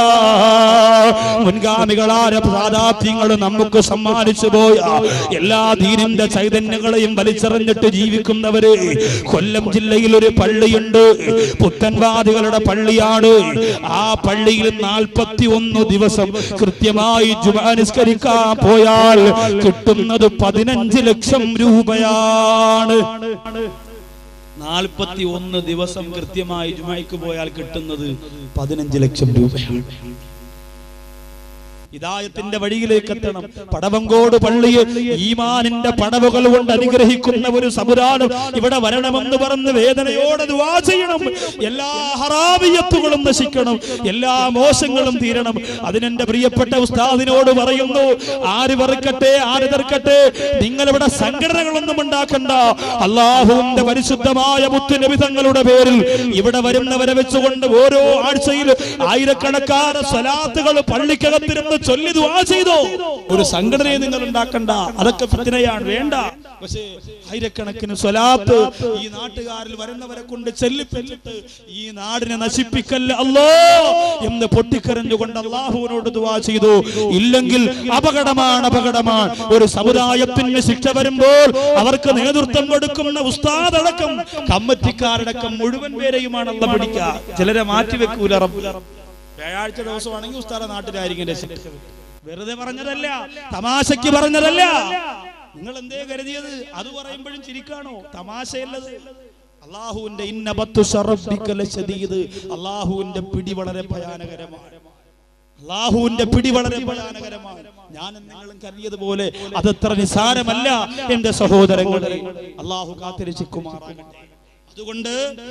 മുൻഗാമികളായ പ്രാതാപ്യങ്ങൾ നമുക്ക് സമ്മാനിച്ചു പോയ എല്ലാ ദീനിന്റെ ചൈതന്യങ്ങളെയും വലിച്ചെറിഞ്ഞിട്ട് ജീവിക്കുന്നവര് കൊല്ലം ജില്ലയിൽ ഒരു പള്ളിയുണ്ട് പുത്തൻവാദികളുടെ പള്ളിയാണ് ആ പള്ളിയിൽ നാൽപ്പത്തി ഒന്ന് ദിവസം കൃത്യമായി ജുമാ നിസ്കരിക്കാൻ പോയാൽ കിട്ടുന്നത് പതിനഞ്ച് ലക്ഷം രൂപയാണ് നാൽപ്പത്തി ഒന്ന് ദിവസം കൃത്യമായി ജുമയ്ക്ക് പോയാൽ കിട്ടുന്നത് പതിനഞ്ച് ലക്ഷം രൂപയാണ് ഹിദായത്തിന്റെ വഴിയിലേക്ക് എത്തണം പടവങ്കോട് പള്ളിയെ ഈമാനിന്റെ പടവുകൾ കൊണ്ട് അനുഗ്രഹിക്കുന്ന ഒരു സമുദായം ഇവിടെ വരണമെന്ന് പറഞ്ഞ് വേദനയോടെ ദുആ ചെയ്യണം എല്ലാ ഹറാമിയത്തുകളും നശിക്കണം എല്ലാ മോശങ്ങളും തീരണം അതിനെന്റെ പ്രിയപ്പെട്ട ഉസ്താദിനോട് പറയുന്നു ആര് വെറുക്കട്ടെ ആര് തീർക്കട്ടെ നിങ്ങൾ ഇവിടെ സംഘടനകളൊന്നും ഉണ്ടാക്കണ്ട അള്ളാഹുവിന്റെ പരിശുദ്ധമായ മുത്തുനിമിതങ്ങളുടെ പേരിൽ ഇവിടെ വരുന്നവരെ വെച്ചുകൊണ്ട് ഓരോ ആഴ്ചയിൽ ആയിരക്കണക്കാന സ്വലാത്തുകൾ പള്ളിക്കകത്തിരുന്ന് ചൊല്ലി ദുആ ചെയ്തോ ഒരു സംഘടനയെ നിങ്ങൾ ഉണ്ടാക്കണ്ട അതൊക്കെ ഫിത്തിനയാണ് വേണ്ട പക്ഷേ ആയിരക്കണക്കിന് സ്വലാത്ത് ഈ നാട്ടുകാരിൽ വരുന്നവരെ കൊണ്ട് ചെല്ലിപ്പിച്ചിട്ട് ഈ നാടിനെ നശിപ്പിക്കല്ല അല്ലോ എന്ന് പൊട്ടിക്കരഞ്ഞുകൊണ്ട് അള്ളാഹുവിനോട് ദുആ ചെയ്തു ഇല്ലെങ്കിൽ അപകടമാണ് അപകടമാണ് ഒരു സമുദായത്തിന് ശിക്ഷ വരുമ്പോൾ അവർക്ക് നേതൃത്വം കൊടുക്കുന്ന ഉസ്താദ് അടക്കം കമ്മറ്റിക്കാരടക്കം മുഴുവൻ പേരെയുമാണ് അള്ള പിടിക്കുക ചിലരെ മാറ്റിവെക്കൂല റബ്ബ് വ്യാഴാഴ്ച ദിവസമാണെങ്കിൽ ഉസ്താദ നാട്ടിലായിരിക്കും രക്ഷ വെറുതെ പറഞ്ഞതല്ല തമാശയ്ക്ക് പറഞ്ഞതല്ല നിങ്ങൾ എന്തേ കരുതിയത് അത് പറയുമ്പോഴും ചിരിക്കാണോ തമാശയല്ലത് അള്ളാഹുവിന്റെ ഇന്നബത്തു ശറബ്ബിക ലശദീദ്. അള്ളാഹുവിന്റെ പിടി വളരെ ഭയാനകരമാണ് അള്ളാഹുവിന്റെ പിടി വളരെ ഭയാനകരമാണ് ഞാനും നിങ്ങളും കരുതിയതുപോലെ അതത്ര നിസാരമല്ല എന്റെ സഹോദരങ്ങളെ അള്ളാഹു കാത്തിരക്ഷിക്കുമാറാകട്ടെ അതുകൊണ്ട്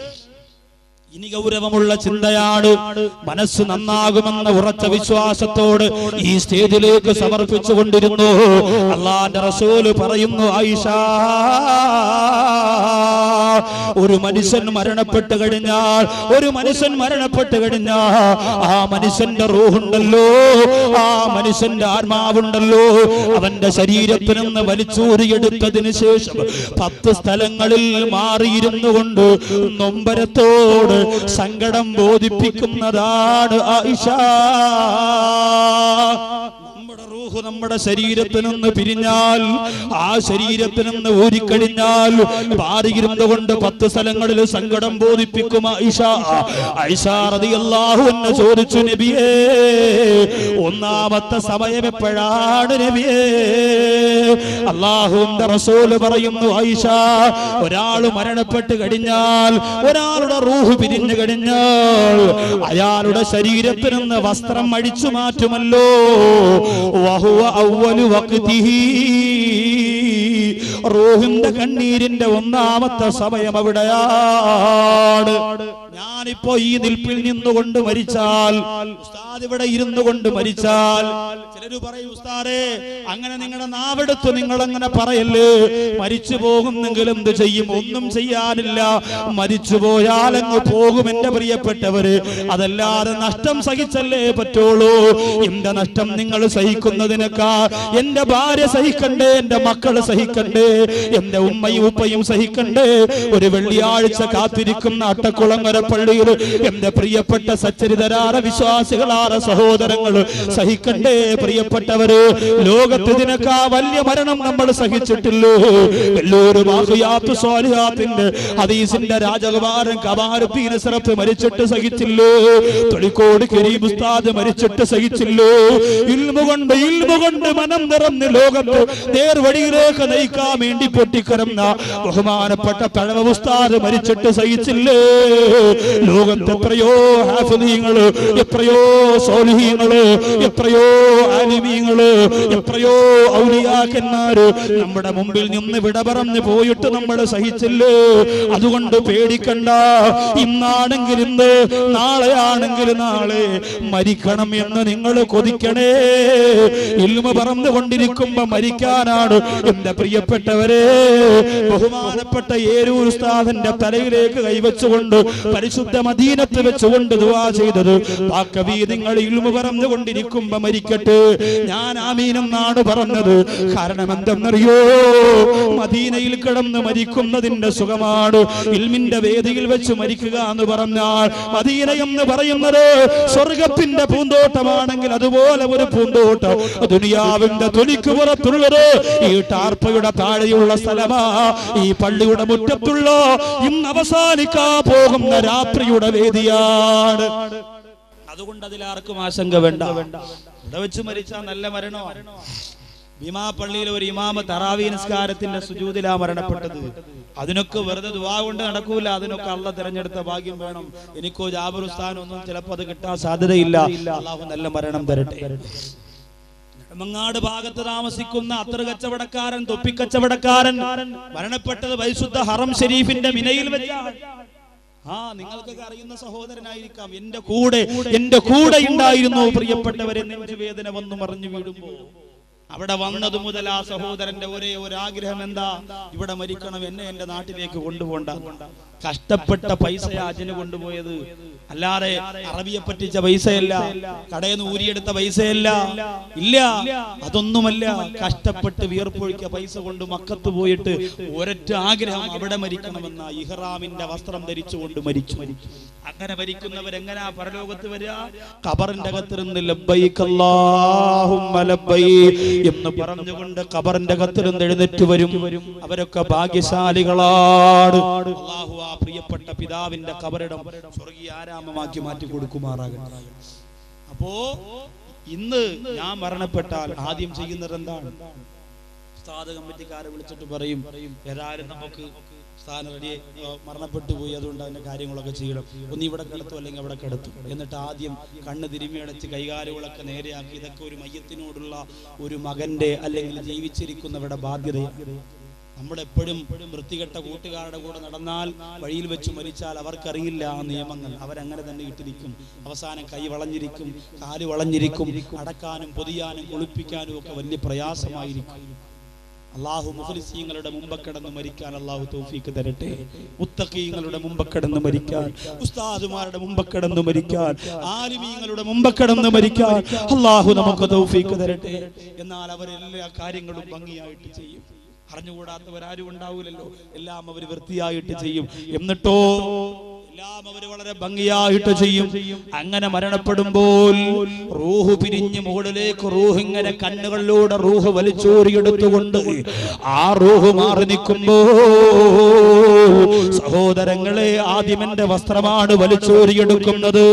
ഇനി ഗൗരവമുള്ള ചിന്തയാണ് മനസ്സ് നന്നാകുമെന്ന ഉറച്ച വിശ്വാസത്തോട് ഈ സ്റ്റേജിലേക്ക് സമർപ്പിച്ചു കൊണ്ടിരുന്നു അള്ളാന്റെ റസൂല് പറയുന്നു ആയിഷ ഒരു മനുഷ്യൻ മരണപ്പെട്ട് കഴിഞ്ഞാൽ ഒരു മനുഷ്യൻ മരണപ്പെട്ട് കഴിഞ്ഞാൽ ആ മനുഷ്യന്റെ റൂഹുണ്ടല്ലോ ആ മനുഷ്യന്റെ ആത്മാവുണ്ടല്ലോ അവന്റെ ശരീരത്തിൽ നിന്ന് വലിച്ചൂരിയെടുത്തതിന് ശേഷം പത്ത് സ്ഥലങ്ങളിൽ മാറിയിരുന്നു കൊണ്ട് നൊമ്പരത്തോട് സങ്കടം ബോധിപ്പിക്കുന്നതാണ് ആയിഷ നമ്മുടെ റൂഹ് റൂഹ് നമ്മുടെ ശരീരത്തിൽ നിന്ന് പിരിഞ്ഞാൽ ആ ശരീരത്തിൽ നിന്ന് ഊരിക്കഴിഞ്ഞാൽ പാറിയിരുന്ന് കൊണ്ട് പത്ത് സ്ഥലങ്ങളിൽ സങ്കടം ബോധിപ്പിക്കും ഐഷ ഐഷ റളിയല്ലാഹു അൻഹ ചോദിച്ചു നബിയേ ഒന്നാമത്തെ സമയം എപ്പോഴാണ് നബിയേ അള്ളാഹുവിന്റെ റസൂല് പറയുന്നു ഐഷ ഒരാൾ മരണപ്പെട്ട് കഴിഞ്ഞാൽ ഒരാളുടെ റൂഹ് പിരിഞ്ഞു കഴിഞ്ഞാൽ അയാളുടെ ശരീരത്തിൽ നിന്ന് വസ്ത്രം അടിച്ചു മാറ്റുമല്ലോ വഹുവ അവ്വലു വഖ്തിഹി റൂഹിന്റെ കണ്ണീരിന്റെ ഒന്നാമത്തെ സമയം അവിടെയാണ് ഞാനിപ്പോ ഈ നിൽപ്പിൽ നിന്നുകൊണ്ട് മരിച്ചാൽ ഉസ്താദ് ഇവിടെ ഇരുന്നു കൊണ്ട് മരിച്ചാൽ ചിലര് പറയും ഉസ്താദേ അങ്ങനെ നിങ്ങളുടെ നാവെടുത്ത് നിങ്ങൾ അങ്ങനെ പറയല്ലേ മരിച്ചു പോകുന്നെങ്കിൽ എന്ത് ചെയ്യും ഒന്നും ചെയ്യാനില്ല മരിച്ചു പോയാൽ അങ്ങ് പോകും എന്റെ പ്രിയപ്പെട്ടവര് അതല്ലാതെ നഷ്ടം സഹിച്ചല്ലേ പറ്റുള്ളൂ എന്റെ നഷ്ടം നിങ്ങൾ സഹിക്കുന്നതിനേക്കാ എന്റെ ഭാര്യ സഹിക്കണ്ടേ എന്റെ മക്കൾ സഹിക്കണ്ടേ എന്റെ ഉമ്മയും ഉപ്പയും സഹിക്കണ്ടേ ഒരു വെള്ളിയാഴ്ച കാത്തിരിക്കുന്ന അട്ടക്കുളങ്ങര പള്ളിയിൽ എന്റെ പ്രിയപ്പെട്ട സച്ചരിതരാറ വിശ്വാസികളാറ സഹോദരങ്ങൾ സഹിക്കണ്ടേ പ്രിയപ്പെട്ടവര് ലോകത്ത് ഇതിനേക്കാ വലിയ മരണം നമ്മൾ സഹിച്ചിട്ടില്ലോ വെല്ലൂർ ബാഹുയാത്ത് സ്വാലിഹാത്തിന്റെ ഹദീസിന്റെ രാജകുമാരൻ കമാരുദ്ദീൻ സിറപ്പ് മരിച്ചിട്ട് സഹിച്ചില്ലോ തൊളിക്കോട് കരീം ഉസ്താദ് മരിച്ചിട്ട് സഹിച്ചില്ലോ ഇൽമു കൊണ്ട് ഇൽമു കൊണ്ട് മനം നിറഞ്ഞ് ലോകത്ത് നേർവഴിയിലേക്ക് നയിക്കാൻ വേണ്ടി പൊട്ടിക്കരന്ന ബഹുമാനപ്പെട്ട തഴവ ഉസ്താദ് മരിച്ചിട്ട് സഹിച്ചില്ലേ ലോകത്ത് എത്രയോ ഹാഫിദീങ്ങള് എത്രയോ സോലിഹീങ്ങള് എത്രയോ ആലിമീങ്ങള് എത്രയോ ഔലിയാക്കന്മാര് നമ്മുടെ മുമ്പിൽ നിന്ന് വിട പറഞ്ഞ് പോയിട്ട് നമ്മൾ സഹിച്ചില്ലേ അതുകൊണ്ട് പേടിക്കണ്ട ഇന്നാണെങ്കിൽ ഇന്ന് നാളെയാണെങ്കിൽ നാളെ മരിക്കണം എന്ന് നിങ്ങൾ കൊതിക്കണേ ഇൽമ പറന്നുകൊണ്ടിരിക്കുമ്പോ മരിക്കാനാണ് എന്റെ പ്രിയപ്പെട്ടവരെ ബഹുമാനപ്പെട്ട ഏരൂർ ഉസ്താദിന്റെ തലയിലേക്ക് കൈവച്ചുകൊണ്ട് പരിശുദ്ധ മദീനത്ത് വെച്ചുകൊണ്ട് ദുവാ ചെയ്തത് ആ കവി നിങ്ങൾ ഇൽമ പറഞ്ഞുകൊണ്ടിരിക്കുമ്പോ മരിക്കട്ടെ ഞാൻ ആമീനെന്നാണ് പറഞ്ഞത് കാരണം എന്തെന്നറിയോ മദീനയിൽ കിടന്ന് മരിക്കുന്നതിന്റെ സുഖമാണ് ഇൽമിന്റെ വേദിയിൽ വെച്ച് മരിക്കുക എന്ന് പറഞ്ഞാൽ മദീന എന്ന് പറയുന്നത് സ്വർഗത്തിന്റെ പൂന്തോട്ടമാണെങ്കിൽ അതുപോലെ ഒരു പൂന്തോട്ടം ദുനിയാവിന്റെ തൊലിക്ക് പുറത്തുള്ളത് ഈ ടാർപ്പയുടെ താഴെയുള്ള സ്ഥലമാ ഈ പള്ളിയുടെ മുറ്റത്തുള്ള ഇന്ന് അവസാനിക്കാ പോകുന്ന രാത്രിയുടെ വേദിയാണ് അതുകൊണ്ട് അതിലാർക്കും ആശങ്ക വേണ്ട ഇവിടെ വെച്ച് മരിച്ചാൽ നല്ല മരണമാണ് ഭീമാ പള്ളിയിലെ ഒരു ഇമാമ തറാവി നിസ്കാരത്തിന്റെ സുജൂതിലാ മരണപ്പെട്ടത് അതിനൊക്കെ വെറുതെ ദുവാ കൊണ്ട് നടക്കൂല അതിനൊക്കെ അള്ള തിരഞ്ഞെടുത്ത ഭാഗ്യം വേണം എനിക്കോ ജാബറുസ്ഥാനോ ഒന്നും ചിലപ്പോ അത് കിട്ടാൻ സാധ്യതയില്ല അള്ളാഹു നല്ല മരണം തരട്ടെ നെടുമങ്ങാട് ഭാഗത്ത് താമസിക്കുന്ന അത്തർ കച്ചവടക്കാരൻ തൊപ്പിക്കച്ചവടക്കാരൻ മരണപ്പെട്ടത് പരിശുദ്ധ ഹറം ഷെരീഫിന്റെ മിനയിൽ വെച്ചാണ് ആ നിങ്ങൾക്കൊക്കെ അറിയുന്ന സഹോദരനായിരിക്കാം എന്റെ കൂടെ എന്റെ കൂടെ ഉണ്ടായിരുന്നു പ്രിയപ്പെട്ടവരെ നെഞ്ചുവേദന വന്നു മറിഞ്ഞു വീടുമ്പോ അവിടെ വന്നത് മുതൽ ആ സഹോദരന്റെ ഒരേ ഒരു ആഗ്രഹം എന്താ ഇവിടെ മരിക്കണം എന്നെ എന്റെ നാട്ടിലേക്ക് കൊണ്ടുപോണ്ട കഷ്ടപ്പെട്ട പൈസ അജന് കൊണ്ടുപോയത് അല്ലാതെ അറബിയെ പറ്റിച്ച പൈസയല്ല കടയിൽ നിന്ന് ഊരിയെടുത്ത പൈസയല്ല ഇല്ല അതൊന്നുമല്ല കഷ്ടപ്പെട്ട് വിയർപ്പൊഴിക്ക പൈസ കൊണ്ട് മക്കത്ത് പോയിട്ട് ഒരൊറ്റ ആഗ്രഹം അവിടെ മരിക്കണമെന്ന ഇഹ്റാമിന്റെ വസ്ത്രം ധരിച്ചുകൊണ്ട് മരിച്ചു അങ്ങനെ മരിക്കുന്നവരെങ്ങനാ പരലോകത്ത് വരിക ഖബറിന്റെ അകത്തിരുന്ന് ലബ്ബൈക്ക് അല്ലാഹുമ്മ ലബ്ബൈക്ക് എന്ന് പറഞ്ഞുകൊണ്ട് ഖബറിന്റെ അകത്തിരുന്ന് എഴുന്നേറ്റ് വരും അവരൊക്കെ ഭാഗ്യശാലികളാണ് അള്ളാഹു ആ പ്രിയപ്പെട്ട പിതാവിന്റെ കബറിടം സ്വർഗീയ ആരാമമാക്കി മാറ്റി കൊടുക്കുമാറാകട്ടെ അപ്പോ ഇന്ന് ഞാൻ മരണപ്പെട്ടാൽ ആദ്യം ചെയ്യുന്നത് എന്താണ് ഉസ്താദ് കമ്മിറ്റിക്കാരെ വിളിച്ചിട്ട് പറയും ഏതായാലും നമുക്ക് സ്ഥാനം റെഡി മരണപ്പെട്ടു പോയി അതുകൊണ്ട് അതിന്റെ കാര്യങ്ങളൊക്കെ ചെയ്യണം ഒന്ന് ഇവിടെ കിടത്തും അല്ലെങ്കിൽ അവിടെ കിടത്തും എന്നിട്ട് ആദ്യം കണ്ണ് തിരുമ്മി അടച്ച് കൈകാലുകളൊക്കെ നേരെയാക്കി ഇതൊക്കെ ഒരു മയ്യത്തിനോടുള്ള ഒരു മകന്റെ അല്ലെങ്കിൽ ജീവിച്ചിരിക്കുന്നവരുടെ ബാധ്യതയാണ് നമ്മളെപ്പോഴും വൃത്തികെട്ട കൂട്ടുകാരുടെ കൂടെ നടന്നാൽ വഴിയിൽ വെച്ച് മരിച്ചാൽ അവർക്കറിയില്ല ആ നിയമങ്ങൾ അവരങ്ങനെ തന്നെ ഇട്ടിരിക്കും അവസാനം കൈ വളഞ്ഞിരിക്കും കാല് വളഞ്ഞിരിക്കും അടക്കാനും പൊതിയാനും കുളിപ്പിക്കാനും ഒക്കെ വലിയ പ്രയാസമായിരിക്കും അള്ളാഹു മുഖലിസീങ്ങളുടെ മുമ്പ് കിടന്ന് മരിക്കാൻ അള്ളാഹു തൗഫീക്ക് തരട്ടെ മുത്തഖീങ്ങളുടെ മുമ്പ് കിടന്ന് മരിക്കാൻ ഉസ്താദുമാരുടെ മുമ്പ് കിടന്ന് മരിക്കാൻ ആലിമീങ്ങളുടെ മുമ്പ് കിടന്ന് മരിക്കാൻ അള്ളാഹു നമുക്ക് തൗഫീക്ക് തരട്ടെ എന്നാൽ അവരെല്ലാ കാര്യങ്ങളും ഭംഗിയായിട്ട് ചെയ്യും അറിഞ്ഞുകൂടാത്തവരാരും ഉണ്ടാവൂലല്ലോ എല്ലാം അവർ വൃത്തിയായിട്ട് ചെയ്യും എന്നിട്ടോ എല്ലാം അവര് വളരെ ഭംഗിയായിട്ട് ചെയ്യും അങ്ങനെ മരണപ്പെടുമ്പോൾ റൂഹ് പിരിഞ്ഞ് മുകളിലേക്ക് റൂഹ് ഇങ്ങനെ കണ്ണുകളിലൂടെ റൂഹ് വലിച്ചൂറിയെടുത്തുകൊണ്ട് ആ റൂഹ് മാറി നിൽക്കുമ്പോ സഹോദരങ്ങളെ ആദ്യം എന്റെ വസ്ത്രമാണ് വലിച്ചൂറിയെടുക്കുന്നത്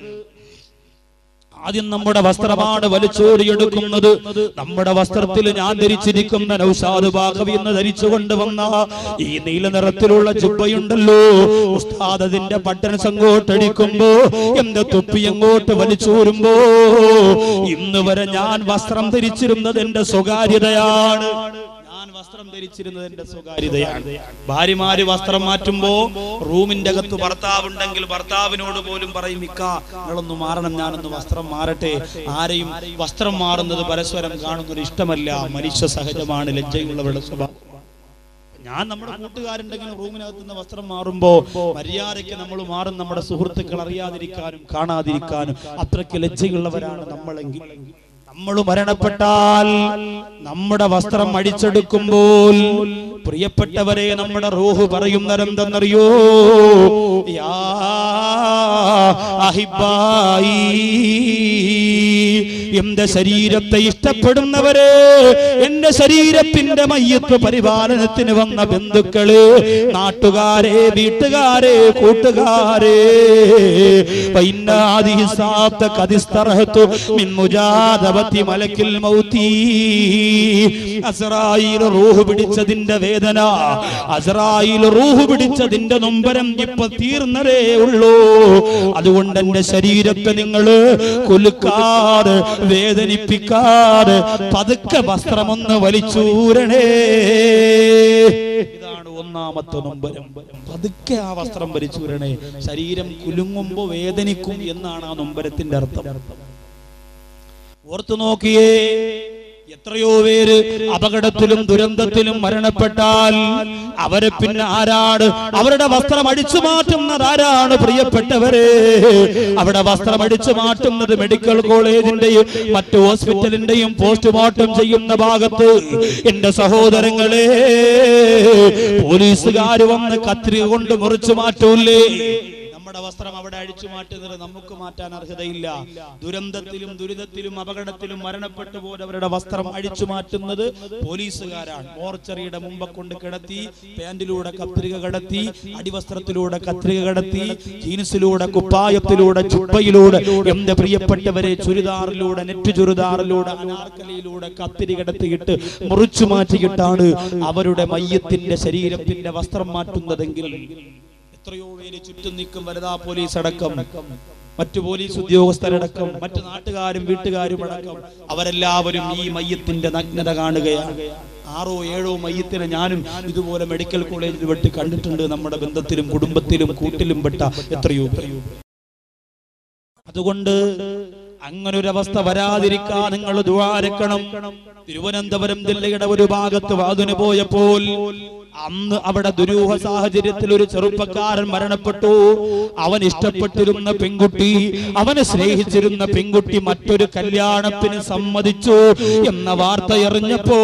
ആദ്യം നമ്മുടെ വസ്ത്രമാണ് വലിച്ചോടിയെടുക്കുന്നത് നമ്മുടെ വസ്ത്രത്തിൽ ഞാൻ ധരിച്ചിരിക്കുന്ന നൗഷാദ് ബാഖവി എന്ന് ധരിച്ചുകൊണ്ട് വന്ന ഈ നീല നിറത്തിലുള്ള ജുബയുണ്ടല്ലോ ഉസ്താദ് അതിന്റെ ബട്ടൺസ് അങ്ങോട്ടടിക്കുമ്പോ എന്റെ തൊപ്പി അങ്ങോട്ട് വലിച്ചോരുമ്പോ ഇന്ന് വരെ ഞാൻ വസ്ത്രം ധരിച്ചിരുന്നത് എന്റെ സ്വകാര്യതയാണ് ഞാൻ വസ്ത്രം ധരിച്ചിരുന്നത് എന്റെ സ്വകാര്യതയാണ് ഭാര്യമാര് വസ്ത്രം മാറ്റുമ്പോ റൂമിന്റെ അകത്ത് ഭർത്താവുണ്ടെങ്കിൽ ഭർത്താവിനോട് പോലും പറയും ഇക്ക നിങ്ങളൊന്ന് മാറണം ഞാനൊന്ന് വസ്ത്രം മാറട്ടെ ആരെയും വസ്ത്രം മാറുന്നത് പരസ്പരം കാണുന്നത് ഇഷ്ടമല്ല മനുഷ്യ സഹജമാണ് ലജ്ജയുള്ളവരുടെ സ്വഭാവം ഞാൻ നമ്മുടെ കൂട്ടുകാരുണ്ടെങ്കിൽ റൂമിനകത്ത് നിന്ന് വസ്ത്രം മാറുമ്പോ മര്യാദയ്ക്ക് നമ്മൾ മാറും നമ്മുടെ സുഹൃത്തുക്കൾ അറിയാതിരിക്കാനും കാണാതിരിക്കാനും അത്രയ്ക്ക് ലജ്ജയുള്ളവരാണ് നമ്മളെങ്കിൽ നമ്മൾ മരണപ്പെട്ടാൽ നമ്മുടെ വസ്ത്രം അടിച്ചെടുക്കുമ്പോൾ പ്രിയപ്പെട്ടവരെ നമ്മുടെ റൂഹ് പറയുന്നതെന്തെന്നറിയോ യാ അഹിബായി എന്റെ ശരീരത്തെ ഇഷ്ടപ്പെടുന്നവരെ എന്റെ ശരീരത്തിന്റെ മയ്യത്ത് പരിപാലനത്തിന് വന്ന ബന്ധുക്കള് നാട്ടുകാരെ വീട്ടുകാരെ കൂട്ടുകാരെ ഫൈനാദിഹി സാത്ത കദിസ്തറഹത്തു മിൻ മുജാദബത്തി മലക്കിൽ മൗതി അസ്രായിൽ റൂഹ് പിടിച്ചതിന്റെ വേദന അസ്രായിൽ റൂഹ് പിടിച്ചതിന്റെ നൊമ്പരം ഇപ്പൊ തീർന്നതേ ഉള്ളൂ അതുകൊണ്ട് എന്റെ ശരീരത്തെ നിങ്ങൾ കുലുക്കാതെ വേദനിപ്പിക്കാതെ പതുക്കെ വസ്ത്രമൊന്ന് വലിച്ചൂരണേ ഇതാണ് ഒന്നാമത്തെ നൊമ്പരം പതുക്കെ ആ വസ്ത്രം വലിച്ചൂരണേ ശരീരം കുലുങ്ങുമ്പോ വേദനിക്കും എന്നാണ് ആ നൊമ്പരത്തിന്റെ അർത്ഥം ഓർത്തു നോക്കിയേ എത്രയോ പേര് അപകടത്തിലും ദുരന്തത്തിലും മരണപ്പെട്ടാൽ അവരെ പിന്നെ ആരാണ് അവരുടെ വസ്ത്രം അടിച്ചു മാറ്റുന്നത് ആരാണ് പ്രിയപ്പെട്ടവരെ അവിടെ വസ്ത്രം അടിച്ചു മാറ്റുന്നത് മെഡിക്കൽ കോളേജിന്റെയും മറ്റു ഹോസ്പിറ്റലിന്റെയും പോസ്റ്റ്മോർട്ടം ചെയ്യുന്ന ഭാഗത്ത് എന്റെ സഹോദരങ്ങളെ പോലീസുകാർ വന്ന് കത്രിക കൊണ്ട് മുറിച്ചു മാറ്റൂലേ നമ്മുടെ വസ്ത്രം അവിടെ അഴിച്ചു മാറ്റുന്നത് നമുക്ക് മാറ്റാൻ അർഹതയില്ല ദുരന്തത്തിലും ദുരിതത്തിലും അപകടത്തിലും മരണപ്പെട്ടു പോയവരുടെ വസ്ത്രം അഴിച്ചു മാറ്റുന്നത് പോലീസുകാരാണ് മോർച്ചറിയുടെ മുമ്പ് കൊണ്ട് കിടത്തി പാന്റിലൂടെ കത്രിക കടത്തി അടിവസ്ത്രത്തിലൂടെ കത്രിക കടത്തി ജീൻസിലൂടെ കുപ്പായത്തിലൂടെ ചുപ്പയിലൂടെ എന്റെ പ്രിയപ്പെട്ടവരെ ചുരിദാറിലൂടെ നെറ്റ് ചുരിദാറിലൂടെ അനാർക്കലിയിലൂടെ കത്തിരി കടത്തിയിട്ട് മുറിച്ചു മാറ്റിയിട്ടാണ് അവരുടെ മയ്യത്തിന്റെ ശരീരത്തിന്റെ വസ്ത്രം മാറ്റുന്നതെങ്കിൽ എത്രയോ പേര് ചുറ്റും നിൽക്കും വനിതാ പോലീസ് അടക്കം മറ്റു പോലീസ് ഉദ്യോഗസ്ഥരടക്കം മറ്റു നാട്ടുകാരും വീട്ടുകാരും അടക്കം അവരെല്ലാവരും ഈ മയ്യത്തിന്റെ നഗ്നത കാണുകയാണ് ആറോ ഏഴോ മയ്യത്തിനെ ഞാനും ഇതുപോലെ മെഡിക്കൽ കോളേജിൽ വെട്ടി കണ്ടിട്ടുണ്ട് നമ്മുടെ ബന്ധത്തിലും കുടുംബത്തിലും കൂട്ടിലും പെട്ട എത്രയോ എത്രയോ അതുകൊണ്ട് അങ്ങനെ ഒരു അവസ്ഥ വരാതിരിക്കാൻ നിങ്ങൾ ദ്വാരക്കണം തിരുവനന്തപുരം ജില്ലയുടെ ഒരു ഭാഗത്ത് വാതിന് പോയപ്പോൾ അന്ന് അവിടെ ദുരൂഹ സാഹചര്യത്തിൽ ഒരു ചെറുപ്പക്കാരൻ മരണപ്പെട്ടു അവൻ ഇഷ്ടപ്പെട്ടിരുന്ന പെൺകുട്ടി അവനെ സ്നേഹിച്ചിരുന്ന പെൺകുട്ടി മറ്റൊരു കല്യാണത്തിന് സമ്മതിച്ചു എന്ന വാർത്ത എറിഞ്ഞപ്പോ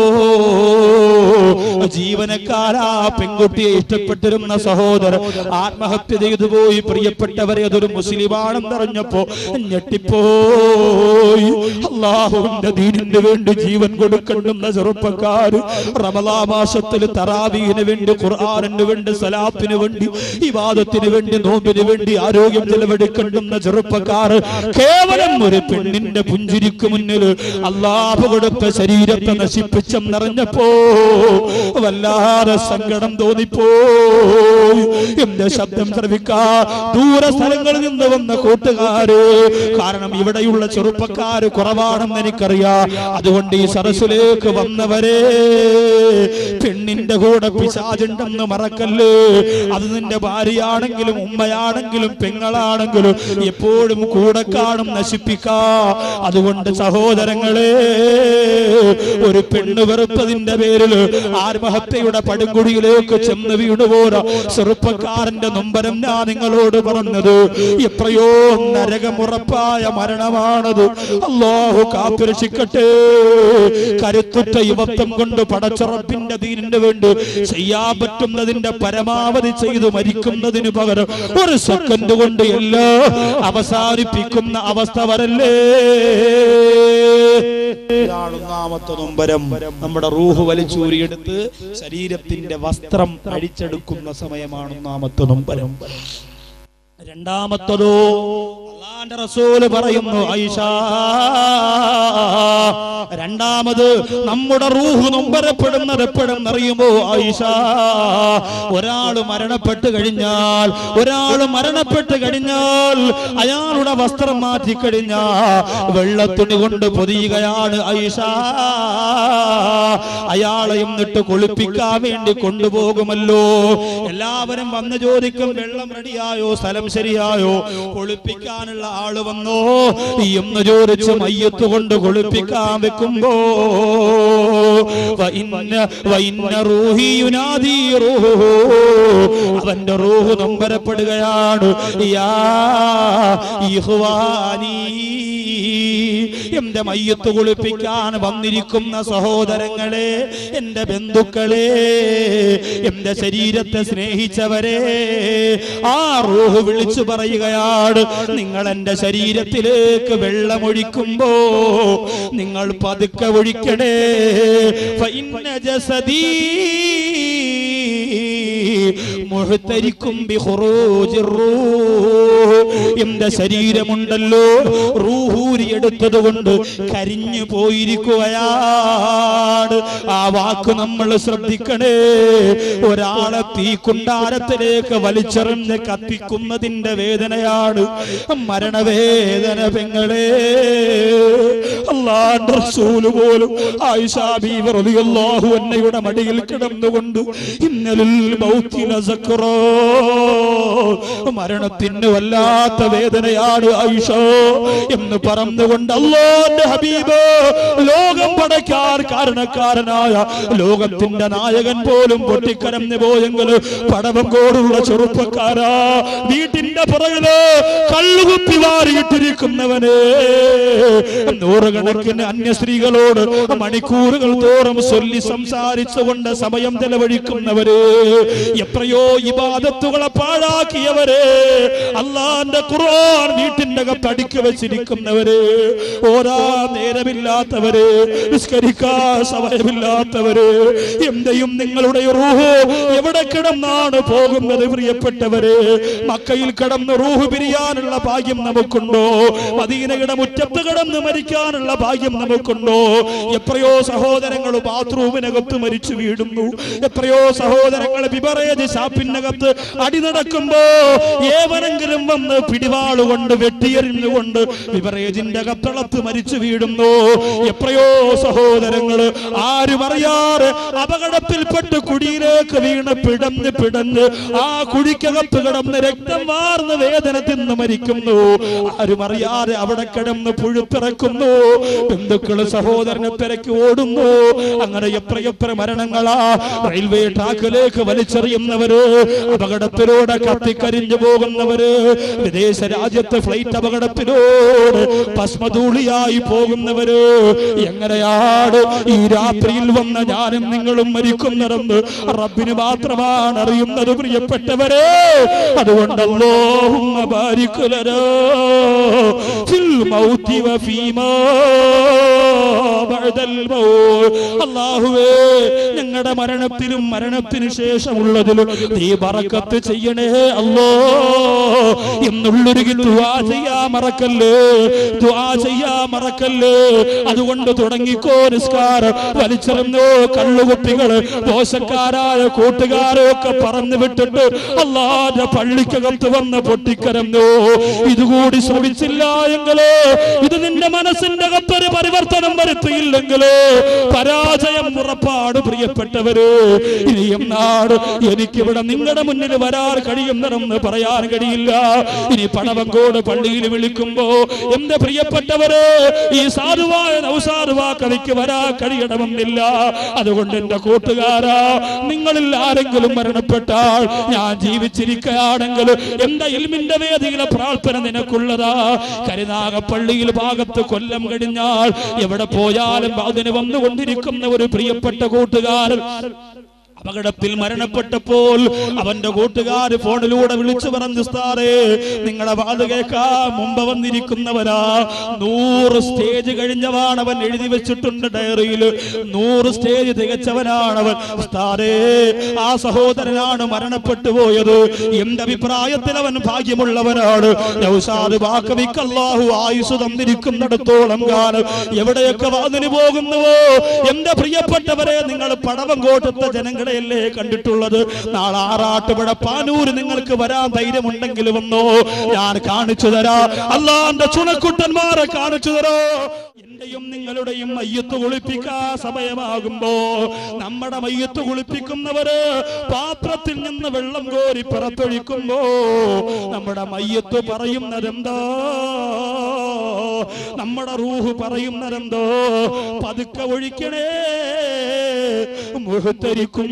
ജീവനക്കാരാ പെൺകുട്ടിയെ ഇഷ്ടപ്പെട്ടിരുന്ന സഹോദരൻ ആത്മഹത്യ ചെയ്തു പോയി പ്രിയപ്പെട്ടവരെ അതൊരു മുസ്ലിമാണെന്നറിഞ്ഞപ്പോ ഞെട്ടിപ്പോയി അള്ളാഹുവിന്റെ ദീനിന് വേണ്ടി ജീവൻ കൊടുക്കണ്ടുന്ന ചെറുപ്പക്കാര് റമലാ മാസത്തിൽ തറാവീന് വേണ്ടി ഖുർആാനിന് വേണ്ടി സലാത്തിന് വേണ്ടി ഇവാദത്തിന് വേണ്ടി നോമ്പിന് വേണ്ടി ആരോഗ്യം ചെലവെടുക്കണ്ടുന്ന ചെറുപ്പക്കാർ കേവലം ഒരു പെണ്ണിന്റെ പുഞ്ചിരിക്ക് മുന്നിൽ അള്ളാഹു കൊടുത്ത ശരീരത്തെ നശിപ്പിച്ചെന്നറിഞ്ഞപ്പോ വല്ലാതെ സങ്കടം തോന്നിപ്പോയി എന്റെ ശബ്ദം ശ്രവിക്കാ ദൂര സ്ഥലങ്ങളിൽ നിന്ന് വന്ന കൂട്ടുകാര് കാരണം ഇവിടെയുള്ള ചെറുപ്പക്കാര് കുറവാണെന്ന് എനിക്കറിയാം അതുകൊണ്ട് ഈ സരസിലേക്ക് വന്നവരെ പെണ്ണിന്റെ കൂടെ പിശാചുണ്ടെന്ന് മറക്കല്ലേ അത് നിന്റെ ഭാര്യയാണെങ്കിലും ഉമ്മയാണെങ്കിലും പെങ്ങളാണെങ്കിലും എപ്പോഴും കൂടെ കാണും നശിപ്പിക്കാ അതുകൊണ്ട് സഹോദരങ്ങളെ ഒരു പെണ്ണ് വെറുപ്പതിന്റെ പേരിൽ ആത്മ ആത്മഹത്യയുടെ പടുങ്കുഴിയിലേക്ക് ചെന്ന് വീണുപോരാ ചെറുപ്പക്കാരന്റെ നൊമ്പരം ഞാൻ നിങ്ങളോട് പറഞ്ഞത് എത്രയോ നരകമുറപ്പായ മരണമാണത് അള്ളാഹു കാത്തുരക്ഷിക്കട്ടെ കരുത്തുറ്റ യുവത്വം കൊണ്ട് പടച്ചുറപ്പിന്റെ ദീനിന് വേണ്ടി ചെയ്യാൻ പറ്റുന്നതിന്റെ പരമാവധി ചെയ്തു മരിക്കുന്നതിന് പകരം ഒരു സെക്കൻഡ് കൊണ്ട് എല്ലാം അവസാനിപ്പിക്കുന്ന അവസ്ഥ വരല്ലേ ഇതാണ് ഒന്നാമത്തെ നൊമ്പരം നമ്മുടെ റൂഹ് വലിച്ചൂരിയെടുത്ത് ശരീരത്തിന്റെ വസ്ത്രം അഴിച്ചെടുക്കുന്ന സമയമാണ് ഒന്നാമത്തെ നൊമ്പരം രണ്ടാമത്തതോ അള്ളാന്റെ റസൂല് പറയുന്നു ഐഷ രണ്ടാമത് നമ്മുടെ റൂഹ് നൊമ്പരപ്പെടുന്നത് എപ്പോഴെന്നറിയുമോ ഐഷ ഒരാൾ മരണപ്പെട്ട് കഴിഞ്ഞാൽ ഒരാൾ മരണപ്പെട്ട് കഴിഞ്ഞാൽ അയാളുടെ വസ്ത്രം മാറ്റി കഴിഞ്ഞാൽ വെള്ളത്തുണി കൊണ്ട് പൊതിയുകയാണ് ഐഷ അയാളെ എന്നിട്ട് കുളിപ്പിക്കാൻ വേണ്ടി കൊണ്ടുപോകുമല്ലോ എല്ലാവരും വന്ന് ചോദിക്കും വെള്ളം റെഡിയായോ സ്ഥലം ശരിയായോ കുളിപ്പിക്കാനുള്ള ആള് വന്നോ എന്ന് ചോദിച്ച് മയ്യത്ത് കൊണ്ട് കുളിപ്പിക്കാൻ വെക്കുമ്പോ വഇന്ന വഇന്ന റൂഹി യുനാദി റൂഹു അവന്റെ റൂഹ് നൊമ്പരപ്പെടുകയാണ് യാ ഇഹ്വാനീ എന്റെ മയ്യത്ത് കുളിപ്പിക്കാൻ വന്നിരിക്കുന്ന സഹോദരങ്ങളെ എന്റെ ബന്ധുക്കളെ എന്റെ ശരീരത്തെ സ്നേഹിച്ചവരെ ആ റൂഹ് വിളിച്ചു പറയുകയാണ് നിങ്ങൾ എന്റെ ശരീരത്തിലേക്ക് വെള്ളമൊഴിക്കുമ്പോ നിങ്ങൾ പതുക്കെ ഒഴിക്കണേ ഫഇന്ന ജസദീ മുഹ്തരിക്കും ബിഖുറൂജിർ റൂഹ് എന്റെ ശരീരമുണ്ടല്ലോ റൂഹൂരി എടുത്തത് കൊണ്ട് കരിഞ്ഞു പോയിരിക്കുകയാണ് ആ വാക്ക് നമ്മൾ ശ്രദ്ധിക്കണേ ഒരാളെ തീക്കുണ്ടാരത്തിലേക്ക് വലിച്ചെറിഞ്ഞ് കത്തിക്കുന്നതിന്റെ വേദനയാണ് മരണവേദന പെങ്ങളെ അള്ളാന്റെ റസൂല് പോലും ആയിഷാ ബീവി റളിയല്ലാഹു അൻഹയുടെ മടിയിൽ കിടന്നുകൊണ്ട് ഇന്നലിൽ മൗത്തിന സക്റോ മരണത്തിന് വല്ലാത്ത വേദനയാണ് ആയിഷ എന്ന് പറഞ്ഞുകൊണ്ട് അള്ളാന്റെ ഹബീബ് ലോകം പടയ്ക്കാൻ കാരണക്കാരനായ ലോകത്തിന്റെ നായകൻ പോലും പൊട്ടിക്കരഞ്ഞു പോയെങ്കിൽ പടവം കോടുള്ള ചെറുപ്പക്കാരാ വീട്ടിന്റെ പുറകില് കള്ളുകുപ്പി വാരിയിട്ടിരിക്കുന്നവനെ നൂറുകണക്കിന് അന്യ സ്ത്രീകളോട് മണിക്കൂറുകൾ തോറും ചൊല്ലി സംസാരിച്ചുകൊണ്ട് സമയം ചെലവഴിക്കുന്നവര് എത്രയോ ഇബാദത്തുകളെ പാഴാക്കിയവര് അള്ളാന്റെ ഖുർആൻ വീട്ടിന്റെ അകത്ത് അടുക്കി വെച്ചിരിക്കുന്നവര് ഓരാ നേരമില്ലാത്തവര് നിസ്കരിക്കാൻ സമയമില്ലാത്തവര് എന്റെയും നിങ്ങളുടെ റൂഹ് എവിടെ കിടന്നാണ് പോകുന്നത് പ്രിയപ്പെട്ടവര് മക്കയിൽ കിടന്ന് റൂഹ് പിരിയാനുള്ള ഭാഗ്യം നമുക്കുണ്ടോ മദീനയുടെ മുറ്റത്ത് കിടന്ന് മരിക്കാനുള്ള ഭാഗ്യം നമുക്കുണ്ടോ എത്രയോ സഹോദരങ്ങൾ ബാത്റൂമിനകത്ത് മരിച്ചു വീടുന്നു എത്രയോ സഹോദരങ്ങൾ ബിബറേജ് ഷാപ്പിനകത്ത് അടി നടക്കുമ്പോ ഏവനെങ്കിലും വന്ന് പിടിവാളുകൊണ്ട് വെട്ടിയെറിഞ്ഞുകൊണ്ട് ബിബറേജിന്റെ കത്തളത്ത് മരിച്ചു വീടുന്നു എത്രയോ സഹോദരങ്ങൾ ആരും അറിയാറ് അപകടത്തിൽപ്പെട്ട് കുടിയിലേക്ക് വീണ് പിടഞ്ഞ് പിടഞ്ഞ് ആ കുഴിക്കകത്ത് കിടന്ന് രക്തം വാർന്ന് വേദന തിന്ന് മരിക്കുന്നു ആരും അറിയാതെ അവിടെ കിടന്ന് പുഴുപ്പിറക്കുന്നു ബന്ധുക്കള് സഹോദരനെ തിരക്കി ഓടുന്നു അങ്ങനെ എത്ര എത്ര മരണങ്ങളാ റെയിൽവേ ട്രാക്കിലേക്ക് വലിച്ചെറിയുന്നവര് അപകടത്തിലൂടെ കത്തിക്കരിഞ്ഞു പോകുന്നവര് വിദേശ രാജ്യത്തെ ഫ്ലൈറ്റ് അപകടത്തിലൂടെ ഭസ്മധൂളിയായി പോകുന്നവര് എങ്ങനെയാണ് ഈ രാത്രിയിൽ വന്ന ഞാനും നിങ്ങളും മരിക്കുന്നതെന്ന് റബ്ബിന് മാത്രമാണ് അറിയുന്നത് പ്രിയപ്പെട്ടവരെ അതുകൊണ്ടല്ലോ ബാരിക്കുലരോ ഫിൽ മൗതി വഫീമാ ബഅദൽ മൗത്ത് അല്ലാഹുവേ ഞങ്ങളുടെ മരണത്തിലും മരണത്തിന് ശേഷമുള്ളതിലും നീ ബറക്കത്ത് ചെയ്യണേ അല്ലോ എന്നുള്ളൊരു ദുആ ചെയ്യാ മറക്കല്ലേ ദുആ ചെയ്യാ മറക്കല്ലേ അതുകൊണ്ട് തുടങ്ങിക്കോ നിസ്കാരം വലിച്ചെറിഞ്ഞോ കള്ളുകുപ്പികള് ദോഷക്കാരായ കൂട്ടുകാരെ ഒക്കെ പറഞ്ഞു വിട്ടിട്ട് അള്ളാന്റെ പള്ളിക്കകത്ത് വന്ന് പൊട്ടിക്കരഞ്ഞോ ഇതുകൂടി ശ്രമിച്ചില്ല എങ്കിലോ ഇത് നിന്റെ മനസ്സിന്റെ അകത്തൊരു പരിവർത്തനം വരുത്തിയില്ലെങ്കിലോ പരാജയം ഉറപ്പാട് പ്രിയപ്പെട്ടവര് ഇനിയും നാട് എനിക്കിവിടെ നിങ്ങളുടെ മുന്നിൽ വരാൻ കഴിയുന്നതെന്ന് പറയാൻ കഴിയില്ല ഇനി പണവങ്കോട് പള്ളിയിൽ വിളിക്കുമ്പോ എന്റെ പ്രിയപ്പെട്ടവരെ ഈ സാധുവായ നൗസാധുവാ കവിക്ക് വരാൻ കഴിയണമെന്നില്ല അതുകൊണ്ട് എന്റെ കൂട്ടുകാരാ നിങ്ങളിൽ ആരെങ്കിലും മരണപ്പെട്ടാൽ ഞാൻ ജീവിച്ചിരിക്കുകയാണെങ്കിൽ എന്റെ ഇൽമിന്റെ വേദിയിലെ പ്രാർത്ഥന നിനക്കുള്ളതാ കരുനാഗപ്പള്ളിയിൽ ഭാഗത്ത് കൊല്ലം കഴിഞ്ഞാൽ എവിടെ പോയാലും അതിന് വന്നുകൊണ്ടിരിക്കുന്ന ഒരു പ്രിയപ്പെട്ട കൂട്ടുകാരൻ അപകടത്തിൽ മരണപ്പെട്ടപ്പോൾ അവന്റെ കൂട്ടുകാർ ഫോണിലൂടെ വിളിച്ചു പറഞ്ഞു ഉസ്താദേ നിങ്ങളെ വാത് കേൾക്കാൻ മുമ്പ് വന്നിരിക്കുന്നവരാ നൂറ് സ്റ്റേജ് കഴിഞ്ഞവാണ് അവൻ എഴുതി വെച്ചിട്ടുണ്ട് ഡയറിയിൽ നൂറ് സ്റ്റേജ് തികച്ചവനാണ് അവൻ ഉസ്താദേ ആ സഹോദരനാണ് മരണപ്പെട്ടു പോയത് എന്റെ അഭിപ്രായത്തിൽ അവൻ ഭാഗ്യമുള്ളവനാണ് നൗഷാദ് ബാക്കവിക്ക് അല്ലാഹു ആയുസ് തന്നിരിക്കുന്നിടത്തോളം കാലം എവിടെയൊക്കെ വാതിന് പോകുന്നുവോ എന്റെ പ്രിയപ്പെട്ടവരെ നിങ്ങൾ പടവങ്കോട്ടത്തെ ജനങ്ങളെയല്ലേ കണ്ടിട്ടുള്ളത് നാളെ ആറാട്ടുപുഴ പാനൂര് നിങ്ങൾക്ക് വരാൻ ധൈര്യമുണ്ടെങ്കിൽ വന്നോ ഞാൻ കാണിച്ചു തരാ അല്ലാന്റെ ചുണക്കുട്ടന്മാരെ കാണിച്ചു തരോ എന്റെയും നിങ്ങളുടെയും മയ്യത്ത് കുളിപ്പിക്കാ സമയമാകുമ്പോ നമ്മുടെ മയ്യത്ത് കുളിപ്പിക്കുന്നവര് പാത്രത്തിൽ നിന്ന് വെള്ളം കോരി പുറത്തൊഴിക്കുമ്പോ നമ്മുടെ മയ്യത്ത് പറയുന്നതെന്താ നമ്മുടെ റൂഹ് പറയുന്നതെന്തോ പതുക്കെ ഒഴിക്കണേ മുഹത്തരിക്കും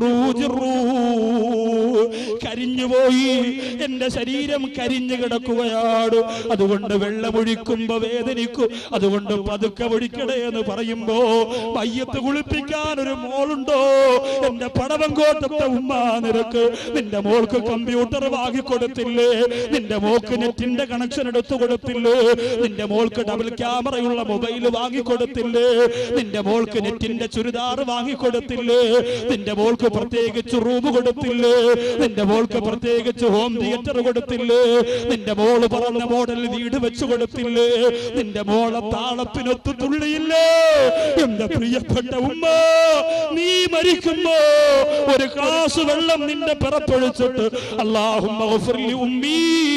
കരിഞ്ഞുപോയി എന്റെ ശരീരം കരിഞ്ഞു കിടക്കുകയാണ് അതുകൊണ്ട് വെള്ളമൊഴിക്കുമ്പോ വേദനിക്കും അതുകൊണ്ട് പതുക്കെ ഒഴിക്കണേ എന്ന് പറയുമ്പോ മയ്യത്ത് കുളിപ്പിക്കാൻ ഒരു മോളുണ്ടോ എന്റെ പടവങ്കോട്ടത്തെ ഉമ്മ നിനക്ക് നിന്റെ മോൾക്ക് കമ്പ്യൂട്ടർ വാങ്ങിക്കൊടുത്തില്ലേ നിന്റെ മോൾക്ക് നെറ്റിന്റെ കണക്ഷൻ എടുത്തു കൊടുത്തില്ലേ നിന്റെ മോൾക്ക് ഡബിൾ ക്യാമറയുള്ള മൊബൈൽ വാങ്ങിക്കൊടുത്തില്ലേ നിന്റെ മോൾക്ക് നെറ്റിന്റെ ചുരിദാർ വാങ്ങിക്കൊടുത്തില്ലേ നിന്റെ മോൾക്ക് പ്രത്യേകിച്ച് റൂം കൊടുത്തില്ലേ നിന്റെ മോൾക്ക് പ്രത്യേകിച്ച് ഹോം തിയേറ്റർ കൊടുത്തില്ലേ നിന്റെ മോള് പറഞ്ഞ മോഡൽ വീട് വെച്ചു കൊടുത്തില്ലേ നിന്റെ മോളെ താളത്തിനൊത്തു തുള്ളിയില്ലേ എന്റെ പ്രിയപ്പെട്ട ഉമ്മ നീ മരിക്കുമ്പോ ഒരു ഗ്ലാസ് വെള്ളം നിന്റെ പിറപ്പൊഴിച്ചിട്ട് അള്ളാഹുമ്മ ഗഫിർലി ഉമ്മീ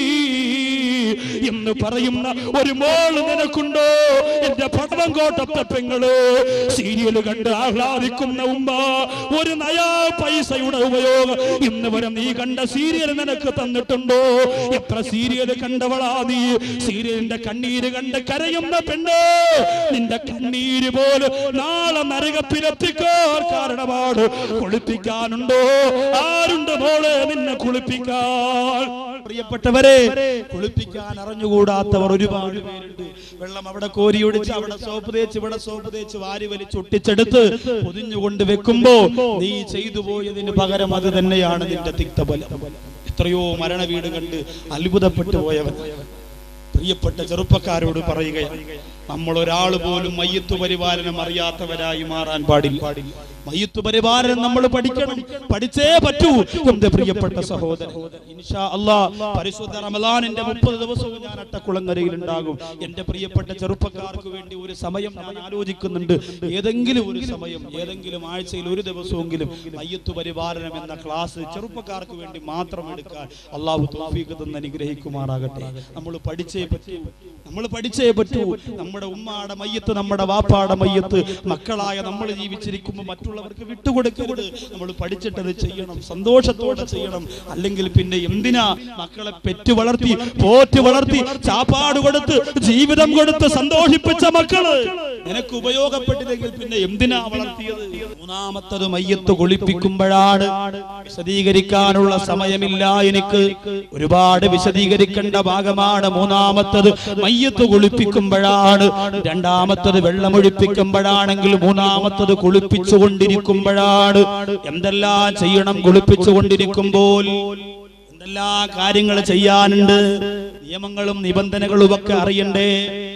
എന്ന് പറയുന്ന ഒരു മോള് നിനക്കുണ്ടോ എന്റെ പടവങ്കോട്ടത്തെ പെങ്ങള് സീരിയൽ കണ്ട് ആഹ്ലാദിക്കുന്ന ഉമ്മ ഒരു നയാ പൈസയുടെ ഉപയോഗം ഇന്ന് വരെ നീ കണ്ട സീരിയൽ നിനക്ക് തന്നിട്ടുണ്ടോ എത്ര സീരിയൽ കണ്ടവളാ നീ സീരിയലിന്റെ കണ്ണീര് കണ്ട് കരയുന്ന പെണ്ണ് നിന്റെ കണ്ണീര് പോലും നാളെ നരകപ്പിലെത്തിക്കാൻ കാരണമാണ് കുളിപ്പിക്കാനുണ്ടോ ആരുണ്ട് മോളെ നിന്നെ കുളിപ്പിക്കാൻ പ്രിയപ്പെട്ടവരെ കുളിപ്പിക്കാൻ അറിഞ്ഞുകൂടാത്തവർ ഒരുപാട് പേരുണ്ട് വെള്ളം അവിടെ കോരിയൊടിച്ച് അവിടെ സോപ്പ് തേച്ച് ഇവിടെ സോപ്പ് തേച്ച് വാരി വലിച്ച് ഒട്ടിച്ചെടുത്ത് പൊതിഞ്ഞുകൊണ്ട് വെക്കുമ്പോ നീ ചെയ്തു പോയതിന് പകരം അത് തന്നെയാണ് നിന്റെ തിക്തബലം എത്രയോ മരണ വീട് കണ്ട് അത്ഭുതപ്പെട്ടു പോയവൻ പ്രിയപ്പെട്ട ചെറുപ്പക്കാരോട് പറയുകയാണ് നമ്മൾ ഒരാൾ പോലും മയ്യത്തു പരിപാലനം അറിയാത്തവരായി മാറാൻ പാടില്ല മയ്യത്തു പരിപാലനം നമ്മൾ പഠിക്കണം പഠിച്ചേ പറ്റൂ എന്റെ പ്രിയപ്പെട്ട സഹോദരൻ ഇൻഷാ അല്ലാ പരിശുദ്ധ റമദാനിന്റെ മുപ്പത് ദിവസവും ഞാൻ അട്ടക്കുളങ്ങരയിൽ ഉണ്ടാകും എന്റെ പ്രിയപ്പെട്ട ചെറുപ്പക്കാർക്ക് വേണ്ടി ഒരു സമയം ഞാൻ ആലോചിക്കുന്നുണ്ട് ഏതെങ്കിലും ഒരു സമയം ഏതെങ്കിലും ആഴ്ചയിൽ ഒരു ദിവസമെങ്കിലും മയ്യത്തു പരിപാലനം എന്ന ക്ലാസ് ചെറുപ്പക്കാർക്ക് വേണ്ടി മാത്രം എടുക്കാൻ അള്ളാഹു തൗഫീഖ് തന്ന് അനുഗ്രഹിക്കുമാറാകട്ടെ നമ്മൾ പഠിച്ചേ പറ്റൂ നമ്മൾ പഠിച്ചേ പറ്റൂ നമ്മുടെ ഉമ്മാടെ മയ്യത്ത് നമ്മുടെ വാപ്പാടെ മയ്യത്ത് മക്കളായ നമ്മൾ ജീവിച്ചിരിക്കുമ്പോൾ മറ്റുള്ളവർക്ക് വിട്ടുകൊടുക്കരുത് നമ്മൾ പഠിച്ചിട്ടത് ചെയ്യണം സന്തോഷത്തോടെ ചെയ്യണം അല്ലെങ്കിൽ പിന്നെ എന്തിനാ മക്കളെ പെറ്റു വളർത്തി പോറ്റ് വളർത്തി ചാപ്പാട് കൊടുത്ത് ജീവിതം കൊടുത്ത് സന്തോഷിപ്പിച്ച മക്കള് നിനക്ക് ഉപയോഗപ്പെട്ടില്ലെങ്കിൽ പിന്നെ എന്തിനാ വളർത്തിയത് മൂന്നാമത്തത് മയ്യത്ത് കുളിപ്പിക്കുമ്പോഴാണ് വിശദീകരിക്കാനുള്ള സമയമില്ല എനിക്ക് ഒരുപാട് വിശദീകരിക്കേണ്ട ഭാഗമാണ് മൂന്നാമത്തത് മയ്യത്ത് കുളിപ്പിക്കുമ്പോഴാണ് രണ്ടാമത്തത് വെള്ളമൊഴിപ്പിക്കുമ്പോഴാണെങ്കിൽ മൂന്നാമത്തത് കുളിപ്പിച്ചു കൊണ്ടിരിക്കുമ്പോഴാണ് എന്തെല്ലാം ചെയ്യണം കുളിപ്പിച്ചു കൊണ്ടിരിക്കുമ്പോൾ എന്തെല്ലാം കാര്യങ്ങൾ ചെയ്യാനുണ്ട് നിയമങ്ങളും നിബന്ധനകളും ഒക്കെ അറിയണ്ടേ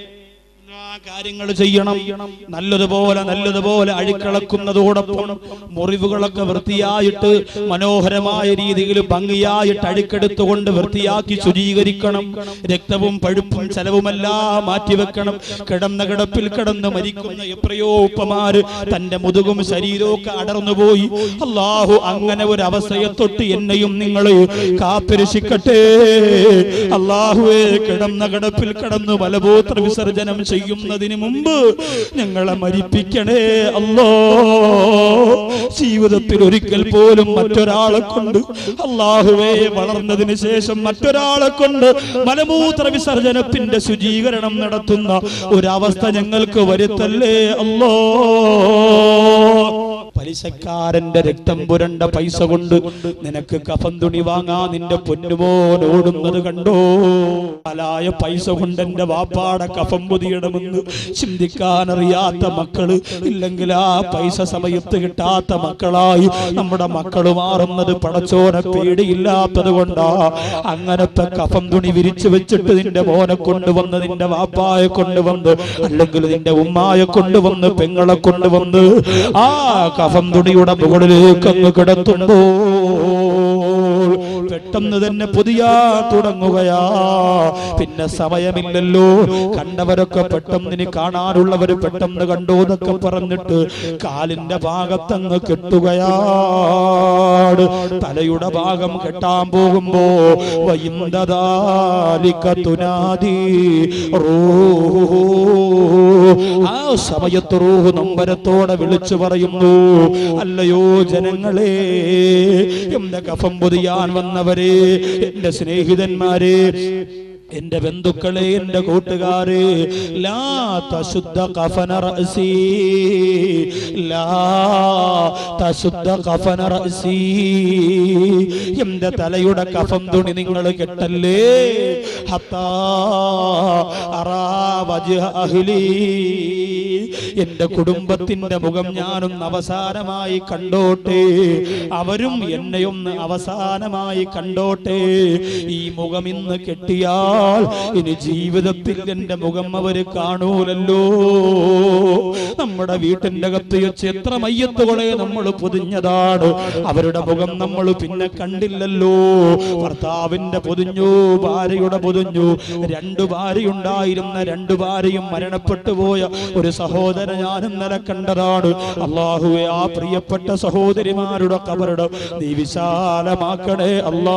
എല്ലാ കാര്യങ്ങൾ ചെയ്യണം നല്ലതുപോലെ നല്ലതുപോലെ അഴുക്കളക്കുന്നതോടൊപ്പം മുറിവുകളൊക്കെ വൃത്തിയായിട്ട് മനോഹരമായ രീതിയിൽ ഭംഗിയായിട്ട് അഴുക്കെടുത്തുകൊണ്ട് വൃത്തിയാക്കി ശുചീകരിക്കണം രക്തവും പഴുപ്പും ചെലവുമെല്ലാം മാറ്റിവെക്കണം കിടന്ന കിടപ്പിൽ കിടന്ന് മരിക്കുന്ന എത്രയോ ഉപ്പമാര് തന്റെ മുതുകും ശരീരവും ഒക്കെ അടർന്നുപോയി അള്ളാഹു അങ്ങനെ ഒരു അവസ്ഥയെ തൊട്ട് എന്നെയും നിങ്ങളെയും കാത്തിരക്ഷിക്കട്ടെ അള്ളാഹുവേ കിടന്ന കിടപ്പിൽ കിടന്ന് മലമൂത്ര വിസർജനം ചെയ്യുന്ന മരിക്കുന്നതിന് മുമ്പ് ഞങ്ങളെ മരിപ്പിക്കണേ അല്ലോ ജീവിതത്തിൽ ഒരിക്കൽ പോലും മറ്റൊരാളെ കൊണ്ട് അള്ളാഹുവേ വളർന്നതിന് ശേഷം മറ്റൊരാളെ കൊണ്ട് മലമൂത്ര വിസർജനത്തിന്റെ ശുചീകരണം നടത്തുന്ന ഒരവസ്ഥ ഞങ്ങൾക്ക് വരുത്തല്ലേ അല്ലോ പലിശക്കാരന്റെ രക്തം പുരണ്ട പൈസ കൊണ്ട് നിനക്ക് കഫം തുണി വാങ്ങാ നിന്റെ പൊന്നുമോൻ ഓടുന്നത് കണ്ടോ അലായ പൈസ കൊണ്ട് എന്റെ വാപ്പാടെ കഫം പൊതിയണമെന്ന് ചിന്തിക്കാനറിയാത്ത മക്കള് ഇല്ലെങ്കിൽ ആ പൈസ സമയത്ത് കിട്ടാത്ത മക്കളായി നമ്മുടെ മക്കള് മാറുന്നത് പടച്ചോനെ പേടിയില്ലാത്തത് കൊണ്ടാ അങ്ങനത്തെ കഫം തുണി വിരിച്ചു വെച്ചിട്ട് നിന്റെ മോനെ കൊണ്ടുവന്ന് നിന്റെ വാപ്പായെ കൊണ്ടുവന്ന് അല്ലെങ്കിൽ നിന്റെ ഉമ്മായെ കൊണ്ടുവന്ന് പെങ്ങളെ കൊണ്ടുവന്ന് ആ കഫം തുണിയുടെ മുകളിലേക്ക് അങ്ങ് കിടത്തുമ്പോ പെട്ടെന്ന് തന്നെ പുതിയ തുടങ്ങുകയാ പിന്നെ സമയമില്ലല്ലോ കണ്ടവരൊക്കെ പെട്ടെന്ന് ഇനി കാണാനുള്ളവര് പെട്ടെന്ന് കണ്ടു എന്നൊക്കെ പറഞ്ഞിട്ട് കാലിന്റെ ഭാഗത്തങ്ങ് കെട്ടുകയാണ് തലയുടെ ഭാഗം കെട്ടാൻ പോകുമ്പോ വൈന്ദാലിക്കത്തുനാദി റൂഹു ആ സമയത്ത് റൂഹ് നമ്പരത്തോടെ വിളിച്ചു പറയുന്നു അല്ലയോ ജനങ്ങളെ എന്റെ കഫം പൊതിയാൻ വന്നവരെ എന്റെ സ്നേഹിതന്മാരെ എന്റെ ബന്ധുക്കളെ എന്റെ കൂട്ടുകാരെ ലാ തശുദ്ധ കഫന റഅസി ലാ തശുദ്ധ കഫന റഅസി എന്റെ തലയുടെ കഫം തുണി നിങ്ങൾ കെട്ടല്ലേ ഹത്താ അറാ വജ്ഹ അഹ്ലി എന്റെ കുടുംബത്തിന്റെ മുഖം ഞാനൊന്ന് അവസാനമായി കണ്ടോട്ടെ അവരും എന്നെയൊന്ന് അവസാനമായി കണ്ടോട്ടെ ഈ മുഖം ഇന്ന് കെട്ടിയാൽ ഇനി ജീവിതത്തിൽ എന്റെ മുഖം അവര് കാണൂലല്ലോ നമ്മുടെ വീട്ടിന്റെ അകത്ത് വെച്ച് എത്ര മയ്യത്തുകളെ നമ്മൾ പൊതിഞ്ഞതാണ് അവരുടെ മുഖം നമ്മൾ പിന്നെ കണ്ടില്ലല്ലോ ഭർത്താവിന്റെ പൊതിഞ്ഞു ഭാര്യയുടെ പൊതിഞ്ഞു രണ്ടു ഭാര്യയുണ്ടായിരുന്ന രണ്ടു ഭാര്യയും മരണപ്പെട്ടു പോയ ഒരു സഹോദരൻ ഞാൻ ഇന്നലെ കണ്ടതാണ് അള്ളാഹുവെ ആ പ്രിയപ്പെട്ട സഹോദരിമാരുടെ കബറുടെ നീ വിശാലമാക്കണേ അല്ലാ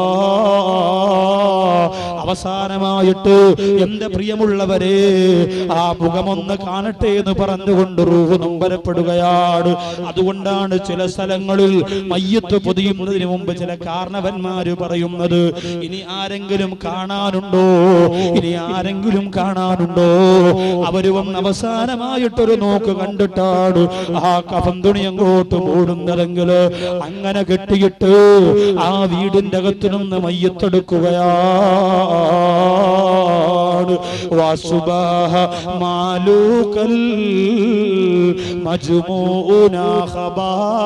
അവസാനമായിട്ട് എന്റെ പ്രിയമുള്ളവരെ ആ മുഖമൊന്ന് കാണട്ടെ എന്ന് പറഞ്ഞുകൊണ്ട് റൂഹ് നൊമ്പരപ്പെടുകയാണ് അതുകൊണ്ടാണ് ചില സ്ഥലങ്ങളിൽ മയ്യത്ത് പൊതിയുന്നതിന് മുമ്പ് ചില കാരണവന്മാര് പറയുന്നത് ഇനി ആരെങ്കിലും കാണാനുണ്ടോ ഇനി ആരെങ്കിലും കാണാനുണ്ടോ അവര് വന്ന് അവസാനമായിട്ടൊരു നോക്ക് കണ്ടിട്ടാണ് ആ കഫം തുണി അങ്ങോട്ട് മൂടുന്നതെങ്കിൽ അങ്ങനെ കെട്ടിയിട്ട് ആ വീടിന്റെ അകത്തു നിന്ന് മയ്യത്തെടുക്കുകയാണ് വാസുബാഹ മാലൂക്കൽ മജ്മൂന ഖബാ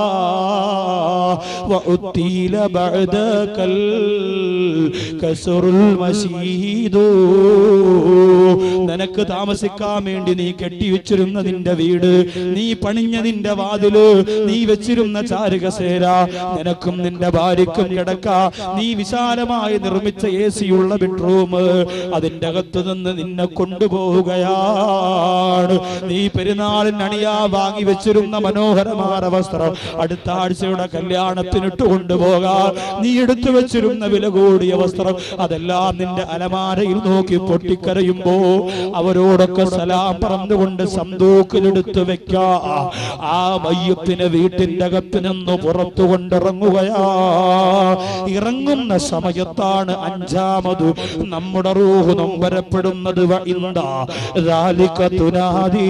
وأتيل بعدك الكسر المشيد നിനക്ക് താമസിക്കാൻ വേണ്ടി നീ കെട്ടിവെച്ചിരുന്ന നിന്റെ വീട് നീ പണിഞ്ഞ നിന്റെ വാതില് നീ വെച്ചിരുന്ന ചാരുകസേര നിനക്കും നിന്റെ ഭാര്യക്കും കിടക്ക നീ വിശാലമായി നിർമ്മിച്ച എ സിയുള്ള ബെഡ്റൂം അതിന്റെ അകത്ത് നിന്ന് നിന്നെ കൊണ്ടുപോവുകയാണ് നീ പെരുന്നാളിന് അണിയാ വാങ്ങി വെച്ചിരുന്ന മനോഹരമായ വസ്ത്രം അടുത്ത ആഴ്ചയുടെ കല്യാണത്തിനിട്ട് കൊണ്ടുപോകാൻ നീ എടുത്തു വെച്ചിരുന്ന വില കൂടിയ വസ്ത്രം അതെല്ലാം നിന്റെ അലമാരയിൽ നോക്കി പൊട്ടിക്കരയുമ്പോ അവരോടൊക്കെ സലാം പറഞ്ഞുകൊണ്ട് സന്തൂക്കിലെടുത്ത് വെക്കാ ആ മയ്യത്തിന് വീട്ടിന്റെ അകത്ത് നിന്ന് പുറത്തു കൊണ്ടിറങ്ങുകയാ ഇറങ്ങുന്ന സമയത്താണ് അഞ്ചാമത് നമ്മുടെ റൂഹ് നൊമ്പരപ്പെടുന്നത് വ ഇന്ദാ ذلك തുനാദി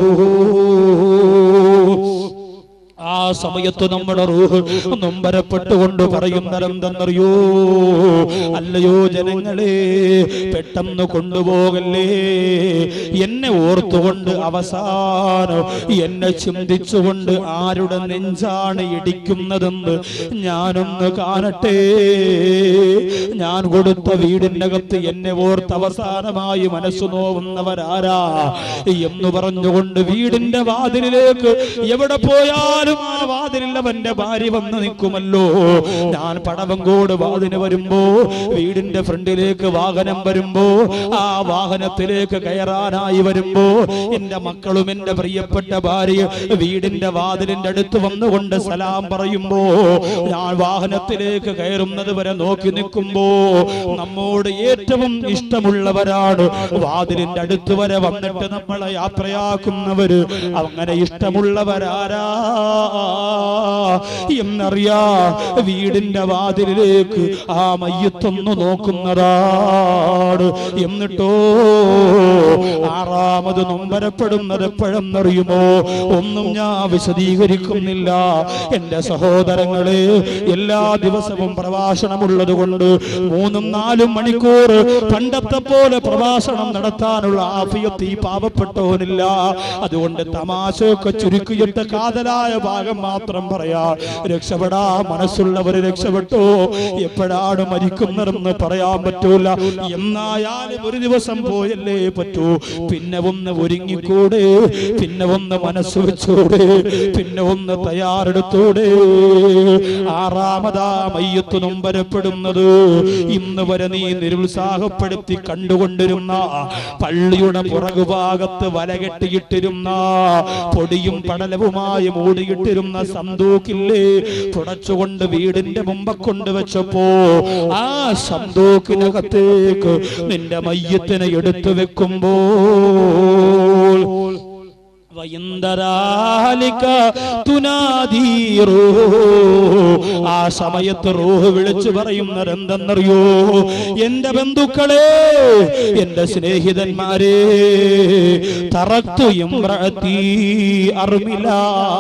റൂഹ് ആ സമയത്ത് നമ്മുടെ റൂഹ് നൊമ്പരപ്പെട്ടുകൊണ്ട് പറയുന്നതെന്തെന്നറിയോ അല്ലയോ ജനങ്ങളെ പെട്ടെന്ന് കൊണ്ടുപോകല്ലേ എന്നെ ഓർത്തുകൊണ്ട് അവസാനം എന്നെ ചിന്തിച്ചുകൊണ്ട് ആരുടെ നെഞ്ചാണ് ഇടിക്കുന്നതെന്ന് ഞാനൊന്ന് കാണട്ടെ ഞാൻ കൊടുത്ത വീടിന്റെ അകത്ത് എന്നെ ഓർത്ത് അവസാനമായി മനസ്സു നോവുന്നവരാരാ എന്ന് പറഞ്ഞുകൊണ്ട് വീടിന്റെ വാതിലിലേക്ക് എവിടെ പോയാലും എന്നാലും ആ വാതിലിൽ അവന്റെ ഭാര്യ വന്ന് നിൽക്കുമല്ലോ ഞാൻ പടവങ്കോട് വാതിന് വരുമ്പോ വീടിന്റെ ഫ്രണ്ടിലേക്ക് വാഹനം വരുമ്പോ ആ വാഹനത്തിലേക്ക് കയറാനായി വരുമ്പോ എന്റെ മക്കളും എന്റെ പ്രിയപ്പെട്ട ഭാര്യ വീടിന്റെ വാതിലിന്റെ അടുത്ത് വന്നുകൊണ്ട് സലാം പറയുമ്പോ ഞാൻ വാഹനത്തിലേക്ക് കയറുന്നത് വരെ നോക്കി നിൽക്കുമ്പോ നമ്മോട് ഏറ്റവും ഇഷ്ടമുള്ളവരാണ് വാതിലിന്റെ അടുത്ത് വരെ വന്നിട്ട് നമ്മളെ യാത്രയാക്കുന്നവര് അങ്ങനെ ഇഷ്ടമുള്ളവരാരാ എന്നറിയാ വീടിന്റെ വാതിലിലേക്ക് ആ മയ്യത്തൊന്നു നോക്കുന്നതാണ് എന്നിട്ടോ ആറാമത് നൊമ്പരപ്പെടുന്നത് എപ്പോഴെന്നറിയുമോ ഒന്നും ഞാൻ വിശദീകരിക്കുന്നില്ല എന്റെ സഹോദരങ്ങളെ എല്ലാ ദിവസവും പ്രഭാഷണമുള്ളത് കൊണ്ട് മൂന്നും നാലും മണിക്കൂർ പണ്ടത്തെ പോലെ പ്രഭാഷണം നടത്താനുള്ള ആഫിയത്ത് ഈ പാവപ്പെട്ടവനില്ല അതുകൊണ്ട് തമാശയൊക്കെ ചുരുക്കിയിട്ട് കാതലായ ഭാഗം മാത്രം പറയാ രക്ഷപ്പെടാ മനസ്സുള്ളവര് രക്ഷപ്പെട്ടോ എപ്പോഴാണ് മരിക്കുന്നതെന്ന് പറയാൻ പറ്റൂല എന്നായാലും ഒരു ദിവസം പോയല്ലേ പറ്റൂ പിന്നെ ഒന്ന് ഒരുങ്ങിക്കൂടെ പിന്നെ ഒന്ന് മനസ്സ് വെച്ചൂടെ പിന്നെ ഒന്ന് തയ്യാറെടുത്തൂടെ ആറാമതാ മയ്യത്ത് നൊമ്പരപ്പെടുന്നത് ഇന്ന് വരെ നീ നിരുത്സാഹപ്പെടുത്തി കണ്ടുകൊണ്ടിരുന്ന പള്ളിയുടെ പുറകുഭാഗത്ത് വലകെട്ടിയിട്ടിരുന്ന പൊടിയും പടലവുമായി മൂടിയിട്ടിരുന്ന സന്തൂക്കില്ലേ തുടച്ചുകൊണ്ട് വീടിന്റെ മുമ്പ് കൊണ്ടുവച്ചപ്പോ ആ സന്തൂക്കിനകത്തേക്ക് നിന്റെ മയ്യത്തിനെ എടുത്തു വെക്കുമ്പോൾ വയന്തരാലിക തുനാദീ റൂഹ്. ആ സമയത്ത് റൂഹ് വിളിച്ചു പറയുന്നത് എന്തെന്നറിയോ എന്റെ ബന്ധുക്കളെ എന്റെ സ്നേഹിതന്മാരെ തറത്തു ഇമ്രഅത്തി അർമില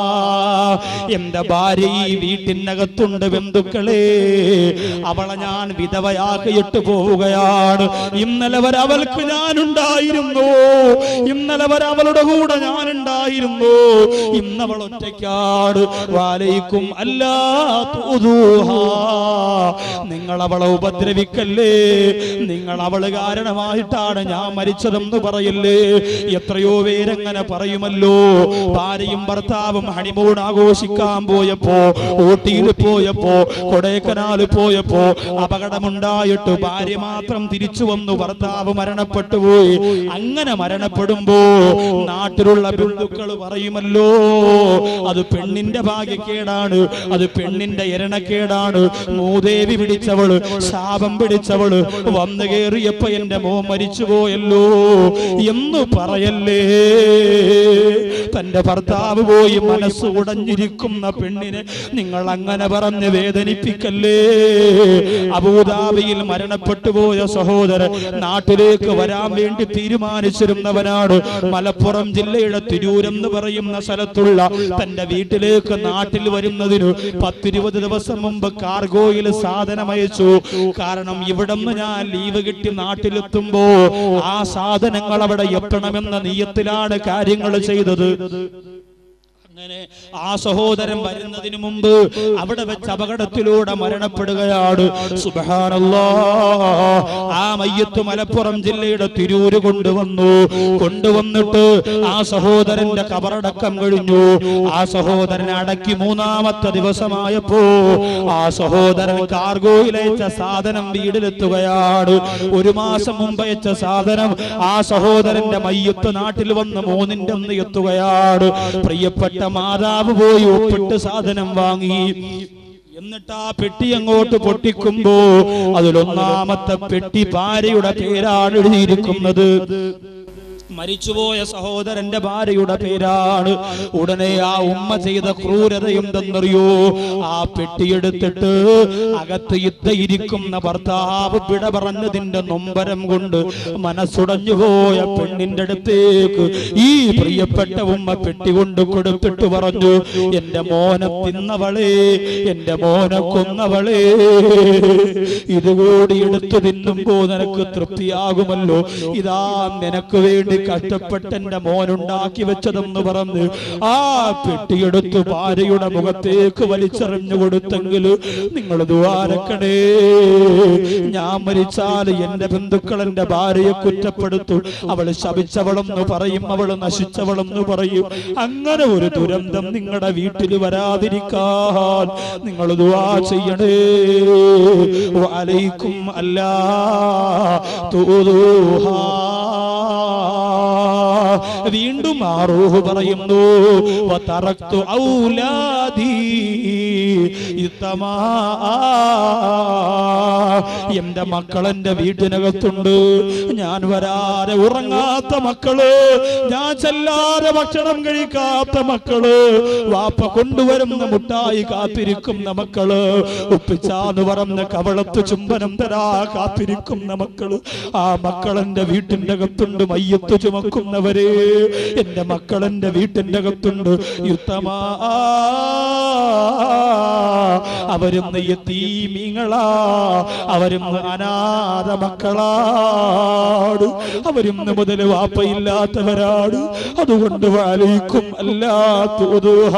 എന്റെ ഭാര്യ ഈ വീട്ടിനകത്തുണ്ട് ബന്ധുക്കളെ അവളെ ഞാൻ വിധവയാക്കിയിട്ട് പോവുകയാണ് ഇന്നലെ വരെ അവൾക്ക് ഞാനുണ്ടായിരുന്നു ഇന്നലെ വരെ അവളുടെ കൂടെ ഞാനുണ്ടായിരുന്നു ഇന്നവൾ ഒറ്റയ്ക്കാട് വാലയിക്കും അല്ലാ തൂതൂഹാ. നിങ്ങൾ അവളെ ഉപദ്രവിക്കല്ലേ നിങ്ങൾ അവള് കാരണമായിട്ടാണ് ഞാൻ മരിച്ചതെന്ന് പറയല്ലേ എത്രയോ പേരങ്ങനെ പറയുമല്ലോ ഭാര്യയും ഭർത്താവും ഹണിമൂൺ ആഘോഷിക്കാൻ പോയപ്പോ ഊട്ടിയിൽ പോയപ്പോ കൊടൈക്കനാൽ പോയപ്പോ അപകടമുണ്ടായിട്ട് ഭാര്യ മാത്രം തിരിച്ചു വന്നു ഭർത്താവ് മരണപ്പെട്ടു പോയി അങ്ങനെ മരണപ്പെടുമ്പോ നാട്ടിലുള്ള ബന്ധുക്കൾ പറയുമല്ലോ അത് പെണ്ണിന്റെ ഭാഗ്യക്കേടാണ് അത് പെണ്ണിന്റെ എരണക്കേടാണ് മൂദേവി പിടിച്ചവള് ശാപം പിടിച്ചവള് വന്നു കേറിയപ്പോ എന്റെ മോ മരിച്ചു പോയല്ലോ എന്ന് പറയല്ലേ തന്റെ ഭർത്താവ് പോയി മനസ്സ് ഉടഞ്ഞിരിക്കുന്ന പെണ്ണിനെ നിങ്ങൾ അങ്ങനെ പറഞ്ഞ് വേദനിപ്പിക്കല്ലേ അബൂദാബിയിൽ മരണപ്പെട്ടു പോയ സഹോദരൻ നാട്ടിലേക്ക് വരാൻ വേണ്ടി തീരുമാനിച്ചിരുന്നവനാണ് മലപ്പുറം ജില്ലയുടെ തിരൂരം എന്ന് പറയുന്ന സ്ഥലത്തുള്ള തന്റെ വീട്ടിലേക്ക് നാട്ടിൽ വരുന്നതിന് പത്തിരുപത് ദിവസം മുമ്പ് കാർഗോയിൽ സാധനം അയച്ചു കാരണം ഇവിടുന്ന് ഞാൻ ലീവ് കിട്ടി നാട്ടിലെത്തുമ്പോ ആ സാധനങ്ങൾ അവിടെ എത്തണമെന്ന നീയത്തിലാണ് കാര്യങ്ങൾ ചെയ്തത് അങ്ങനെ ആ സഹോദരൻ വരുന്നതിന് മുമ്പ് അവിടെ വെച്ച് അപകടത്തിലൂടെ മരണപ്പെടുകയാണ് സുബ്ഹാനല്ലാ ആ മയ്യത്ത് മലപ്പുറം ജില്ലയുടെ തിരൂര് കൊണ്ടുവന്നു കൊണ്ടുവന്നിട്ട് ആ സഹോദരന്റെ കബറടക്കം കഴിഞ്ഞു ആ സഹോദരൻ അടക്കി മൂന്നാമത്തെ ദിവസമായപ്പോ ആ സഹോദരൻ കാർഗോയിൽ അയച്ച സാധനം വീട്ടിലെത്തുകയാണ് ഒരു മാസം മുമ്പ് അയച്ച സാധനം ആ സഹോദരന്റെ മയ്യത്ത് നാട്ടിൽ വന്ന് മൂന്നിന്റെ ഒന്ന് എത്തുകയാണ് പ്രിയപ്പെട്ട മാതാവ് പോയി ഒപ്പിട്ട് സാധനം വാങ്ങി എന്നിട്ട് ആ പെട്ടി അങ്ങോട്ട് പൊട്ടിക്കുമ്പോ അതിലൊന്നാമത്തെ പെട്ടി ഭാര്യയുടെ പേരാണ് എഴുതിയിരിക്കുന്നത് മരിച്ചുപോയ സഹോദരന്റെ ഭാര്യയുടെ പേരാണ് ഉടനെ ആ ഉമ്മ ചെയ്ത ക്രൂരത എന്തെന്നറിയോ ആ പെട്ടിയെടുത്തിട്ട് അകത്ത് ഇരിക്കുന്ന ഭർത്താവ് പിട പറഞ്ഞതിന്റെ നൊമ്പരം കൊണ്ട് മനസ്സുടഞ്ഞു പോയ പെണ്ണിന്റെ അടുത്തേക്ക് ഈ പ്രിയപ്പെട്ട ഉമ്മ പെട്ടി കൊണ്ട് കൊടുത്തിട്ട് പറഞ്ഞു എന്റെ മോനെ തിന്നവളെ എന്റെ മോനെ കൊന്നവളെ ഇതുകൂടി എടുത്തു തിന്നുമ്പോ നിനക്ക് തൃപ്തിയാകുമല്ലോ ഇതാ നിനക്ക് വേണ്ടി കഷ്ടപ്പെട്ട് എന്റെ മോനുണ്ടാക്കി വെച്ചതെന്ന് പറഞ്ഞ് ആ പെട്ടിയെടുത്ത് ഭാര്യയുടെ മുഖത്തേക്ക് വലിച്ചെറിഞ്ഞു കൊടുത്തെങ്കിൽ നിങ്ങൾ ദ്വാരക്കണേ ഞാൻ മരിച്ചാൽ എന്റെ ബന്ധുക്കൾ എന്റെ ഭാര്യയെ കുറ്റപ്പെടുത്തും അവൾ ശപിച്ചവളെന്ന് പറയും അവൾ നശിച്ചവളെന്ന് പറയും അങ്ങനെ ഒരു ദുരന്തം നിങ്ങളുടെ വീട്ടിൽ വരാതിരിക്കാൻ നിങ്ങൾ ദുവാ ചെയ്യണേ വലൈക്കും അല്ലാ തൂതുഹാ വീണ്ടും ആ റൂഹ് പറയുന്നു വതറക്തു ഔലാദി ഇത്തമാ എന്റെ മക്കൾ എന്റെ വീട്ടിനകത്തുണ്ട് ഞാൻ വരാതെ ഉറങ്ങാത്ത മക്കള് ഞാൻ ചെല്ലാതെ ഭക്ഷണം കഴിക്കാത്ത മക്കള് വാപ്പ കൊണ്ടുവരുന്ന മുട്ടായി കാത്തിരിക്കുന്ന മക്കള് ഉപ്പിച്ചാന്ന് പറഞ്ഞ കവളത്ത് ചുംബനം തരാ കാത്തിരിക്കുന്ന മക്കള് ആ മക്കൾ എന്റെ വീട്ടിന്റെ അകത്തുണ്ട് മയ്യത്ത് ചുമക്കുന്നവരെ എന്റെ മക്കൾ എന്റെ വീട്ടിന്റെ അകത്തുണ്ട് യുദ്ധമാ അവരും യത്തീമീങ്ങളാ അവരും അനാഥ മക്കളാട് അവരും മുതൽ വാപ്പയില്ലാത്തവരാണ് അതുകൊണ്ട് വാലിക്കും അല്ലാത്തൂതുഹ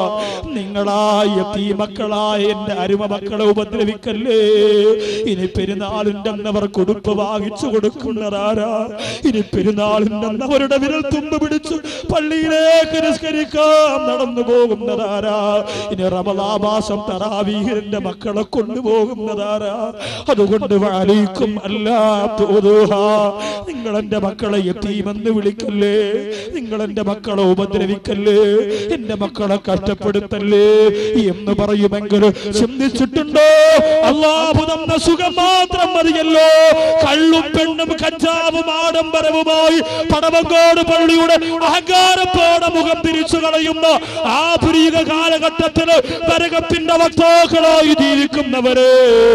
നിങ്ങളായ യത്തീമക്കളായ എന്റെ അരുമ മക്കളെ ഉപദ്രവിക്കല്ലേ ഇനി പെരുന്നാളുണ്ടെന്നവർ കൊടുപ്പ് വാങ്ങിച്ചു കൊടുക്കുന്നതാരാ ഇനി പെരുന്നാളുണ്ടെന്ന് അവരുടെ വിരൽ തുമ്പ് പിടിച്ചു പള്ളിയിലേക്ക് നിസ്കരിക്കാൻ നടന്നു പോകുന്നതാരാ ഇനി റമദാമാസം തറാവീഹിന്റെ മക്കളെ കൊണ്ടുപോകുന്നതാരാ അതുകൊണ്ട് വാലിക്കും അല്ലാത്തൂതുഹ നിങ്ങൾ എന്റെ മക്കളെ എത്തീമെന്ന് വിളിക്കല്ലേ നിങ്ങൾ എന്റെ മക്കളെ ഉപദ്രവിക്കല്ലേ എന്റെ മക്കളെ കഷ്ടപ്പെടുത്തല്ലേ എന്ന് പറയുമെങ്കിൽ ചിന്തിച്ചിട്ടുണ്ടോ അള്ളാഹു തന്ന സുഖം മാത്രം മതിയല്ലോ കള്ളും പെണ്ണും കഞ്ചാവും ആഡംബരവുമായി പടവങ്കോട് പള്ളിയുടെ അഹങ്കാരത്തോടെ മുഖം തിരിച്ചു കളയുന്ന ആധുനിക കാലഘട്ടത്തിൽ നരകത്തിന്റെ വക്താക്കളായി ജീവിക്കുന്നവരെ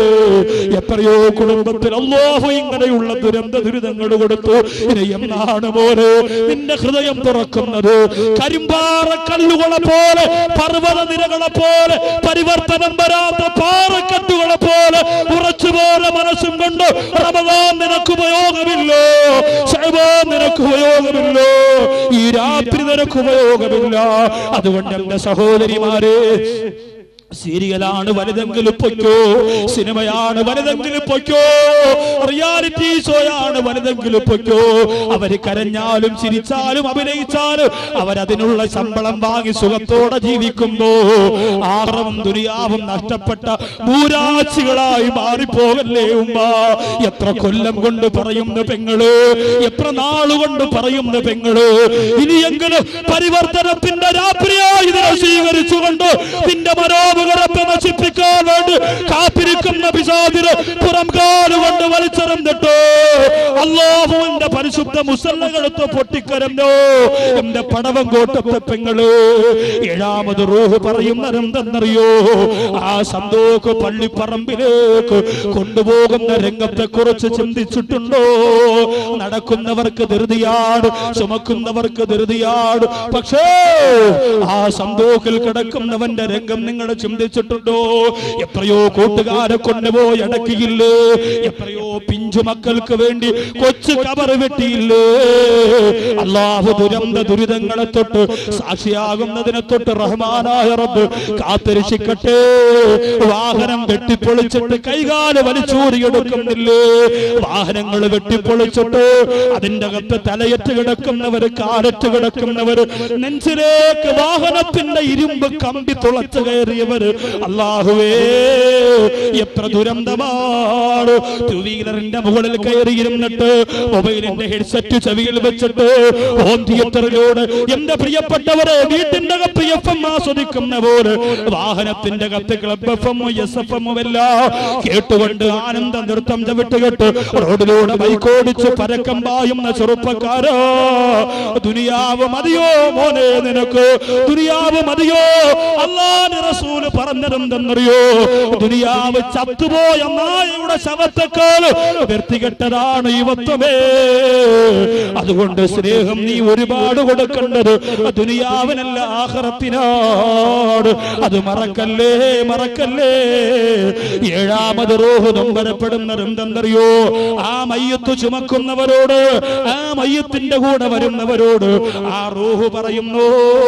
എത്രയോ കുടുംബത്തിൽ അള്ളാഹു ഇങ്ങനെയുള്ള ദുരന്ത ദുരിതങ്ങൾ കൊടുത്തു ഇനി എന്നാണ് പോലെ നിന്റെ ഹൃദയം തുറക്കുന്നത് കരിമ്പാറ കല്ലുകളെ പോലെ പർവ്വത നിരകളെ പോലെ പരിവർത്തനം വരാത്ത പാറക്കെട്ടുകളെ പോലെ ഉറച്ചുപോലെ മനസ്സും കൊണ്ട് റമദാൻ നിനക്ക് ഉപയോഗമില്ലോ ശൈബാൻ നിനക്ക് ഉപയോഗമില്ലോ ഈ രാത്രി നിനക്ക് ഉപയോഗമില്ല അതുകൊണ്ട് എന്റെ സഹോദരിമാരെ സീരിയലാണ് വലുതെങ്കിലും പൊയ്ക്കോ സിനിമയാണ് വലുതെങ്കിലും പൊയ്ക്കോ റിയാലിറ്റി ഷോയാണ് വലുതെങ്കിലും പൊയ്ക്കോ അവര് കരഞ്ഞാലും ചിരിച്ചാലും അഭിനയിച്ചാലും അവരതിനുള്ള ശമ്പളം വാങ്ങി സുഖത്തോടെ ജീവിക്കുമ്പോ ആറവും ദുരിയാവും നഷ്ടപ്പെട്ട മൂരാച്ചികളായി മാറിപ്പോകല്ലേ ഉമ്മ എത്ര കൊല്ലം കൊണ്ട് പറയുന്ന പെങ്ങള് എത്ര നാളുകൊണ്ട് പറയുന്ന പെങ്ങള് ഇനിയെങ്കിലും പരിവർത്തനത്തിന്റെ രാത്രിയായി ഇതിനെ സ്വീകരിച്ചുകൊണ്ട് നിന്റെ മനോമുഖരത്തെ നശിപ്പിക്കാൻ വേണ്ടി കാത്തിരിക്കുന്ന പിശാചിന് പുറം കാലുകൊണ്ട് വലിച്ചെറിഞ്ഞിട്ട് അള്ളാഹുവിന്റെ പരിശുദ്ധ മുസല്ലകളത്ത് പൊട്ടിക്കരഞ്ഞോ എന്റെ പടവം കോട്ടത്തെ പെങ്ങള് ഏഴാമത് റൂഹ് പറയുന്നതെന്തെന്നറിയോ ആ സന്തോക്ക് പള്ളിപ്പറമ്പിലേക്ക് കൊണ്ടുപോകുന്ന രംഗത്തെ കുറിച്ച് ചിന്തിച്ചിട്ടുണ്ടോ നടക്കുന്നവർക്ക് ധൃതിയാണ് ചുമക്കുന്നവർക്ക് ധൃതിയാണ് പക്ഷേ ആ സന്തോക്കിൽ കിടക്കുന്നവന്റെ രംഗം നിങ്ങൾ ചിന്തിച്ചിട്ടുണ്ടോ എത്രയോ കൂട്ടുകാരെ കൊണ്ടുപോയി അടക്കിയില്ലേ എത്രയോ പിഞ്ചു മക്കൾക്ക് വേണ്ടി കൊച്ചു കബർ വെട്ടിയില്ലേ അള്ളാഹു ദുരന്ത ദുരിതങ്ങളെ തൊട്ട് സാക്ഷിയാകുന്നതിനെ തൊട്ട് റഹ്മാനായ റബ്ബ് കാത്തിരക്ഷിക്കട്ടെ വാഹനം വെട്ടിപ്പൊളിച്ചിട്ട് കൈകാല് വലിച്ചൂരിയെടുക്കുന്നില്ലേ വാഹനങ്ങൾ വെട്ടിപ്പൊളിച്ചിട്ട് അതിന്റെ അകത്ത് തലയറ്റ് കിടക്കുന്നവര് കാലറ്റ് കിടക്കുന്നവര് നെഞ്ചിലേക്ക് വാഹനത്തിന്റെ ഇരുമ്പ് കമ്പി തുളച്ചു കയറിയവര് അള്ളാഹുവേ എത്ര ദുരന്തമാണ് ടു വീലറിന്റെ മുകളിൽ കയറിയിരുന്നിട്ട് മൊബൈലിന്റെ ഹെഡ്സെറ്റ് ചെവിയിൽ വെച്ചിട്ട് ഹോം തിയേറ്ററിലൂടെ എന്റെ പ്രിയപ്പെട്ടവരെ വീട്ടിന്റെ അകത്ത് എഫ് എം ആസ്വദിക്കുന്ന പോലെ വാഹനത്തിന്റെ അകത്ത് club F M S F M എല്ലാം കേട്ടുകൊണ്ട് ആനന്ദ നൃത്തം ചവിട്ടുകെട്ട് റോഡിലൂടെ ബൈക്കോടിച്ച് പരക്കം പായുന്ന ചെറുപ്പക്കാരോ ദുനിയാവ് മതിയോ മോനെ നിനക്ക് ദുനിയാവ് മതിയോ അള്ളാന്റെ റസൂല് പറഞ്ഞതെന്തെന്നറിയോ ദുനിയാ ദുനിയാവ് ചത്തുപോയ നായയുടെ ശവത്തെക്കാൾ വൃത്തികെട്ടതാണ് യുവത്വമേ അതുകൊണ്ട് സ്നേഹം നീ ഒരുപാട് കൊടുക്കേണ്ടത് ദുനിയാവിനല്ല ആഹ്റത്തിനാട് അത് മറക്കല്ലേ മറക്കല്ലേ ഏഴാമത് റോഹ് നൊമ്പരപ്പെടുന്നത് എന്തെന്നറിയോ ആ മയ്യത്ത് ചുമക്കുന്നവരോട് ആ മയ്യത്തിന്റെ കൂടെ വരുന്നവരോട് ആ റൂഹ് പറയുന്നു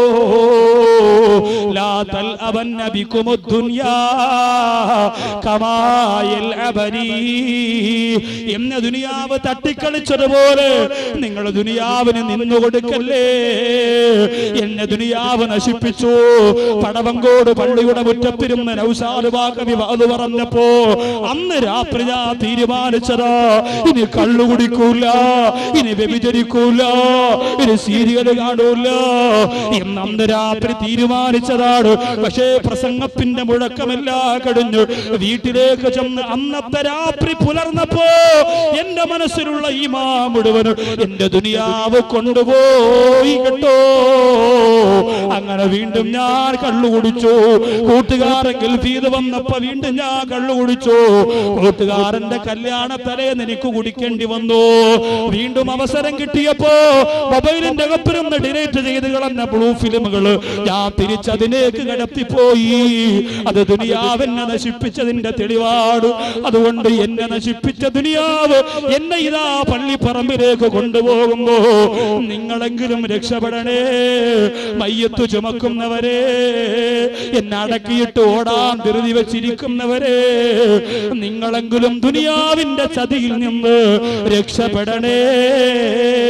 ലാ തൽഅബന്ന ബികുമുദ്ദുനിയാ കമാ യൽഅബനി എന്ന ദുനിയാവ് തട്ടിക്കളിച്ചതുപോലെ നിങ്ങൾ ദുനിയാവിന് നിന്നു കൊടുക്കല്ലേ എന്നെ ദുനിയാവ് നശിപ്പിച്ചു പടവങ്കോട് പള്ളിയുടെ മുറ്റത്തിരുന്ന് നൗസാദ് ബാക്കവി അത് പറഞ്ഞപ്പോ അന്ന് രാത്രി ഞാൻ തീരുമാനിച്ചതാ ഇനി കള്ളു കുടിക്കൂല ഇനി വ്യഭിചരിക്കൂല ഇനി സീരിയൽ കാണൂല എന്ന് അന്ന് രാത്രി തീരുമാനിച്ചതാണ് പക്ഷേ പ്രസംഗത്തിന്റെ മുഴക്കമെല്ലാം കഴിഞ്ഞു വീട്ടിലേക്ക് ചെന്ന് അന്നത്തെ രാത്രി പുലർന്നപ്പോ എന്റെ മനസ്സിലുള്ള ഈ മാ മുഴുവനും എന്റെ ദുനിയാവ് കൊണ്ടുപോയി കേട്ടോ അങ്ങനെ വീണ്ടും ഞാൻ കള്ളു കുടിച്ചു കൂട്ടുകാരെങ്കിൽ ഫീത് വന്നപ്പോ വീണ്ടും ഞാൻ കള്ളു കുടിച്ചു കൂട്ടുകാരന്റെ കല്യാണ തലേന്ന് എനിക്ക് കുടിക്കേണ്ടി വന്നു വീണ്ടും അവസരം കിട്ടിയപ്പോ മൊബൈലിന്റെ അകപ്പിരുന്ന് ഡിലീറ്റ് ചെയ്ത് കളഞ്ഞ ബ്ലൂ ഫിലിമുകൾ ഞാൻ തിരിച്ചതിലേക്ക് കടത്തിപ്പോയി അത് ദുനിയാവെന്നെ നശിപ്പിച്ചതിന്റെ തെളിവാണ് അതുകൊണ്ട് എന്നെ നശിപ്പിച്ച ദുനിയാവ് എന്നെ ഇതാ പള്ളിപ്പറമ്പിലേക്ക് കൊണ്ടുപോകുമ്പോ നിങ്ങളെങ്കിലും രക്ഷപ്പെടണേ മയ്യത്തു ചുമക്കുന്നവരെ എന്നെ അടക്കിയിട്ട് ഓടാൻ ധൃതി വെച്ചിരിക്കുന്നവരെ നിങ്ങളെങ്കിലും ദുനിയാവിന്റെ ചതിയിൽ നിന്ന് രക്ഷപ്പെടണേ